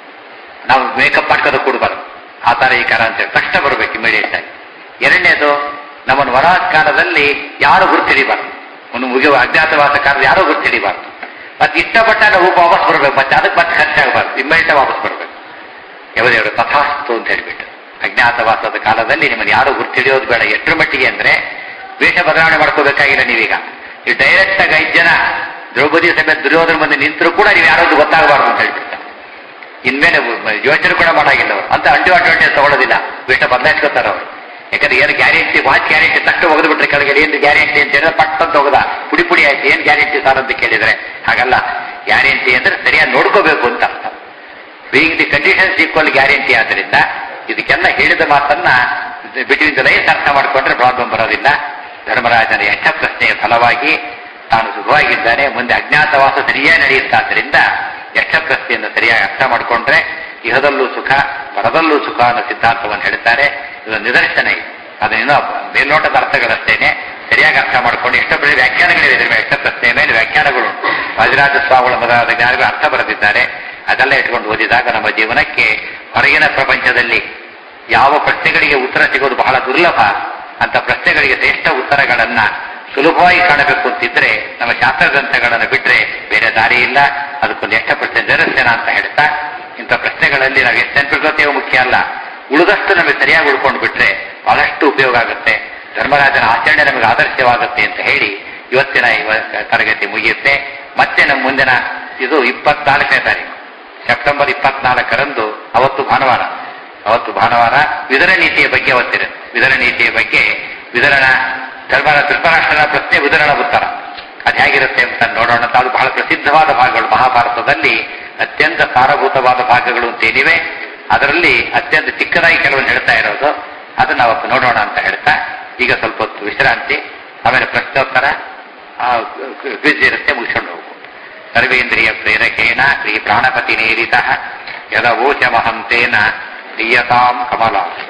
ನಾವು ಮೇಕಪ್ ಮಾಡ್ಕೋದು ಕೊಡಬಾರ್ದು ಆ ತರ ಈ ಕಾರ ಅಂತೇಳಿ ತಕ್ಷಣ ಬರಬೇಕು ಇಮಿಡಿಯೇಟ್ ಆಗಿ ಎರಡನೇದು ನಮ್ಮನ್ನು ವರ ಕಾಲದಲ್ಲಿ ಯಾರು ಗುರುತಿಡಿಬಾರ್ದು ಒಂದು ಮುಗಿಯುವ ಅಜ್ಞಾತವಾಸ ಕಾಲದಲ್ಲಿ ಯಾರೋ ಗುರುತಿಡಿಬಾರ್ದು ಮತ್ತೆ ಇಷ್ಟಪಟ್ಟ ರೂಪ ವಾಪಸ್ ಬರಬೇಕು ಮತ್ತೆ ಅದಕ್ಕೆ ಮತ್ತೆ ಖರ್ಚಾಗಬಾರ್ದು ಇಮ್ಮಿಡಿಯೇಟ್ ವಾಪಸ್ ಬರಬೇಕು ಯಮದೇವರು ತಥಾಸ್ತು ಅಂತ ಹೇಳ್ಬಿಟ್ಟು ಅಜ್ಞಾತವಾಸದ ಕಾಲದಲ್ಲಿ ನಿಮ್ಮನ್ನು ಯಾರು ಗುರ್ತಿಡಿಯೋದು ಬೇಡ ಎಷ್ಟರ ಮಟ್ಟಿಗೆ ಅಂದ್ರೆ ವೇಷ ಬದಲಾವಣೆ ಮಾಡ್ಕೋಬೇಕಾಗಿಲ್ಲ ನೀವೀಗ ನೀವು ಡೈರೆಕ್ಟ್ ಆಗಿ ಐದು ಜನ ದ್ರೌಪದಿ ಸಮೇತ ದುರ್ಯೋಧನ ಮುಂದೆ ನಿಂತರೂ ಕೂಡ ನೀವು ಯಾರಾದ್ರು ಗೊತ್ತಾಗಬಾರ್ದು ಅಂತ ಹೇಳ್ಬಿಡ್ತಾರೆ ಇನ್ಮೇಲೆ ಯೋಚನೆ ಕೂಡ ಮಾಡಾಗಿಲ್ಲ ಅವರು ಅಂತ ಅಂಟು ಅಡ್ವಾಂಟೇಜ್ ತಗೊಳ್ಳೋದಿಲ್ಲ ವೇಷ ಬದಲಾಯಿಸ್ಕೊತಾರೆ ಅವರು ಯಾಕಂದ್ರೆ ಏನು ಗ್ಯಾರಂಟಿ ವಾಚ್ ಗ್ಯಾರಂಟಿ ತಕ್ಕ ಒಗೆದು ಬಿಟ್ರೆ ಕೆಳಗೆ ಏನು ಗ್ಯಾರಂಟಿ ಅಂತ ಹೇಳಿದ್ರೆ ಪಟ್ ಅಂತ ಹೋಗದ ಪುಡಿ ಪುಡಿ ಆಯ್ತು ಏನ್ ಗ್ಯಾರಂಟಿ ಸರ್ ಅಂತ ಕೇಳಿದ್ರೆ ಹಾಗಲ್ಲ ಗ್ಯಾರಂಟಿ ಅಂದ್ರೆ ಸರಿಯಾಗಿ ನೋಡ್ಕೋಬೇಕು ಅಂತ ಅರ್ಥ being the conditions equal guarantee ಆದ್ರಿಂದ ಇದಕ್ಕೆಲ್ಲ ಹೇಳಿದ ಮಾತನ್ನ ಬಿಟ್ವೀನ್ ದ ಲೈನ್ಸ್ ಅರ್ಥ ಮಾಡಿಕೊಂಡ್ರೆ ಪ್ರಾಬ್ಲಮ್ ಬರೋದಿಲ್ಲ ಧರ್ಮರಾಜನ ಯಶ ಪ್ರಶ್ನೆಯ ಫಲವಾಗಿ ತಾನು ಸುಖವಾಗಿದ್ದಾನೆ ಮುಂದೆ ಅಜ್ಞಾತವಾಸ ಸರಿಯಾಗಿ ನಡೆಯುತ್ತಾದ್ರಿಂದ ಯಶ ಪ್ರಶ್ನೆಯನ್ನು ಸರಿಯಾಗಿ ಅರ್ಥ ಮಾಡಿಕೊಂಡ್ರೆ ಇಹದಲ್ಲೂ ಸುಖ ಪರದಲ್ಲೂ ಸುಖ ಅನ್ನೋ ಸಿದ್ಧಾಂತವನ್ನು ಹೇಳ್ತಾರೆ ಇದು ನಿದರ್ಶನ ಇದೆ ಅದನ್ನ ಮೇಲ್ನೋಟದ ಅರ್ಥಗಳಷ್ಟೇನೆ ಸರಿಯಾಗಿ ಅರ್ಥ ಮಾಡ್ಕೊಂಡು ಎಷ್ಟೋ ಬೆಳೆ ವ್ಯಾಖ್ಯಾನಗಳಿವೆ ಇದ್ರ ಮೇಲೆ ಯಶ ಪ್ರಶ್ನೆಯ ಮೇಲೆ ವ್ಯಾಖ್ಯಾನಗಳು ರಾಜರಾಜ ಸ್ವಾಮಿಗಳ ಮೊದಲಾದ ಜ್ಞಾನಿಗಳು ಅರ್ಥ ಬರೆದಿದ್ದಾರೆ ಅದೆಲ್ಲ ಇಟ್ಕೊಂಡು ಓದಿದಾಗ ನಮ್ಮ ಜೀವನಕ್ಕೆ ಹೊರಗಿನ ಪ್ರಪಂಚದಲ್ಲಿ ಯಾವ ಪ್ರಶ್ನೆಗಳಿಗೆ ಉತ್ತರ ಸಿಗೋದು ಬಹಳ ದುರ್ಲಭ ಅಂತ ಪ್ರಶ್ನೆಗಳಿಗೆ ಶ್ರೇಷ್ಠ ಉತ್ತರಗಳನ್ನ ಸುಲಭವಾಗಿ ಕಾಣಬೇಕು ಅಂತಿದ್ರೆ ನಮ್ಮ ಶಾಸ್ತ್ರ ಗ್ರಂಥಗಳನ್ನು ಬಿಟ್ರೆ ಬೇರೆ ದಾರಿ ಇಲ್ಲ ಅದಕ್ಕೊಂದು ಎಷ್ಟ ಪ್ರಶ್ನೆ ನಿರಸ್ಯನ ಅಂತ ಹೇಳ್ತಾ ಇಂಥ ಪ್ರಶ್ನೆಗಳಲ್ಲಿ ನಾವು ಎಷ್ಟು ನೆನಪಿರ್ಗೋತೇವೋ ಮುಖ್ಯ ಅಲ್ಲ ಉಳಿದಷ್ಟು ನಮಗೆ ಸರಿಯಾಗಿ ಉಳ್ಕೊಂಡು ಬಿಟ್ರೆ ಬಹಳಷ್ಟು ಉಪಯೋಗ ಆಗುತ್ತೆ ಧರ್ಮರಾಜನ ಆಚರಣೆ ನಮಗೆ ಆದರ್ಶವಾಗುತ್ತೆ ಅಂತ ಹೇಳಿ ಇವತ್ತಿನ ಇವ- ತರಗತಿ ಮುಗಿಯುತ್ತೆ ಮತ್ತೆ ನಮ್ಮ ಮುಂದಿನ ಇದು ಇಪ್ಪತ್ನಾಲ್ಕನೇ ತಾರೀಕು ಸೆಪ್ಟೆಂಬರ್ ಇಪ್ಪತ್ನಾಲ್ಕರಂದು ಅವತ್ತು ಭಾನುವಾರ ಅವತ್ತು ಭಾನುವಾರ ವಿದರ ನೀತಿಯ ಬಗ್ಗೆ ಅವತ್ತಿದೆ ವಿದರ ನೀತಿಯ ಬಗ್ಗೆ ವಿದರಣ ಧರ್ಮರ ಧೃತರಾಷ್ಟ್ರನ ಪ್ರಶ್ನೆ ವಿದರಣ ಉತ್ತರ ಅದು ಹೇಗಿರುತ್ತೆ ಅಂತ ನೋಡೋಣ ಅಂತ ಅದು ಬಹಳ ಪ್ರಸಿದ್ಧವಾದ ಭಾಗಗಳು ಮಹಾಭಾರತದಲ್ಲಿ ಅತ್ಯಂತ ಸಾರಭೂತವಾದ ಭಾಗಗಳು ಅಂತ ಏನಿವೆ ಅದರಲ್ಲಿ ಅತ್ಯಂತ ಚಿಕ್ಕದಾಗಿ ಕೆಲವೊಂದು ಹೇಳ್ತಾ ಇರೋದು ಅದನ್ನ ಅವತ್ತು ನೋಡೋಣ ಅಂತ ಹೇಳ್ತಾ ಈಗ ಸ್ವಲ್ಪ ಹೊತ್ತು ವಿಶ್ರಾಂತಿ ಆಮೇಲೆ ಪ್ರಶ್ನೋತ್ತರ ಕ್ವಿಜ್ ಇರುತ್ತೆ ಮುಗಿಸ್ಕೊಂಡು ಹೋಗು ಸರ್ವೇಂದ್ರಿಯ ಪ್ರೇರಕೇಣ ಶ್ರೀ ಪ್ರಾಣಪತಿ ನೇರಿತ ಯದವೋಚಮಹಂತೇನ ಪ್ರಿಯತಾಂ ಕಮಲ